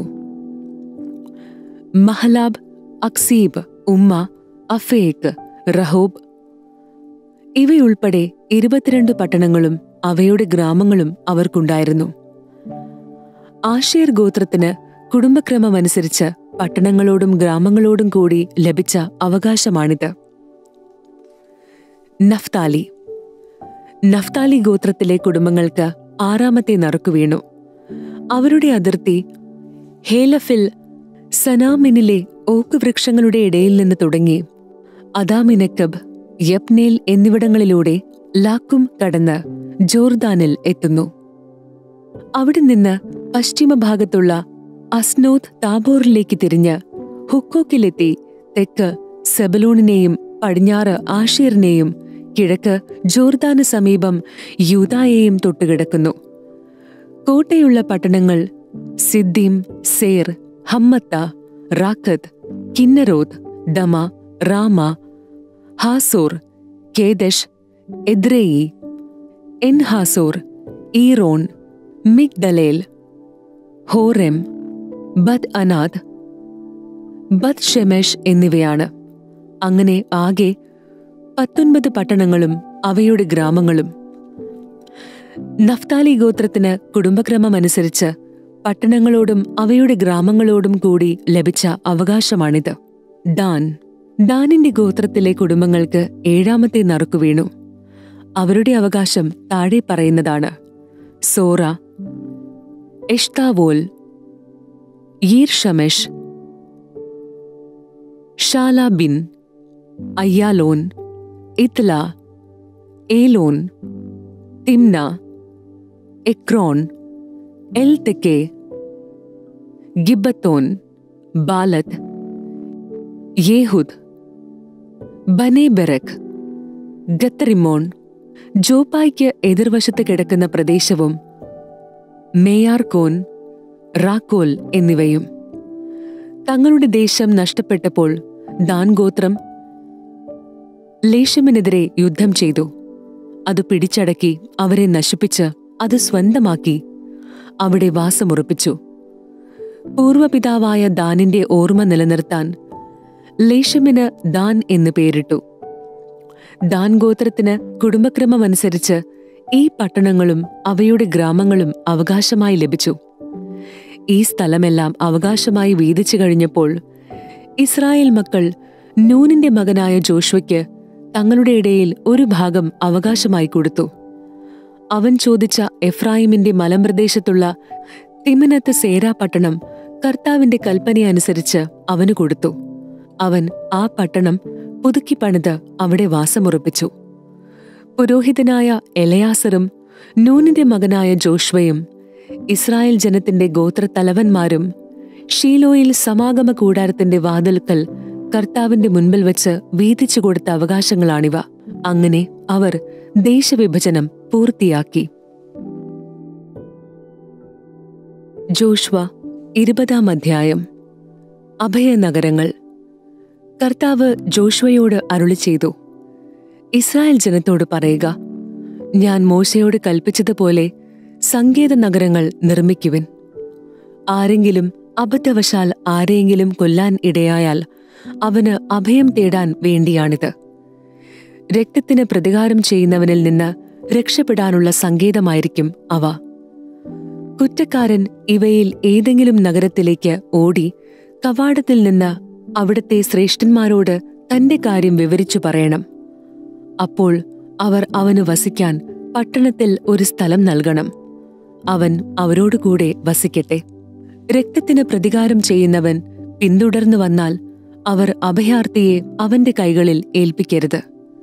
മഹലാബ് അക്സീബ് ഉമ്മ അഫേക്ക് റഹോബ് ഇവയുൾപ്പെടെ ഇരുപത്തിരണ്ട് പട്ടണങ്ങളും അവയുടെ ഗ്രാമങ്ങളും അവർക്കുണ്ടായിരുന്നു ആഷേർ ഗോത്രത്തിന് കുടുംബക്രമമനുസരിച്ച് പട്ടണങ്ങളോടും ഗ്രാമങ്ങളോടും കൂടി ലഭിച്ച അവകാശമാണിത് നഫ്താലി നഫ്താലി ഗോത്രത്തിലെ കുടുംബങ്ങൾക്ക് ആറാമത്തെ നറുക്കു വീണു അവരുടെ അതിർത്തി ഹേലഫിൽ സനാമിനിലെ ഓക്ക് വൃക്ഷങ്ങളുടെ ഇടയിൽ നിന്ന് തുടങ്ങി അദാമിനക്കബ് യപ്നേൽ എന്നിവിടങ്ങളിലൂടെ ലാക്കും കടന്ന് ജോർദാനിൽ എത്തുന്നു അവിടെ നിന്ന് പശ്ചിമഭാഗത്തുള്ള അസ്നോത്ത് താബോറിലേക്ക് തിരിഞ്ഞ് ഹുക്കോക്കിലെത്തി തെക്ക് സെബലൂണിനെയും പടിഞ്ഞാറ് ആഷീറിനെയും കിഴക്ക് ജോർദാന് സമീപം യൂതായെയും തൊട്ടുകിടക്കുന്നു കോട്ടയുള്ള പട്ടണങ്ങൾ Ziddim Zer Hammath Rakkath Chinnereth Adamah Ramah Hazor Kedesh Edrei Enhazor Iron Migdalel Horem Beth Anath Beth Shemesh എന്നിവയാണ് അങ്ങനെ ആകെ പത്തൊൻപത് പട്ടണങ്ങളും അവയുടെ ഗ്രാമങ്ങളും നഫ്താലി ഗോത്രത്തിന് കുടുംബക്രമമനുസരിച്ച് പട്ടണങ്ങളോടും അവയുടെ ഗ്രാമങ്ങളോടും കൂടി ലഭിച്ച അവകാശമാണിത് ദാൻ ദാനിന്റെ ഗോത്രത്തിലെ കുടുംബങ്ങൾക്ക് ഏഴാമത്തെ നറുക്കു വീണു അവരുടെ അവകാശം താഴെ പറയുന്നതാണ് Zorah Eshtaol Ir Shemesh Shaalabbin Aijalon Ithlah Elon Timnah Ekron Eltekeh Gibbethon ബാലത്ത് യേഹുദ് ബനേബെറക് ഗത്തറിമോൺ ജോപ്പായ്ക്ക് എതിർവശത്ത് കിടക്കുന്ന പ്രദേശവും മേയാർകോൻ റാക്കോൽ എന്നിവയും തങ്ങളുടെ ദേശം നഷ്ടപ്പെട്ടപ്പോൾ ദാൻ ഗോത്രം ലേഷമിനെതിരെ യുദ്ധം ചെയ്തു അത് പിടിച്ചടക്കി അവരെ നശിപ്പിച്ച് അത് സ്വന്തമാക്കി അവിടെ വാസമുറപ്പിച്ചു പൂർവപിതാവായ ദാനിന്റെ ഓർമ്മ നിലനിർത്താൻ ലേഷമിന് ദാൻ എന്ന് പേരിട്ടു ദാൻ ഗോത്രത്തിന് കുടുംബക്രമമനുസരിച്ച് ഈ പട്ടണങ്ങളും അവയുടെ ഗ്രാമങ്ങളും അവകാശമായി ലഭിച്ചു ഈ സ്ഥലമെല്ലാം അവകാശമായി വീതിച്ചു കഴിഞ്ഞപ്പോൾ ഇസ്രായേൽ മക്കൾ നൂനിന്റെ മകനായ ജോഷ്വയ്ക്ക് തങ്ങളുടെ ഇടയിൽ ഒരു ഭാഗം അവകാശമായി കൊടുത്തു അവൻ ചോദിച്ച എഫ്രായിമിന്റെ മലമ്പ്രദേശത്തുള്ള തിമിനത്ത് സേരാ പട്ടണം കർത്താവിന്റെ കൽപ്പനയനുസരിച്ച് അവന് കൊടുത്തു അവൻ ആ പട്ടണം പുതുക്കി പണിത് അവിടെ വാസമുറപ്പിച്ചു പുരോഹിതനായ എലയാസറും നൂനിന്റെ മകനായ ജോഷ്വയും ഇസ്രായേൽ ജനത്തിന്റെ ഗോത്രത്തലവന്മാരും ഷീലോയിൽ സമാഗമ കൂടാരത്തിന്റെ വാതിൽക്കൽ കർത്താവിന്റെ മുൻപിൽ വെച്ച് വീതിച്ചു കൊടുത്ത അവകാശങ്ങളാണിവ അങ്ങനെ അവർ ദേശവിഭജനം പൂർത്തിയാക്കി ജോഷ്വ ഇരുപതാം അധ്യായം അഭയനഗരങ്ങൾ കർത്താവ് ജോഷ്വയോട് അരുളി ചെയ്തു ഇസ്രായേൽ ജനത്തോട് പറയുക ഞാൻ മോശയോട് കൽപ്പിച്ചതുപോലെ സങ്കേത നഗരങ്ങൾ നിർമ്മിക്കുവിൻ ആരെങ്കിലും അബദ്ധവശാൽ ആരെയെങ്കിലും കൊല്ലാൻ ഇടയായാൽ അവന് അഭയം തേടാൻ വേണ്ടിയാണിത് രക്തത്തിന് പ്രതികാരം ചെയ്യുന്നവനിൽ നിന്ന് രക്ഷപ്പെടാനുള്ള സങ്കേതമായിരിക്കും അവ കുറ്റക്കാരൻ ഇവയിൽ ഏതെങ്കിലും നഗരത്തിലേക്ക് ഓടി കവാടത്തിൽ നിന്ന് അവിടുത്തെ ശ്രേഷ്ഠന്മാരോട് തന്റെ കാര്യം വിവരിച്ചു പറയണം അപ്പോൾ അവർ അവന് വസിക്കാൻ പട്ടണത്തിൽ ഒരു സ്ഥലം നൽകണം അവൻ അവരോടുകൂടെ വസിക്കട്ടെ രക്തത്തിന് പ്രതികാരം ചെയ്യുന്നവൻ പിന്തുടർന്നു വന്നാൽ അവർ അഭയാർത്ഥിയെ അവന്റെ കൈകളിൽ ഏൽപ്പിക്കരുത്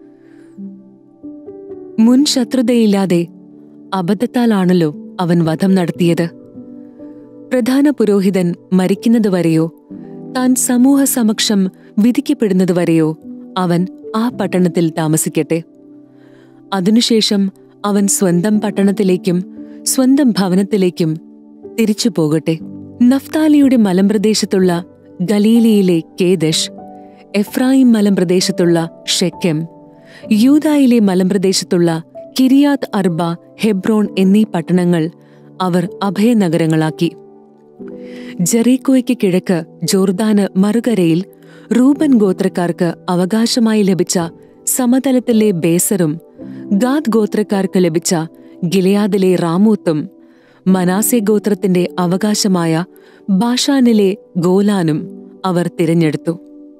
മുൻ ശത്രുതയില്ലാതെ അബദ്ധത്താലാണല്ലോ അവൻ വധം നടത്തിയത് പ്രധാന പുരോഹിതൻ മരിക്കുന്നതുവരെയോ താൻ സമൂഹ സമക്ഷം വിധിക്കപ്പെടുന്നതുവരെയോ അവൻ ആ പട്ടണത്തിൽ താമസിക്കട്ടെ അതിനുശേഷം അവൻ സ്വന്തം പട്ടണത്തിലേക്കും സ്വന്തം ഭവനത്തിലേക്കും തിരിച്ചു പോകട്ടെ നഫ്താലിയുടെ മലമ്പ്രദേശത്തുള്ള ഗലീലിയിലെ കേദഷ് എഫ്രായിം മലമ്പ്രദേശത്തുള്ള ഷെക്കെം യൂദായിലെ മലമ്പ്രദേശത്തുള്ള കിരിയാത് അർബ ഹെബ്രോൺ എന്നീ പട്ടണങ്ങൾ അവർ അഭയനഗരങ്ങളാക്കി ജെറീക്കോയ്ക്ക് കിഴക്ക് ജോർദാന് മറുകരയിൽ റൂബൻ ഗോത്രക്കാർക്ക് അവകാശമായി ലഭിച്ച സമതലത്തിലെ ബേസറും ഗാദ് ഗോത്രക്കാർക്ക് ലഭിച്ച ഗിലയാദിലെ റാമൂത്തും മനാസെ ഗോത്രത്തിന്റെ അവകാശമായ ബാഷാനിലെ ഗോലാനും അവർ തിരഞ്ഞെടുത്തു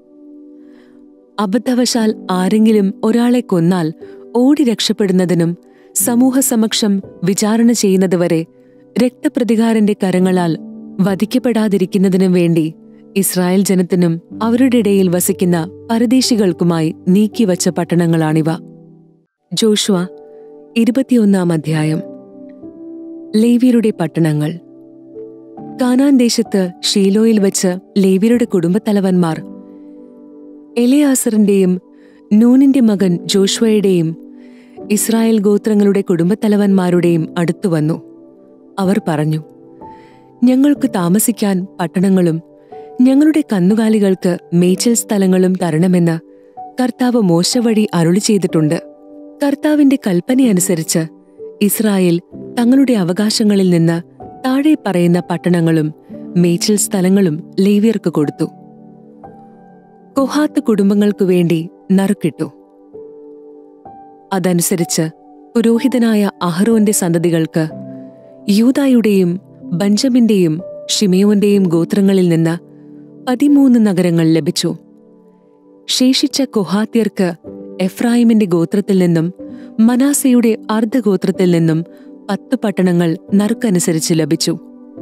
അബദ്ധവശാൽ ആരെങ്കിലും ഒരാളെ കൊന്നാൽ ഓടി രക്ഷപ്പെടുന്നതിനും സമൂഹസമക്ഷം വിചാരണ ചെയ്യുന്നതുവരെ രക്തപ്രതികാരന്റെ കരങ്ങളാൽ വധിക്കപ്പെടാതിരിക്കുന്നതിനും വേണ്ടി ഇസ്രായേൽ ജനത്തിനും അവരുടെ ഇടയിൽ വസിക്കുന്ന പരദേശികൾക്കുമായി നീക്കിവച്ച പട്ടണങ്ങളാണിവ ജോഷുവ ഇരുപത്തിയൊന്നാം അധ്യായം ലേവ്യരുടെ പട്ടണങ്ങൾ കാനാൻ ദേശത്ത് ഷീലോയിൽ വച്ച് ലേവ്യരുടെ കുടുംബത്തലവന്മാർ എലയാസറിന്റെയും നൂനിന്റെ മകൻ ജോഷ്വയുടെയും ഇസ്രായേൽ ഗോത്രങ്ങളുടെ കുടുംബത്തലവന്മാരുടെയും അടുത്തു വന്നു അവർ പറഞ്ഞു ഞങ്ങൾക്ക് താമസിക്കാൻ പട്ടണങ്ങളും ഞങ്ങളുടെ കന്നുകാലികൾക്ക് മേച്ചിൽ സ്ഥലങ്ങളും തരണമെന്ന് കർത്താവ് മോശ വഴി അരുളി ചെയ്തിട്ടുണ്ട് കർത്താവിന്റെ കൽപ്പനയനുസരിച്ച് ഇസ്രായേൽ തങ്ങളുടെ അവകാശങ്ങളിൽ നിന്ന് താഴെ പറയുന്ന പട്ടണങ്ങളും മേച്ചിൽ സ്ഥലങ്ങളും ലേവ്യർക്ക് കൊടുത്തു കൊഹാത്ത് കുടുംബങ്ങൾക്കു വേണ്ടി നറുക്കിട്ടു അതനുസരിച്ച് പുരോഹിതനായ അഹ്റോന്റെ സന്തതികൾക്ക് യൂതായുടെയും ബഞ്ചമിന്റെയും ഷിമയോന്റെയും ഗോത്രങ്ങളിൽ നിന്ന് പതിമൂന്ന് നഗരങ്ങൾ ലഭിച്ചു ശേഷിച്ച കൊഹാത്യർക്ക് എഫ്രായിമിന്റെ ഗോത്രത്തിൽ നിന്നും മനാസയുടെ അർദ്ധഗോത്രത്തിൽ നിന്നും പത്ത് പട്ടണങ്ങൾ നറുക്കനുസരിച്ച് ലഭിച്ചു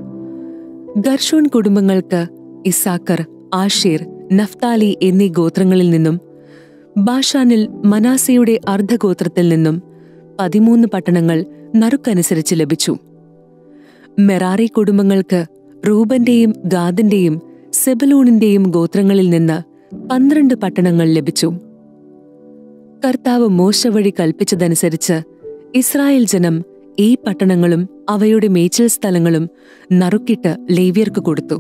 ഗർഷോൺ കുടുംബങ്ങൾക്ക് ഇസാക്കർ ആഷീർ നഫ്താലി എന്നീ ഗോത്രങ്ങളിൽ നിന്നും ബാഷാനിൽ മനാസയുടെ അർദ്ധഗോത്രത്തിൽ നിന്നും പതിമൂന്ന് പട്ടണങ്ങൾ നറുക്കനുസരിച്ച് ലഭിച്ചു മെറാറി കുടുംബങ്ങൾക്ക് റൂബന്റെയും ഗാദിന്റെയും സെബലൂണിന്റെയും ഗോത്രങ്ങളിൽ നിന്ന് പന്ത്രണ്ട് പട്ടണങ്ങൾ ലഭിച്ചു കർത്താവ് മോശ വഴി കൽപ്പിച്ചതനുസരിച്ച് ഇസ്രായേൽ ജനം ഈ പട്ടണങ്ങളും അവയുടെ മേച്ചിൽ സ്ഥലങ്ങളും നറുക്കിട്ട് ലേവ്യർക്ക് കൊടുത്തു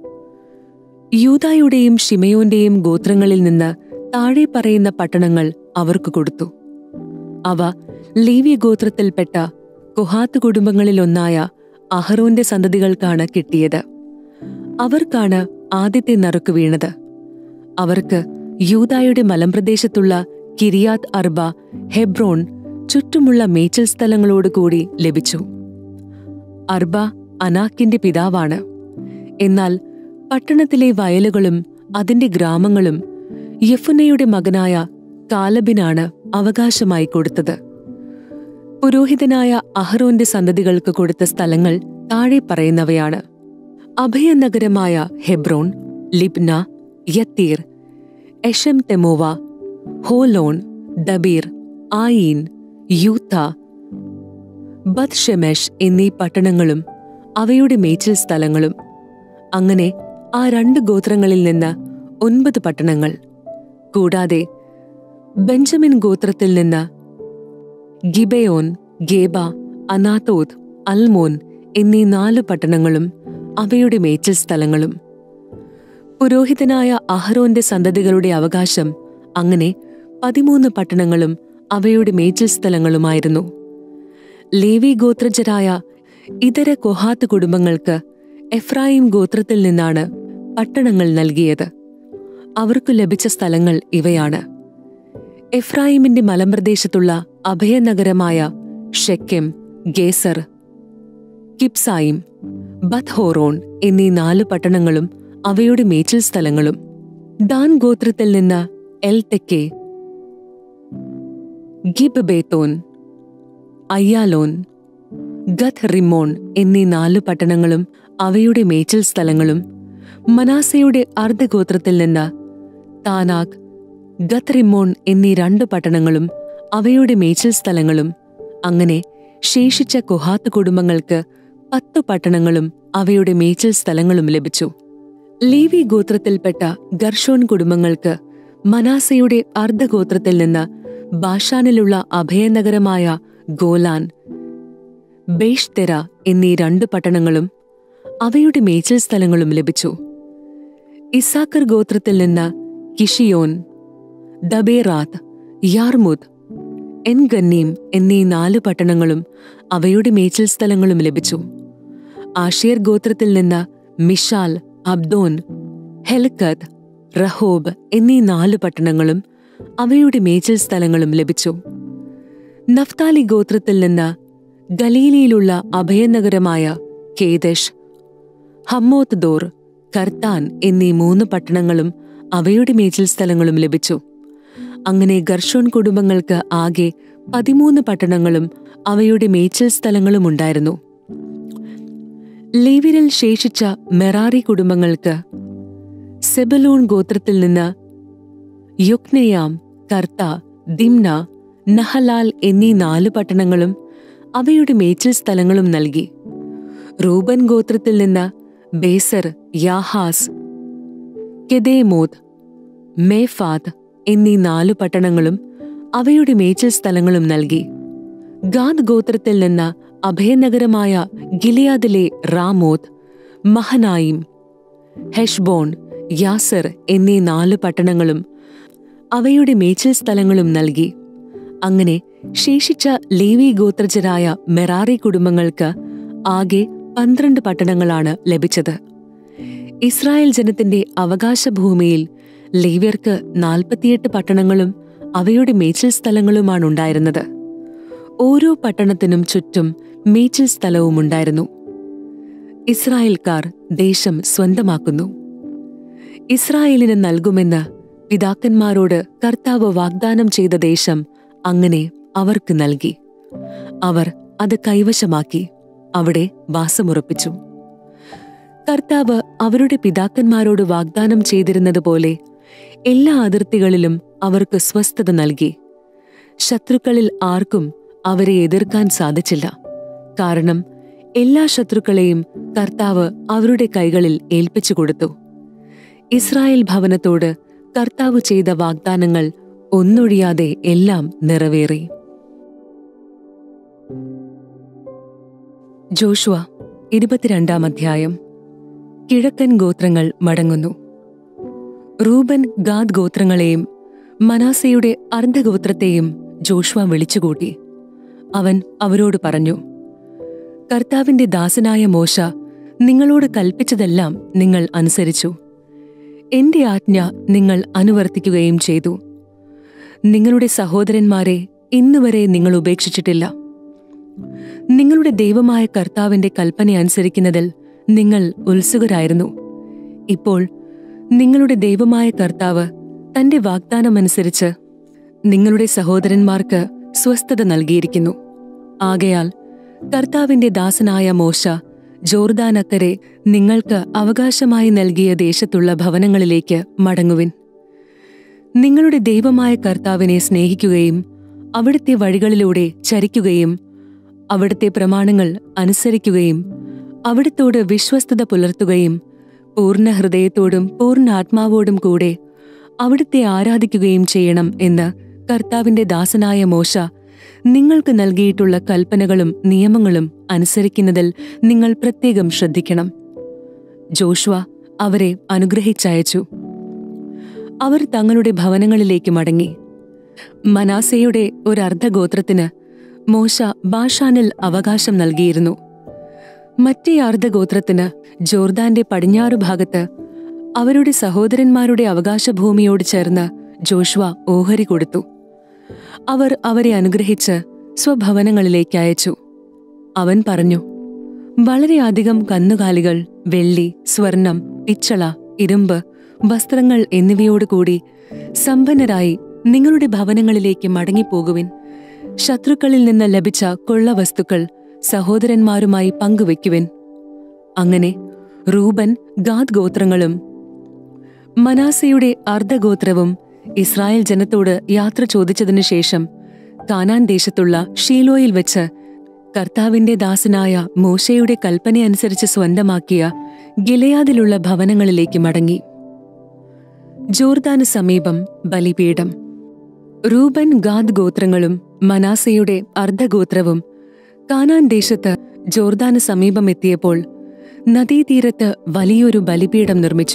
യൂതായുടെയും ഷിമയോന്റെയും ഗോത്രങ്ങളിൽ നിന്ന് താഴെ പറയുന്ന പട്ടണങ്ങൾ അവർക്ക് കൊടുത്തു അവ ലേവ്യ ഗോത്രത്തിൽപ്പെട്ട കുഹാത്ത് കുടുംബങ്ങളിലൊന്നായ അഹറോന്റെ സന്തതികൾക്കാണ് കിട്ടിയത് അവർക്കാണ് ആദ്യത്തെ നറുക്ക് വീണത് അവർക്ക് യൂതായുടെ മലമ്പ്രദേശത്തുള്ള കിരിയാത് അർബ ഹെബ്രോൺ ചുറ്റുമുള്ള മേച്ചൽ സ്ഥലങ്ങളോട് കൂടി ലഭിച്ചു അർബ അനാക്കിന്റെ പിതാവാണ് എന്നാൽ പട്ടണത്തിലെ വയലുകളും അതിന്റെ ഗ്രാമങ്ങളും യഫുനയുടെ മകനായ കാലബിനാണ് അവകാശമായി കൊടുത്തത് പുരോഹിതനായ അഹ്റോന്റെ സന്തതികൾക്ക് കൊടുത്ത സ്ഥലങ്ങൾ താഴെ പറയുന്നവയാണ് അഭയനഗരമായ Hebron Libnah Jattir Eshtemoa Holon Debir Ain Juttah Beth Shemesh എന്നീ പട്ടണങ്ങളും അവയുടെ മേച്ചിൽ സ്ഥലങ്ങളും അങ്ങനെ ആ രണ്ട് ഗോത്രങ്ങളിൽ നിന്ന് ഒൻപത് പട്ടണങ്ങൾ കൂടാതെ ബെഞ്ചമിൻ ഗോത്രത്തിൽ നിന്ന് ഗിബയോൻ ഗേബ അനാത്തോത് അൽമോൻ എന്നീ നാല് പട്ടണങ്ങളും അവയുടെ മേച്ചിൽ സ്ഥലങ്ങളും പുരോഹിതനായ അഹ്റോന്റെ സന്തതികളുടെ അവകാശം അങ്ങനെ പതിമൂന്ന് പട്ടണങ്ങളും അവയുടെ മേച്ചിൽ സ്ഥലങ്ങളുമായിരുന്നു ലേവി ഗോത്രജരായ ഇതര കൊഹാത്ത് കുടുംബങ്ങൾക്ക് എഫ്രായിം ഗോത്രത്തിൽ നിന്നാണ് പട്ടണങ്ങൾ നൽകിയത് അവർക്കു ലഭിച്ച സ്ഥലങ്ങൾ ഇവയാണ് എഫ്രായിമിന്റെ മലമ്പ്രദേശത്തുള്ള അഭയനഗരമായ ഷെക്കെം ഗേസർ കിപ്സായിം ബത്ഹോറോൺ എന്നീ നാല് പട്ടണങ്ങളും അവയുടെ മേച്ചിൽ സ്ഥലങ്ങളും ദാൻ ഗോത്രത്തിൽ നിന്ന് എൽ തെക്കെ ഗിബ് ബേത്തോൻ അയ്യാലോൻ ഗത്ത് റിമോൺ എന്നീ നാല് പട്ടണങ്ങളും അവയുടെ മേച്ചിൽ സ്ഥലങ്ങളും മനാസയുടെ അർദ്ധഗോത്രത്തിൽ നിന്ന് താനാക് ഗത്ത് റിമോൺ എന്നീ രണ്ട് പട്ടണങ്ങളും അവയുടെ മേച്ചിൽ സ്ഥലങ്ങളും അങ്ങനെ ശേഷിച്ച കൊഹാത്ത് കുടുംബങ്ങൾക്ക് പത്തു പട്ടണങ്ങളും അവയുടെ മേച്ചിൽ സ്ഥലങ്ങളും ലഭിച്ചു ലേവി ഗോത്രത്തിൽപ്പെട്ട ഗർഷോൻ കുടുംബങ്ങൾക്ക് മനാസയുടെ അർദ്ധഗോത്രത്തിൽ നിന്ന് ബാഷാനിലുള്ള അഭയനഗരമായ ഗോലാൻ ബേഷ്തെര എന്നീ രണ്ട് പട്ടണങ്ങളും അവയുടെ മേച്ചിൽ സ്ഥലങ്ങളും ലഭിച്ചു ഇസാക്കർ ഗോത്രത്തിൽ നിന്ന് കിഷിയോൻ ദബേറാത്ത് യാർമുദ് എൻഗന്നീം എന്നീ നാല് പട്ടണങ്ങളും അവയുടെ മേച്ചിൽ സ്ഥലങ്ങളും ലഭിച്ചു ആഷേർ ഗോത്രത്തിൽ നിന്ന് മിഷാൽ അബ്ദോൻ ഹെൽക്കത്ത് റഹോബ് എന്നീ നാല് പട്ടണങ്ങളും അവയുടെ മേച്ചിൽ സ്ഥലങ്ങളും ലഭിച്ചു നഫ്താലി ഗോത്രത്തിൽ നിന്ന് ഗലീലയിലുള്ള അഭയനഗരമായ കേദഷ് ഹമ്മോത്ത് ദോർ കർത്താൻ എന്നീ മൂന്ന് പട്ടണങ്ങളും അവയുടെ മേച്ചിൽ സ്ഥലങ്ങളും ലഭിച്ചു അങ്ങനെ ഗർഷോൺ കുടുംബങ്ങൾക്ക് ആകെ പതിമൂന്ന് പട്ടണങ്ങളും അവയുടെ മേച്ചിൽ സ്ഥലങ്ങളും ഉണ്ടായിരുന്നു ലേവിരിൽ ശേഷിച്ച മെറാറി കുടുംബങ്ങൾക്ക് സെബലൂൺ ഗോത്രത്തിൽ നിന്ന് യുക്നയാം കർത്ത ദിംന നഹലാൽ എന്നീ നാല് പട്ടണങ്ങളും അവയുടെ മേച്ചിൽ സ്ഥലങ്ങളും നൽകി റൂബൻ ഗോത്രത്തിൽ നിന്ന് ബേസർ യാഹാസ് കെദേമോത് മേഫാദ് എന്നീ നാലു പട്ടണങ്ങളും അവയുടെ മേച്ചിൽ സ്ഥലങ്ങളും നൽകി ഗാദ് ഗോത്രത്തിൽ നിന്ന് അഭയനഗരമായ ഗിലിയാദിലെ റാമോത്ത് മഹനായിം ഹെഷ്ബോൺ യാസർ എന്നീ നാല് പട്ടണങ്ങളും അവയുടെ മേച്ചിൽ സ്ഥലങ്ങളും നൽകി അങ്ങനെ ശേഷിച്ച ലേവി ഗോത്രജരായ മെറാറി കുടുംബങ്ങൾക്ക് ആകെ പന്ത്രണ്ട് പട്ടണങ്ങളാണ് ലഭിച്ചത് ഇസ്രായേൽ ജനത്തിന്റെ അവകാശഭൂമിയിൽ ലേവ്യർക്ക് നാൽപ്പത്തിയെട്ട് പട്ടണങ്ങളും അവയുടെ മേച്ചിൽ സ്ഥലങ്ങളുമാണ് ഉണ്ടായിരുന്നത് ഓരോ പട്ടണത്തിനും ചുറ്റും മേച്ചിൽ സ്ഥലവും ഉണ്ടായിരുന്നു ഇസ്രായേൽക്കാർ ദേശം സ്വന്തമാക്കുന്നു ഇസ്രായേലിന് നൽകുമെന്ന് പിതാക്കന്മാരോട് കർത്താവ് വാഗ്ദാനം ചെയ്ത ദേശം അങ്ങനെ അവർക്ക് നൽകി അവർ അത് കൈവശമാക്കി അവിടെ വാസമുറപ്പിച്ചു കർത്താവ് അവരുടെ പിതാക്കന്മാരോട് വാഗ്ദാനം ചെയ്തിരുന്നതുപോലെ എല്ലാ അതിർത്തികളിലും അവർക്ക് സ്വസ്ഥത നൽകി ശത്രുക്കളിൽ ആർക്കും അവരെ എതിർക്കാൻ സാധിച്ചില്ല കാരണം എല്ലാ ശത്രുക്കളെയും കർത്താവ് അവരുടെ കൈകളിൽ ഏൽപ്പിച്ചു കൊടുത്തു ഇസ്രായേൽ ഭവനത്തോട് കർത്താവ് ചെയ്ത വാഗ്ദാനങ്ങൾ ഒന്നൊഴിയാതെ എല്ലാം നിറവേറി ജോഷുവ ഇരുപത്തിരണ്ടാം അധ്യായം കിഴക്കൻ ഗോത്രങ്ങൾ മടങ്ങുന്നു റൂബൻ ഗാദ് ഗോത്രങ്ങളെയും മനാസയുടെ അർദ്ധഗോത്രത്തെയും ജോഷുവ വിളിച്ചുകൂട്ടി അവൻ അവരോട് പറഞ്ഞു കർത്താവിന്റെ ദാസനായ മോശ നിങ്ങളോട് കൽപ്പിച്ചതെല്ലാം നിങ്ങൾ അനുസരിച്ചു എന്റെ ആജ്ഞ നിങ്ങൾ അനുവർത്തിക്കുകയും ചെയ്തു നിങ്ങളുടെ സഹോദരന്മാരെ ഇന്നുവരെ നിങ്ങൾ ഉപേക്ഷിച്ചിട്ടില്ല നിങ്ങളുടെ ദൈവമായ കർത്താവിന്റെ കൽപ്പന അനുസരിക്കുന്നതിൽ നിങ്ങൾ ഉത്സുകരായിരുന്നു ഇപ്പോൾ നിങ്ങളുടെ ദൈവമായ കർത്താവ് തന്റെ വാഗ്ദാനമനുസരിച്ച് നിങ്ങളുടെ സഹോദരന്മാർക്ക് സ്വസ്ഥത നൽകിയിരിക്കുന്നു ആകയാൽ കർത്താവിന്റെ ദാസനായ മോശ ജോർദാനക്കരെ നിങ്ങൾക്ക് അവകാശമായി നൽകിയ ദേശത്തുള്ള ഭവനങ്ങളിലേക്ക് മടങ്ങുവിൻ നിങ്ങളുടെ ദൈവമായ കർത്താവിനെ സ്നേഹിക്കുകയും അവിടുത്തെ വഴികളിലൂടെ ചരിക്കുകയും അവിടുത്തെ പ്രമാണങ്ങൾ അനുസരിക്കുകയും അവിടുത്തോട് വിശ്വസ്തത പുലർത്തുകയും പൂർണ്ണ ഹൃദയത്തോടും പൂർണ്ണ ആത്മാവോടും കൂടെ അവിടുത്തെ ആരാധിക്കുകയും ചെയ്യണം എന്ന് കർത്താവിന്റെ ദാസനായ മോശ നിങ്ങൾക്ക് നൽകിയിട്ടുള്ള കൽപ്പനകളും നിയമങ്ങളും അനുസരിക്കുന്നതിൽ നിങ്ങൾ പ്രത്യേകം ശ്രദ്ധിക്കണം ജോഷ്വ അവരെ അനുഗ്രഹിച്ചയച്ചു അവർ തങ്ങളുടെ ഭവനങ്ങളിലേക്ക് മടങ്ങി മനാസയുടെ ഒരു അർദ്ധഗോത്രത്തിന് മോശ ബാഷാനിൽ അവകാശം നൽകിയിരുന്നു മറ്റേ അർദ്ധഗോത്രത്തിന് ജോർദാന്റെ പടിഞ്ഞാറു ഭാഗത്ത് അവരുടെ സഹോദരന്മാരുടെ അവകാശഭൂമിയോട് ചേർന്ന് ജോഷ്വ ഓഹരി കൊടുത്തു അവർ അവരെ അനുഗ്രഹിച്ച് സ്വഭവനങ്ങളിലേക്ക് അയച്ചു അവൻ പറഞ്ഞു വളരെയധികം കന്നുകാലികൾ വെള്ളി സ്വർണം പിച്ചള ഇരുമ്പ് വസ്ത്രങ്ങൾ എന്നിവയോടുകൂടി സമ്പന്നരായി നിങ്ങളുടെ ഭവനങ്ങളിലേക്ക് മടങ്ങിപ്പോകുവിൻ ശത്രുക്കളിൽ നിന്ന് ലഭിച്ച കൊള്ളവസ്തുക്കൾ സഹോദരന്മാരുമായി പങ്കുവെക്കുവിൻ അങ്ങനെ റൂബൻ ഗാദ് ഗോത്രങ്ങളും മനാസയുടെ അർദ്ധഗോത്രവും ഇസ്രായേൽ ജനത്തോട് യാത്ര ചോദിച്ചതിനു ശേഷം കാനാൻ ദേശത്തുള്ള ഷീലോയിൽ വെച്ച് കർത്താവിന്റെ ദാസനായ മോശയുടെ കൽപ്പനയനുസരിച്ച് സ്വന്തമാക്കിയ ഗിലയാദിലുള്ള ഭവനങ്ങളിലേക്ക് മടങ്ങി ജോർദാന് സമീപം ബലിപീഠം റൂബൻ ഗാദ് ഗോത്രങ്ങളും മനാസയുടെ അർദ്ധഗോത്രവും കാനാൻ ദേശത്ത് ജോർദാന് സമീപം എത്തിയപ്പോൾ നദീതീരത്ത് വലിയൊരു ബലിപീഠം നിർമ്മിച്ചു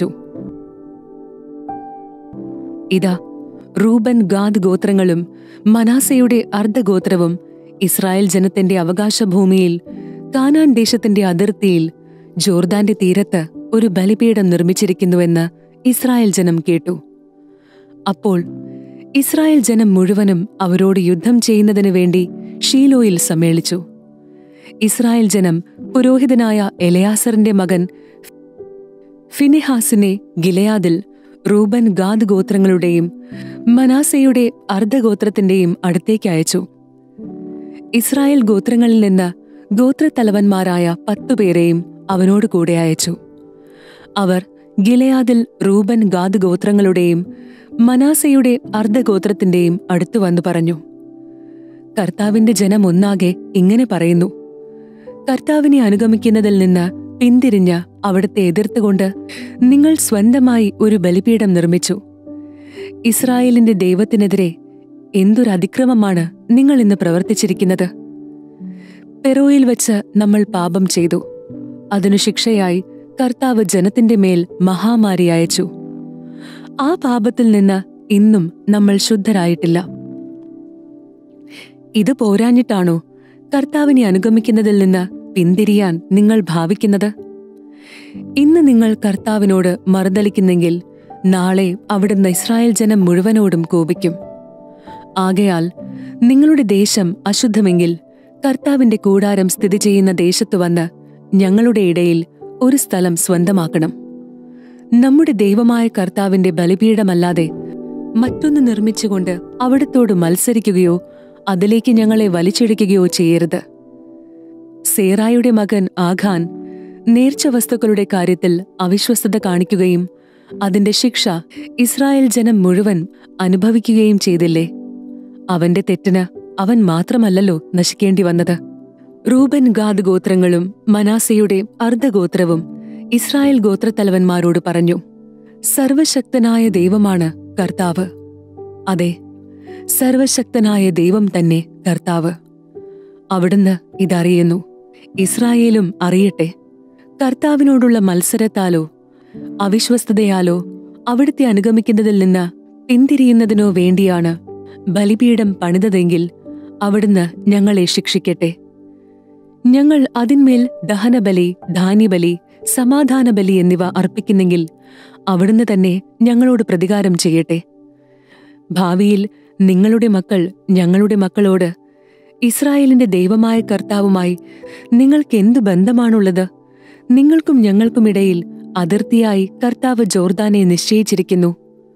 ഇതാ റൂബൻ ഗാദ് ഗോത്രങ്ങളും മനാസയുടെ അർദ്ധഗോത്രവും ഇസ്രായേൽ ജനത്തിന്റെ അവകാശഭൂമിയിൽ കാനാൻ ദേശത്തിന്റെ അതിർത്തിയിൽ ജോർദാന്റെ തീരത്ത് ഒരു ബലിപീഠം നിർമ്മിച്ചിരിക്കുന്നുവെന്ന് ഇസ്രായേൽ ജനം കേട്ടു അപ്പോൾ ഇസ്രായേൽ ജനം മുഴുവനും അവരോട് യുദ്ധം ചെയ്യുന്നതിനു വേണ്ടി ഷീലോയിൽ സമ്മേളിച്ചു ഇസ്രായേൽ ജനം പുരോഹിതനായ എലയാസറിന്റെ മകൻ ഫിനിഹാസിനെ ഗിലയാദിൽ റൂബൻ ഗാദ് ഗോത്രങ്ങളുടെയും മനാസയുടെ അർദ്ധഗോത്രത്തിന്റെയും അടുത്തേക്ക് അയച്ചു ഇസ്രായേൽ ഗോത്രങ്ങളിൽ നിന്ന് ഗോത്രത്തലവന്മാരായ പത്തുപേരെയും അവനോട് കൂടെ അയച്ചു അവർ ഗിലയാദിൽ റൂബൻ ഗാദ് ഗോത്രങ്ങളുടെയും മനാസയുടെ അർദ്ധഗോത്രത്തിന്റെയും അടുത്തു വന്നു പറഞ്ഞു കർത്താവിന്റെ ജനം ഒന്നാകെ ഇങ്ങനെ പറയുന്നു കർത്താവിനെ അനുഗമിക്കുന്നതിൽ നിന്ന് പിന്തിരിഞ്ഞ് അവിടുത്തെ എതിർത്തുകൊണ്ട് നിങ്ങൾ സ്വന്തമായി ഒരു ബലിപീഠം നിർമ്മിച്ചു ഇസ്രായേലിന്റെ ദൈവത്തിനെതിരെ എന്തൊരു അതിക്രമമാണ് നിങ്ങൾ ഇന്ന് പ്രവർത്തിച്ചിരിക്കുന്നത് പെറോയിൽ വച്ച് നമ്മൾ പാപം ചെയ്തു അതിനു ശിക്ഷയായി കർത്താവ് ജനത്തിന്റെ മേൽ മഹാമാരി അയച്ചു ആ പാപത്തിൽ നിന്ന് ഇന്നും നമ്മൾ ശുദ്ധരായിട്ടില്ല ഇത് പോരാഞ്ഞിട്ടാണോ കർത്താവിനെ അനുഗമിക്കുന്നതിൽ നിന്ന് പിന്തിരിയാൻ നിങ്ങൾ ഭാവിക്കുന്നത് ഇന്ന് നിങ്ങൾ കർത്താവിനോട് മറുതലിക്കുന്നെങ്കിൽ നാളെ അവിടുന്ന് ഇസ്രായേൽ ജനം മുഴുവനോടും കോപിക്കും ആകയാൽ നിങ്ങളുടെ ദേശം അശുദ്ധമെങ്കിൽ കർത്താവിന്റെ കൂടാരം സ്ഥിതി ചെയ്യുന്ന ദേശത്തു വന്ന് ഞങ്ങളുടെ ഇടയിൽ ഒരു സ്ഥലം സ്വന്തമാക്കണം നമ്മുടെ ദൈവമായ കർത്താവിന്റെ ബലിപീഠമല്ലാതെ മറ്റൊന്ന് നിർമ്മിച്ചുകൊണ്ട് അവിടത്തോട് മത്സരിക്കുകയോ അതിലേക്ക് ഞങ്ങളെ വലിച്ചിടിക്കുകയോ ചെയ്യരുത് സേറായുടെ മകൻ ആഖാൻ നേർച്ച വസ്തുക്കളുടെ കാര്യത്തിൽ അവിശ്വസ്തത കാണിക്കുകയും അതിന്റെ ശിക്ഷ ഇസ്രായേൽ ജനം മുഴുവൻ അനുഭവിക്കുകയും ചെയ്തില്ലേ അവന്റെ തെറ്റിന് അവൻ മാത്രമല്ലല്ലോ നശിക്കേണ്ടി വന്നത് റൂബൻ ഗാദ് ഗോത്രങ്ങളും മനാസയുടെ അർദ്ധഗോത്രവും ഇസ്രായേൽ ഗോത്രത്തലവന്മാരോട് പറഞ്ഞു സർവശക്തനായ ദൈവമാണ് കർത്താവ് അതെ സർവശക്തനായ ദൈവം തന്നെ കർത്താവ് അവിടുന്ന് ഇതറിയുന്നു ഇസ്രായേലും അറിയട്ടെ കർത്താവിനോടുള്ള മത്സരത്താലോ അവിശ്വസ്തതയാലോ അവിടുത്തെ അനുഗമിക്കുന്നതിൽ നിന്ന് പിന്തിരിയുന്നതിനോ വേണ്ടിയാണ് ബലിപീഠം പണിതതെങ്കിൽ അവിടുന്ന് ഞങ്ങളെ ശിക്ഷിക്കട്ടെ ഞങ്ങൾ അതിന്മേൽ ദഹനബലി ധാന്യബലി സമാധാനബലി എന്നിവ അർപ്പിക്കുന്നെങ്കിൽ അവിടുന്ന് തന്നെ ഞങ്ങളോട് പ്രതികാരം ചെയ്യട്ടെ ഭാവിയിൽ നിങ്ങളുടെ മക്കൾ ഞങ്ങളുടെ മക്കളോട് ഇസ്രായേലിന്റെ ദൈവമായ കർത്താവുമായി നിങ്ങൾക്ക് എന്ത് ബന്ധമാണുള്ളത് നിങ്ങൾക്കും ഞങ്ങൾക്കുമിടയിൽ അതിർത്തിയായി കർത്താവ് ജോർദാനെ നിശ്ചയിച്ചിരിക്കുന്നു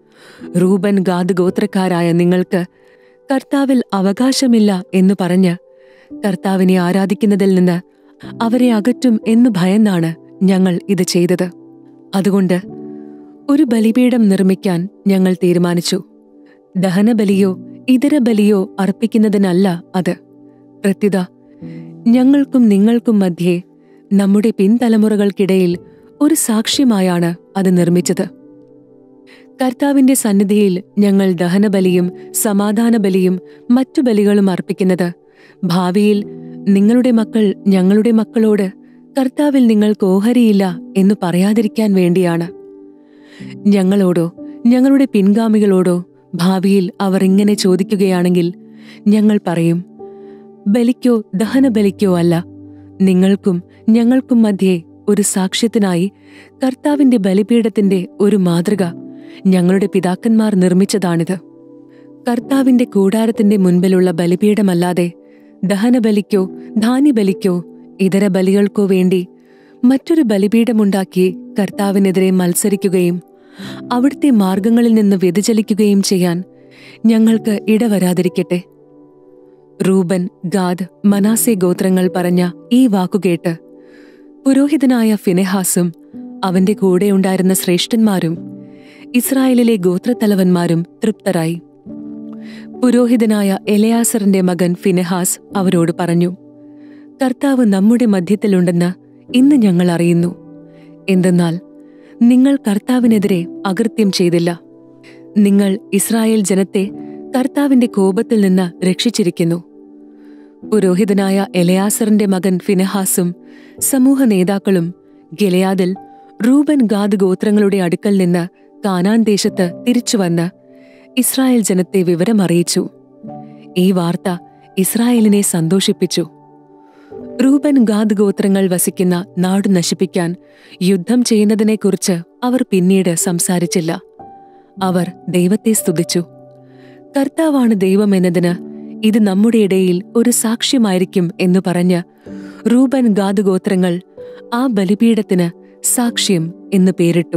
റൂബൻ ഗാദ് ഗോത്രക്കാരായ നിങ്ങൾക്ക് കർത്താവിൽ അവകാശമില്ല എന്നു പറഞ്ഞ് കർത്താവിനെ ആരാധിക്കുന്നതിൽ നിന്ന് അവരെ അകറ്റും എന്നു ഭയന്നാണ് ഞങ്ങൾ ഇത് ചെയ്തത് അതുകൊണ്ട് ഒരു ബലിപീഠം നിർമ്മിക്കാൻ ഞങ്ങൾ തീരുമാനിച്ചു ദഹനബലിയോ ഇതര ബലിയോ അർപ്പിക്കുന്നതിനല്ല അത് പ്രത്യുത ഞങ്ങൾക്കും നിങ്ങൾക്കും മധ്യേ നമ്മുടെ പിൻതലമുറകൾക്കിടയിൽ ഒരു സാക്ഷ്യമായാണ് അത് നിർമ്മിച്ചത് കർത്താവിന്റെ സന്നിധിയിൽ ഞങ്ങൾ ദഹനബലിയും സമാധാനബലിയും മറ്റു ബലികളും അർപ്പിക്കുന്നത് ഭാവിയിൽ നിങ്ങളുടെ മക്കൾ ഞങ്ങളുടെ മക്കളോട് കർത്താവിൽ നിങ്ങൾക്ക് ഓഹരിയില്ല എന്ന് പറയാതിരിക്കാൻ വേണ്ടിയാണ് ഞങ്ങളോടോ ഞങ്ങളുടെ പിൻഗാമികളോടോ ഭാവിയിൽ അവർ ഇങ്ങനെ ചോദിക്കുകയാണെങ്കിൽ ഞങ്ങൾ പറയും ബലിക്കോ ദഹനബലിക്കോ അല്ല നിങ്ങൾക്കും ഞങ്ങൾക്കും മധ്യേ ഒരു സാക്ഷ്യത്തിനായി കർത്താവിന്റെ ബലിപീഠത്തിന്റെ ഒരു മാതൃക ഞങ്ങളുടെ പിതാക്കന്മാർ നിർമ്മിച്ചതാണിത് കർത്താവിന്റെ കൂടാരത്തിന്റെ മുൻപിലുള്ള ബലിപീഠമല്ലാതെ ദഹനബലിക്കോ ധാന്യബലിക്കോ ഇതര ബലികൾക്കോ വേണ്ടി മറ്റൊരു ബലിപീഠമുണ്ടാക്കി കർത്താവിനെതിരെ മത്സരിക്കുകയും അവിടുത്തെ മാർഗങ്ങളിൽ നിന്ന് വ്യതിചലിക്കുകയും ചെയ്യാൻ ഞങ്ങൾക്ക് ഇടവരാതിരിക്കട്ടെ റൂബൻ ഗാദ് മനാസെ ഗോത്രങ്ങൾ പറഞ്ഞ ഈ വാക്കുകേട്ട് പുരോഹിതനായ ഫിനെഹാസും അവന്റെ കൂടെയുണ്ടായിരുന്ന ശ്രേഷ്ഠന്മാരും ഇസ്രായേലിലെ ഗോത്രത്തലവന്മാരും തൃപ്തരായി പുരോഹിതനായ എലയാസറിന്റെ മകൻ ഫിനെഹാസ് അവരോട് പറഞ്ഞു കർത്താവ് നമ്മുടെ മധ്യത്തിലുണ്ടെന്ന് ഇന്ന് ഞങ്ങൾ അറിയുന്നു എന്തെന്നാൽ നിങ്ങൾ കർത്താവിനെതിരെ അകൃത്യം ചെയ്തില്ല നിങ്ങൾ ഇസ്രായേൽ ജനത്തെ കർത്താവിന്റെ കോപത്തിൽ നിന്ന് രക്ഷിച്ചിരിക്കുന്നു പുരോഹിതനായ എലയാസറിന്റെ മകൻ ഫിനഹാസും സമൂഹ നേതാക്കളും ഗിലയാദിൽ റൂബൻ ഗാദ് ഗോത്രങ്ങളുടെ അടുക്കൽ നിന്ന് കാനാൻ ദേശത്ത് തിരിച്ചുവന്ന് ഇസ്രായേൽ ജനത്തെ വിവരമറിയിച്ചു ഈ വാർത്ത ഇസ്രായേലിനെ സന്തോഷിപ്പിച്ചു റൂബൻ ഗാദ് ഗോത്രങ്ങൾ വസിക്കുന്ന നാട് നശിപ്പിക്കാൻ യുദ്ധം ചെയ്യുന്നതിനെക്കുറിച്ച് അവർ പിന്നീട് സംസാരിച്ചില്ല അവർ ദൈവത്തെ സ്തുതിച്ചു കർത്താവാണ് ദൈവമെന്നതിന് ഇത് നമ്മുടെ ഇടയിൽ ഒരു സാക്ഷ്യമായിരിക്കും എന്ന് പറഞ്ഞ് റൂബൻ ഗാദ് ഗോത്രങ്ങൾ ആ ബലിപീഠത്തിന് സാക്ഷ്യം എന്ന് പേരിട്ടു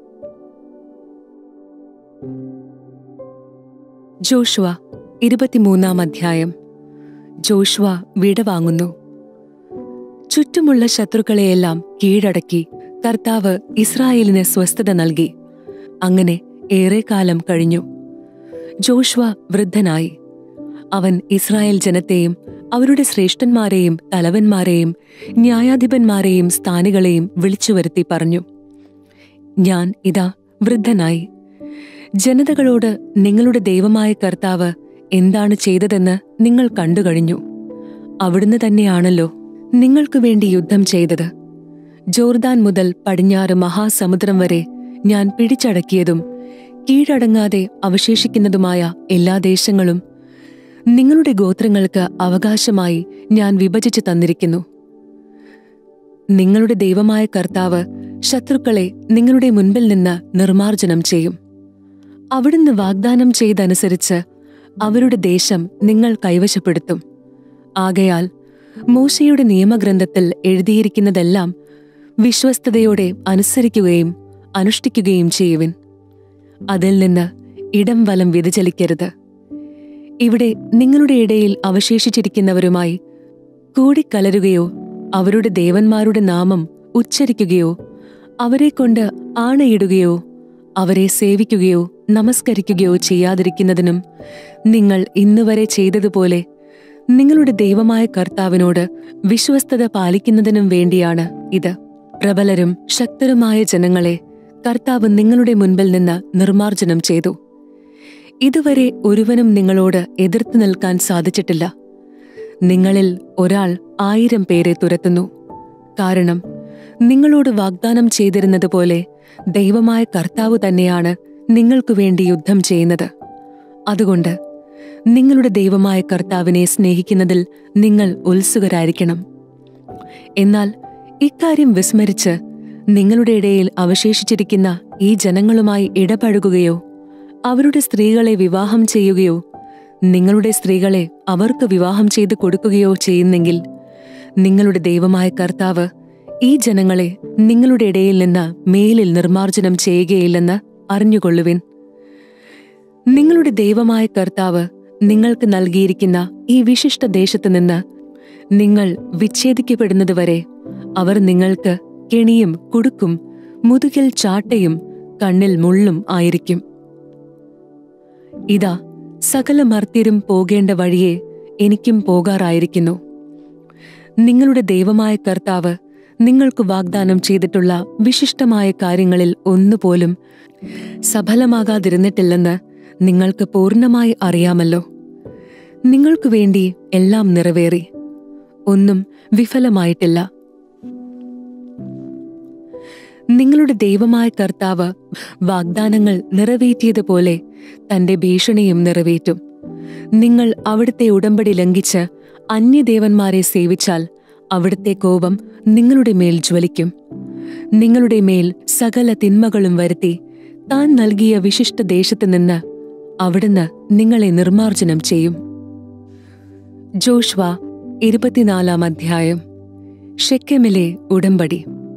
ജോഷുവ ഇരുപത്തിമൂന്നാം അധ്യായം ജോഷുവ വിടവാങ്ങുന്നു ചുറ്റുമുള്ള ശത്രുക്കളെയെല്ലാം കീഴടക്കി കർത്താവ് ഇസ്രായേലിന് സ്വസ്ഥത നൽകി അങ്ങനെ ഏറെക്കാലം കഴിഞ്ഞു ജോഷുവ വൃദ്ധനായി അവൻ ഇസ്രായേൽ ജനത്തെയും അവരുടെ ശ്രേഷ്ഠന്മാരെയും തലവന്മാരെയും ന്യായാധിപന്മാരെയും സ്ഥാനികളെയും വിളിച്ചുവരുത്തി പറഞ്ഞു ഞാൻ ഇതാ വൃദ്ധനായി ജനതകളോട് നിങ്ങളുടെ ദൈവമായ കർത്താവ് എന്താണ് ചെയ്തതെന്ന് നിങ്ങൾ കണ്ടുകഴിഞ്ഞു അവിടുന്ന് തന്നെയാണല്ലോ നിങ്ങൾക്ക് വേണ്ടി യുദ്ധം ചെയ്തത് ജോർദാൻ മുതൽ പടിഞ്ഞാറ് മഹാസമുദ്രം വരെ ഞാൻ പിടിച്ചടക്കിയതും കീഴടങ്ങാതെ അവശേഷിക്കുന്നതുമായ എല്ലാ ദേശങ്ങളും നിങ്ങളുടെ ഗോത്രങ്ങൾക്ക് അവകാശമായി ഞാൻ വിഭജിച്ചു തന്നിരിക്കുന്നു നിങ്ങളുടെ ദൈവമായ കർത്താവ് ശത്രുക്കളെ നിങ്ങളുടെ മുൻപിൽ നിന്ന് നിർമാർജനം ചെയ്യും അവിടുന്ന് വാഗ്ദാനം ചെയ്തനുസരിച്ച് അവരുടെ ദേശം നിങ്ങൾ കൈവശപ്പെടുത്തും ആകയാൽ മൂശയുടെ നിയമഗ്രന്ഥത്തിൽ എഴുതിയിരിക്കുന്നതെല്ലാം വിശ്വസ്തയോടെ അനുസരിക്കുകയും അനുഷ്ഠിക്കുകയും ചെയ്യുവിൻ അതിൽ നിന്ന് ഇടം വലം വ്യതിചലിക്കരുത് ഇവിടെ നിങ്ങളുടെ ഇടയിൽ അവശേഷിച്ചിരിക്കുന്നവരുമായി കൂടിക്കലരുകയോ അവരുടെ ദേവന്മാരുടെ നാമം ഉച്ചരിക്കുകയോ അവരെക്കൊണ്ട് ആണയിടുകയോ അവരെ സേവിക്കുകയോ നമസ്കരിക്കുകയോ ചെയ്യാതിരിക്കുന്നതിനും നിങ്ങൾ ഇന്നുവരെ ചെയ്തതുപോലെ നിങ്ങളുടെ ദൈവമായ കർത്താവിനോട് വിശ്വസ്തത പാലിക്കുന്നതിനും വേണ്ടിയാണ് ഇത് പ്രബലരും ശക്തരുമായ ജനങ്ങളെ കർത്താവ് നിങ്ങളുടെ മുൻപിൽ നിന്ന് നിർമാർജനം ചെയ്തു ഇതുവരെ ഒരുവനും നിങ്ങളോട് എതിർത്ത് നിൽക്കാൻ സാധിച്ചിട്ടില്ല നിങ്ങളിൽ ഒരാൾ ആയിരം പേരെ തുരത്തുന്നു കാരണം നിങ്ങളോട് വാഗ്ദാനം ചെയ്തിരുന്നത് പോലെ ദൈവമായ കർത്താവ് തന്നെയാണ് നിങ്ങൾക്കു വേണ്ടി യുദ്ധം ചെയ്യുന്നത് അതുകൊണ്ട് നിങ്ങളുടെ ദൈവമായ കർത്താവിനെ സ്നേഹിക്കുന്നതിൽ നിങ്ങൾ ഉത്സുകരായിരിക്കണം എന്നാൽ ഇക്കാര്യം വിസ്മരിച്ച് നിങ്ങളുടെ ഇടയിൽ അവശേഷിച്ചിരിക്കുന്ന ഈ ജനങ്ങളുമായി ഇടപഴകുകയോ അവരുടെ സ്ത്രീകളെ വിവാഹം ചെയ്യുകയോ നിങ്ങളുടെ സ്ത്രീകളെ അവർക്ക് വിവാഹം ചെയ്തു കൊടുക്കുകയോ ചെയ്യുന്നെങ്കിൽ നിങ്ങളുടെ ദൈവമായ കർത്താവ് ഈ ജനങ്ങളെ നിങ്ങളുടെ ഇടയിൽ നിന്ന് മേലിൽ നിർമാർജനം ചെയ്യുകയില്ലെന്ന് അറിഞ്ഞുകൊള്ളുവിൻ നിങ്ങളുടെ ദൈവമായ കർത്താവ് നിങ്ങൾക്ക് നൽകിയിരിക്കുന്ന ഈ വിശിഷ്ട ദേശത്ത് നിന്ന് നിങ്ങൾ വിച്ഛേദിക്കപ്പെടുന്നതുവരെ അവർ നിങ്ങൾക്ക് കെണിയും കുടുക്കും മുതുകിൽ ചാട്ടയും കണ്ണിൽ മുള്ളും ആയിരിക്കും ഇതാ സകല മർത്യരും പോകേണ്ട വഴിയെ എനിക്കും പോകാറായിരിക്കുന്നു നിങ്ങളുടെ ദൈവമായ കർത്താവ് നിങ്ങൾക്ക് വാഗ്ദാനം ചെയ്തിട്ടുള്ള വിശിഷ്ടമായ കാര്യങ്ങളിൽ ഒന്നുപോലും സഫലമാകാതിരുന്നിട്ടില്ലെന്ന് നിങ്ങൾക്ക് പൂർണ്ണമായി അറിയാമല്ലോ നിങ്ങൾക്കു വേണ്ടി എല്ലാം നിറവേറി ഒന്നും വിഫലമായിട്ടില്ല നിങ്ങളുടെ ദൈവമായ കർത്താവ് വാഗ്ദാനങ്ങൾ നിറവേറ്റിയതുപോലെ തന്റെ ഭീഷണിയും നിറവേറ്റും നിങ്ങൾ അവിടുത്തെ ഉടമ്പടി ലംഘിച്ച് അന്യദേവന്മാരെ സേവിച്ചാൽ അവിടുത്തെ കോപം നിങ്ങളുടെ മേൽ ജ്വലിക്കും നിങ്ങളുടെ മേൽ സകല തിന്മകളും വരുത്തി താൻ നൽകിയ വിശിഷ്ട ദേശത്ത് നിന്ന് അവിടുന്ന് നിങ്ങളെ നിർമാർജനം ചെയ്യും ജോഷ്വ ഇരുപത്തിനാലാം അധ്യായം ഷെക്കെമിലെ ഉടമ്പടി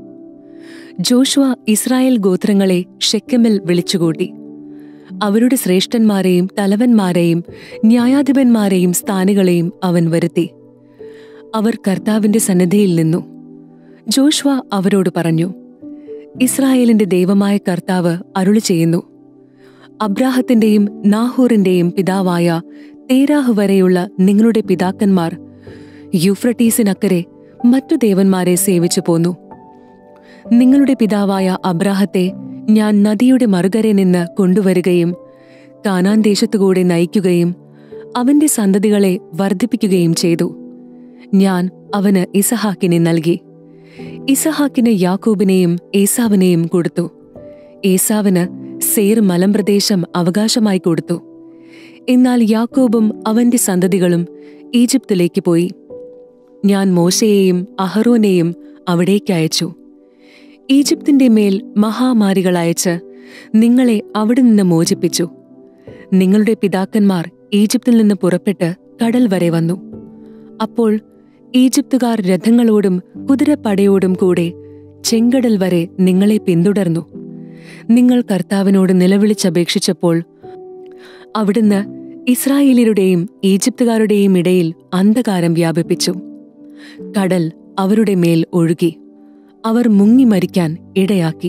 ജോഷ്വ ഇസ്രായേൽ ഗോത്രങ്ങളെ ഷെക്കെമിൽ വിളിച്ചുകൂട്ടി അവരുടെ ശ്രേഷ്ഠന്മാരെയും തലവന്മാരെയും ന്യായാധിപന്മാരെയും സ്ഥാനികളെയും അവൻ വരുത്തി അവർ കർത്താവിന്റെ സന്നദ്ധയിൽ നിന്നു ജോഷ്വ അവരോട് പറഞ്ഞു ഇസ്രായേലിന്റെ ദൈവമായ കർത്താവ് അരുളി ചെയ്യുന്നു അബ്രാഹത്തിന്റെയും നാഹൂറിന്റെയും പിതാവായ തേരാഹ് വരെയുള്ള നിങ്ങളുടെ പിതാക്കന്മാർ യൂഫ്രട്ടീസിനക്കരെ മറ്റു ദേവന്മാരെ സേവിച്ചു പോന്നു നിങ്ങളുടെ പിതാവായ അബ്രാഹത്തെ ഞാൻ നദിയുടെ മറുകരെ നിന്ന് കൊണ്ടുവരികയും കാനാൻ ദേശത്തുകൂടെ നയിക്കുകയും അവന്റെ സന്തതികളെ വർദ്ധിപ്പിക്കുകയും ചെയ്തു ഞാൻ അവന് ഇസഹാക്കിനെ നൽകി ഇസഹാക്കിന് യാക്കോബിനെയും ഏസാവിനെയും കൊടുത്തു ഏസാവിന് സേർ മലമ്പ്രദേശം അവകാശമായി കൊടുത്തു എന്നാൽ യാക്കോബും അവന്റെ സന്തതികളും ഈജിപ്തിലേക്ക് പോയി ഞാൻ മോശയെയും അഹറോനെയും അവിടേക്ക് അയച്ചു ഈജിപ്തിന്റെ മേൽ മഹാമാരികൾ അയച്ച് നിങ്ങളെ അവിടെ നിന്ന് മോചിപ്പിച്ചു നിങ്ങളുടെ പിതാക്കന്മാർ ഈജിപ്തിൽ നിന്ന് പുറപ്പെട്ട് കടൽ വരെ വന്നു അപ്പോൾ ഈജിപ്തുകാർ രഥങ്ങളോടും കുതിരപ്പടയോടും കൂടെ ചെങ്കടൽ വരെ നിങ്ങളെ പിന്തുടർന്നു നിങ്ങൾ കർത്താവിനോട് നിലവിളിച്ചപേക്ഷിച്ചപ്പോൾ അവിടുന്ന് ഇസ്രായേലിയരുടെയും ഈജിപ്തുകാരുടെയും ഇടയിൽ അന്ധകാരം വ്യാപിപ്പിച്ചു കടൽ അവരുടെ മേൽ ഒഴുകി അവർ മുങ്ങി മരിക്കാൻ ഇടയാക്കി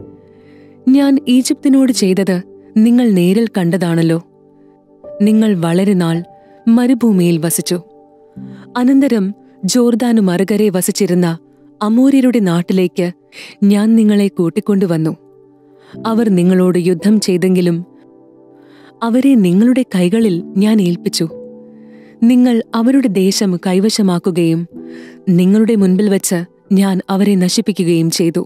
ഞാൻ ഈജിപ്തിനോട് ചെയ്തത് നിങ്ങൾ നേരിൽ കണ്ടതാണല്ലോ നിങ്ങൾ വളരെ നാൾ മരുഭൂമിയിൽ വസിച്ചു അനന്തരം ജോർദാനു മറുകരെ വസിച്ചിരുന്ന അമൂര്യരുടെ നാട്ടിലേക്ക് ഞാൻ നിങ്ങളെ കൂട്ടിക്കൊണ്ടുവന്നു അവർ നിങ്ങളോട് യുദ്ധം ചെയ്തെങ്കിലും അവരെ നിങ്ങളുടെ കൈകളിൽ ഞാൻ ഏൽപ്പിച്ചു നിങ്ങൾ അവരുടെ ദേശം കൈവശമാക്കുകയും നിങ്ങളുടെ മുൻപിൽ വച്ച് ഞാൻ അവരെ നശിപ്പിക്കുകയും ചെയ്തു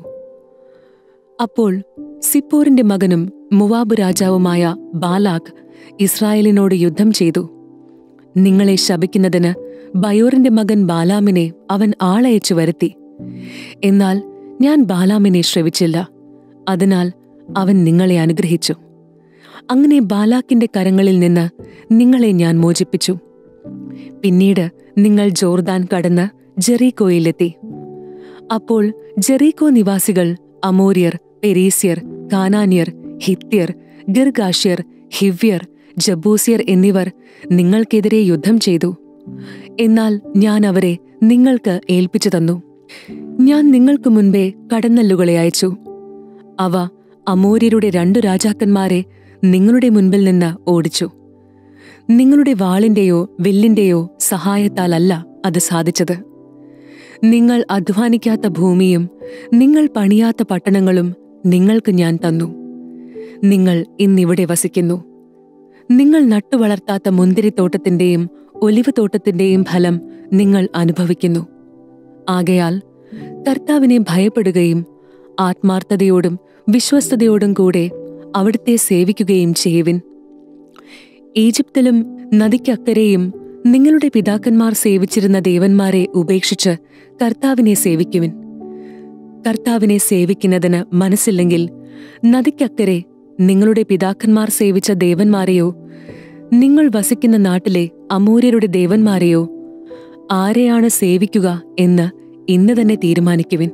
അപ്പോൾ സിപ്പോറിന്റെ മകനും മുവാബ് രാജാവുമായ ബാലാഖ് ഇസ്രായേലിനോട് യുദ്ധം ചെയ്തു നിങ്ങളെ ശപിക്കുന്നതിന് ബയോറിന്റെ മകൻ ബാലാമിനെ അവൻ ആളയച്ചു വരുത്തി എന്നാൽ ഞാൻ ബാലാമിനെ ശ്രവിച്ചില്ല അതിനാൽ അവൻ നിങ്ങളെ അനുഗ്രഹിച്ചു അങ്ങനെ ബാലാക്കിന്റെ കരങ്ങളിൽ നിന്ന് നിങ്ങളെ ഞാൻ മോചിപ്പിച്ചു പിന്നീട് നിങ്ങൾ ജോർദാൻ കടന്ന് ജെറീക്കോയിലെത്തി അപ്പോൾ ജെറീക്കോ നിവാസികൾ അമോര്യർ പെരീസ്യർ കാനാന്യർ ഹിത്യർ ഗിർഗാഷ്യർ ഹിവ്യർ ജബൂസിയർ എന്നിവർ നിങ്ങൾക്കെതിരെ യുദ്ധം ചെയ്തു എന്നാൽ ഞാൻ അവരെ നിങ്ങൾക്ക് ഏൽപ്പിച്ചു തന്നു ഞാൻ നിങ്ങൾക്ക് മുൻപേ കടന്നല്ലുകളെ അയച്ചു അവ അമോര്യരുടെ രണ്ടു രാജാക്കന്മാരെ നിങ്ങളുടെ മുൻപിൽ നിന്ന് ഓടിച്ചു നിങ്ങളുടെ വാളിന്റെയോ വില്ലിന്റെയോ സഹായത്താലല്ല അത് സാധിച്ചത് നിങ്ങൾ അധ്വാനിക്കാത്ത ഭൂമിയും നിങ്ങൾ പണിയാത്ത പട്ടണങ്ങളും നിങ്ങൾക്ക് ഞാൻ തന്നു നിങ്ങൾ ഇന്നിവിടെ വസിക്കുന്നു നിങ്ങൾ നട്ടുവളർത്താത്ത മുന്തിരിത്തോട്ടത്തിന്റെയും ഒലിവ് തോട്ടത്തിന്റെയും ഫലം നിങ്ങൾ അനുഭവിക്കുന്നു ആകയാൽ കർത്താവിനെ ഭയപ്പെടുകയും ആത്മാർത്ഥതയോടും വിശ്വസ്തയോടും കൂടെ അവിടുത്തെ സേവിക്കുകയും ചെയ്യുവിൻ ഈജിപ്തിലും നദിക്കക്കരെയും നിങ്ങളുടെ പിതാക്കന്മാർ സേവിച്ചിരുന്ന ദേവന്മാരെ ഉപേക്ഷിച്ച് കർത്താവിനെ സേവിക്കുവിൻ കർത്താവിനെ സേവിക്കുന്നതിന് മനസ്സില്ലെങ്കിൽ നദിക്കക്കരെ നിങ്ങളുടെ പിതാക്കന്മാർ സേവിച്ച ദേവന്മാരെയോ നിങ്ങൾ വസിക്കുന്ന നാട്ടിലെ അമൂര്യരുടെ ദേവന്മാരെയോ ആരെയാണ് സേവിക്കുക എന്ന് ഇന്ന് തന്നെ തീരുമാനിക്കുവിൻ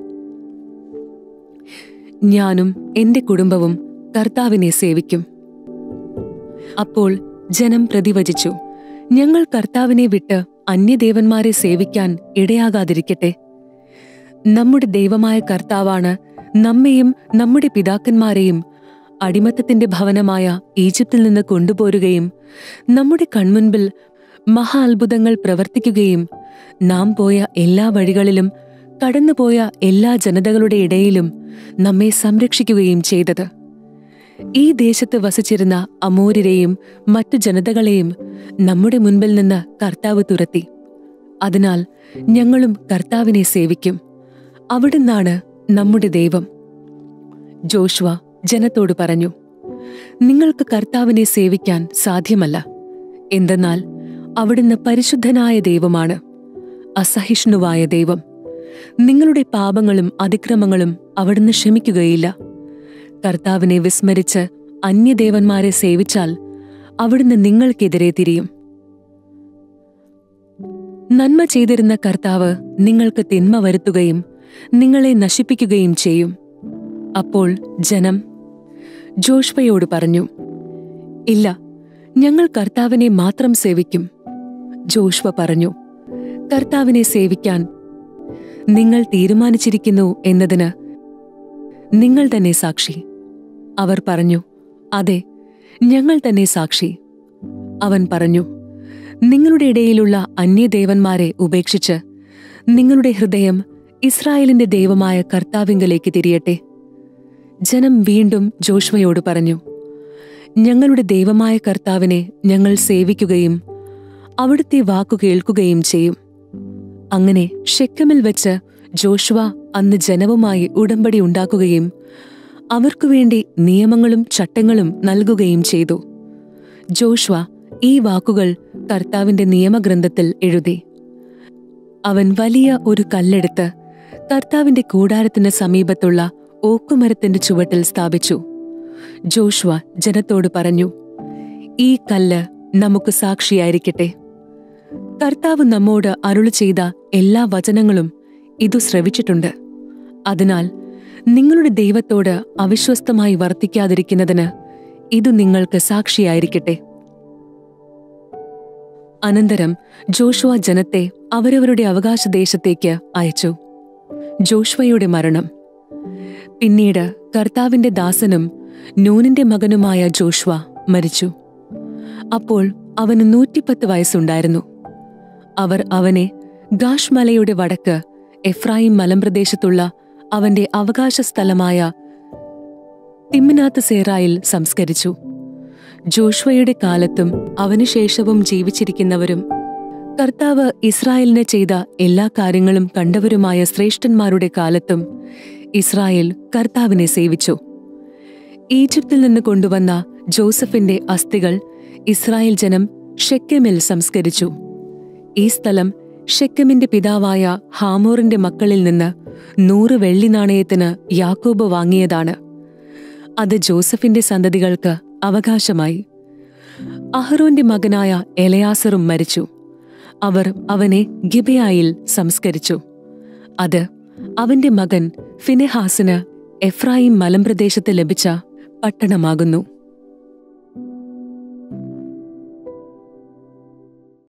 ഞാനും എന്റെ കുടുംബവും കർത്താവിനെ സേവിക്കും അപ്പോൾ ജനം പ്രതിവചിച്ചു ഞങ്ങൾ കർത്താവിനെ വിട്ട് അന്യദേവന്മാരെ സേവിക്കാൻ ഇടയാകാതിരിക്കട്ടെ നമ്മുടെ ദൈവമായ കർത്താവാണ് നമ്മെയും നമ്മുടെ പിതാക്കന്മാരെയും അടിമത്തത്തിന്റെ ഭവനമായ ഈജിപ്തിൽ നിന്ന് കൊണ്ടുപോരുകയും നമ്മുടെ കൺമുൻപിൽ മഹാ അത്ഭുതങ്ങൾ പ്രവർത്തിക്കുകയും നാം പോയ എല്ലാ വഴികളിലും കടന്നുപോയ എല്ലാ ജനതകളുടെ ഇടയിലും നമ്മെ സംരക്ഷിക്കുകയും ചെയ്തത് ഈ ദേശത്ത് വസിച്ചിരുന്ന അമോര്യരെയും മറ്റു ജനതകളെയും നമ്മുടെ മുൻപിൽ നിന്ന് കർത്താവ് തുരത്തി അതിനാൽ ഞങ്ങളും കർത്താവിനെ സേവിക്കും അവിടുന്നാണ് നമ്മുടെ ദൈവം ജോഷ്വ ജനത്തോട് പറഞ്ഞു നിങ്ങൾക്ക് കർത്താവിനെ സേവിക്കാൻ സാധ്യമല്ല എന്തെന്നാൽ അവിടുന്ന് പരിശുദ്ധനായ ദൈവമാണ് അസഹിഷ്ണുവായ ദൈവം നിങ്ങളുടെ പാപങ്ങളും അതിക്രമങ്ങളും അവിടുന്ന് ക്ഷമിക്കുകയില്ല കർത്താവിനെ വിസ്മരിച്ച് അന്യദേവന്മാരെ സേവിച്ചാൽ അവിടുന്ന് നിങ്ങൾക്കെതിരെ തിരിയും നന്മ ചെയ്തിരുന്ന കർത്താവ് നിങ്ങൾക്ക് തിന്മ വരുത്തുകയും നിങ്ങളെ നശിപ്പിക്കുകയും ചെയ്യും അപ്പോൾ ജനം ജോഷ്വയോട് പറഞ്ഞു ഇല്ല ഞങ്ങൾ കർത്താവിനെ മാത്രം സേവിക്കും ജോഷ്വ പറഞ്ഞു കർത്താവിനെ സേവിക്കാൻ നിങ്ങൾ തീരുമാനിച്ചിരിക്കുന്നു എന്നതിന് നിങ്ങൾ തന്നെ സാക്ഷി അവർ പറഞ്ഞു അതെ ഞങ്ങൾ തന്നെ സാക്ഷി അവൻ പറഞ്ഞു നിങ്ങളുടെ ഇടയിലുള്ള അന്യദേവന്മാരെ ഉപേക്ഷിച്ച് നിങ്ങളുടെ ഹൃദയം ഇസ്രായേലിന്റെ ദൈവമായ കർത്താവിങ്കലേക്ക് തിരിയട്ടെ ജനം വീണ്ടും ജോഷ്വയോട് പറഞ്ഞു ഞങ്ങളുടെ ദൈവമായ കർത്താവിനെ ഞങ്ങൾ സേവിക്കുകയും അവിടുത്തെ വാക്കു കേൾക്കുകയും ചെയ്യും അങ്ങനെ ഷെക്കമിൽ വെച്ച് ജോഷ്വ അന്ന് ജനവുമായി ഉടമ്പടി ഉണ്ടാക്കുകയും അവർക്കുവേണ്ടി നിയമങ്ങളും ചട്ടങ്ങളും നൽകുകയും ചെയ്തു ജോഷ്വ ഈ വാക്കുകൾ കർത്താവിന്റെ നിയമഗ്രന്ഥത്തിൽ എഴുതി അവൻ വലിയ ഒരു കല്ലെടുത്ത് കർത്താവിന്റെ കൂടാരത്തിന് സമീപത്തുള്ള ഓക്കുമരത്തിന്റെ ചുവട്ടിൽ സ്ഥാപിച്ചു ജോഷ്വ ജനത്തോട് പറഞ്ഞു ഈ കല്ല് നമുക്ക് സാക്ഷിയായിരിക്കട്ടെ കർത്താവ് നമ്മോട് അരുളി ചെയ്ത എല്ലാ വചനങ്ങളും ഇതു ശ്രവിച്ചിട്ടുണ്ട് അതിനാൽ നിങ്ങളുടെ ദൈവത്തോട് അവിശ്വസ്തമായി വർത്തിക്കാതിരിക്കുന്നതിന് ഇതു നിങ്ങൾക്ക് സാക്ഷിയായിരിക്കട്ടെ അനന്തരം ജോഷുവ ജനത്തെ അവരവരുടെ അവകാശദേശത്തേക്ക് അയച്ചു ജോഷ്വയുടെ മരണം പിന്നീട് കർത്താവിന്റെ ദാസനും നൂനിന്റെ മകനുമായ ജോഷ്വ മരിച്ചു അപ്പോൾ അവന് നൂറ്റിപ്പത്ത് വയസ്സുണ്ടായിരുന്നു അവർ അവനെ ഗാഷ് മലയുടെ വടക്ക് എഫ്രായിം മലമ്പ്രദേശത്തുള്ള അവന്റെ അവകാശ സ്ഥലമായ തിമ്മിനാത്ത് സേറായിൽ സംസ്കരിച്ചു ജോഷ്വയുടെ കാലത്തും അവനുശേഷവും ജീവിച്ചിരിക്കുന്നവരും കർത്താവ് ഇസ്രായേലിന് ചെയ്ത എല്ലാ കാര്യങ്ങളും കണ്ടവരുമായ ശ്രേഷ്ഠന്മാരുടെ കാലത്തും ഇസ്രായേൽ കർത്താവിനെ സേവിച്ചു ഈജിപ്തിൽ നിന്ന് കൊണ്ടുവന്ന ജോസഫിന്റെ അസ്ഥികൾ ഇസ്രായേൽ ജനം ഷെക്കെമിൽ സംസ്കരിച്ചു ഈ സ്ഥലം ഷെക്കമിന്റെ പിതാവായ ഹാമോറിന്റെ മക്കളിൽ നിന്ന് നൂറ് വെള്ളി നാണയത്തിന് യാക്കോബ് വാങ്ങിയതാണ് അത് ജോസഫിന്റെ സന്തതികൾക്ക് അവകാശമായി അഹ്റോന്റെ മകനായ എലയാസറും മരിച്ചു അവർ അവനെ ഗിബയായിൽ സംസ്കരിച്ചു അത് അവന്റെ മകൻ ഫിനെഹാസിന് എഫ്രായിം മലമ്പ്രദേശത്ത് ലഭിച്ച പട്ടണമാകുന്നു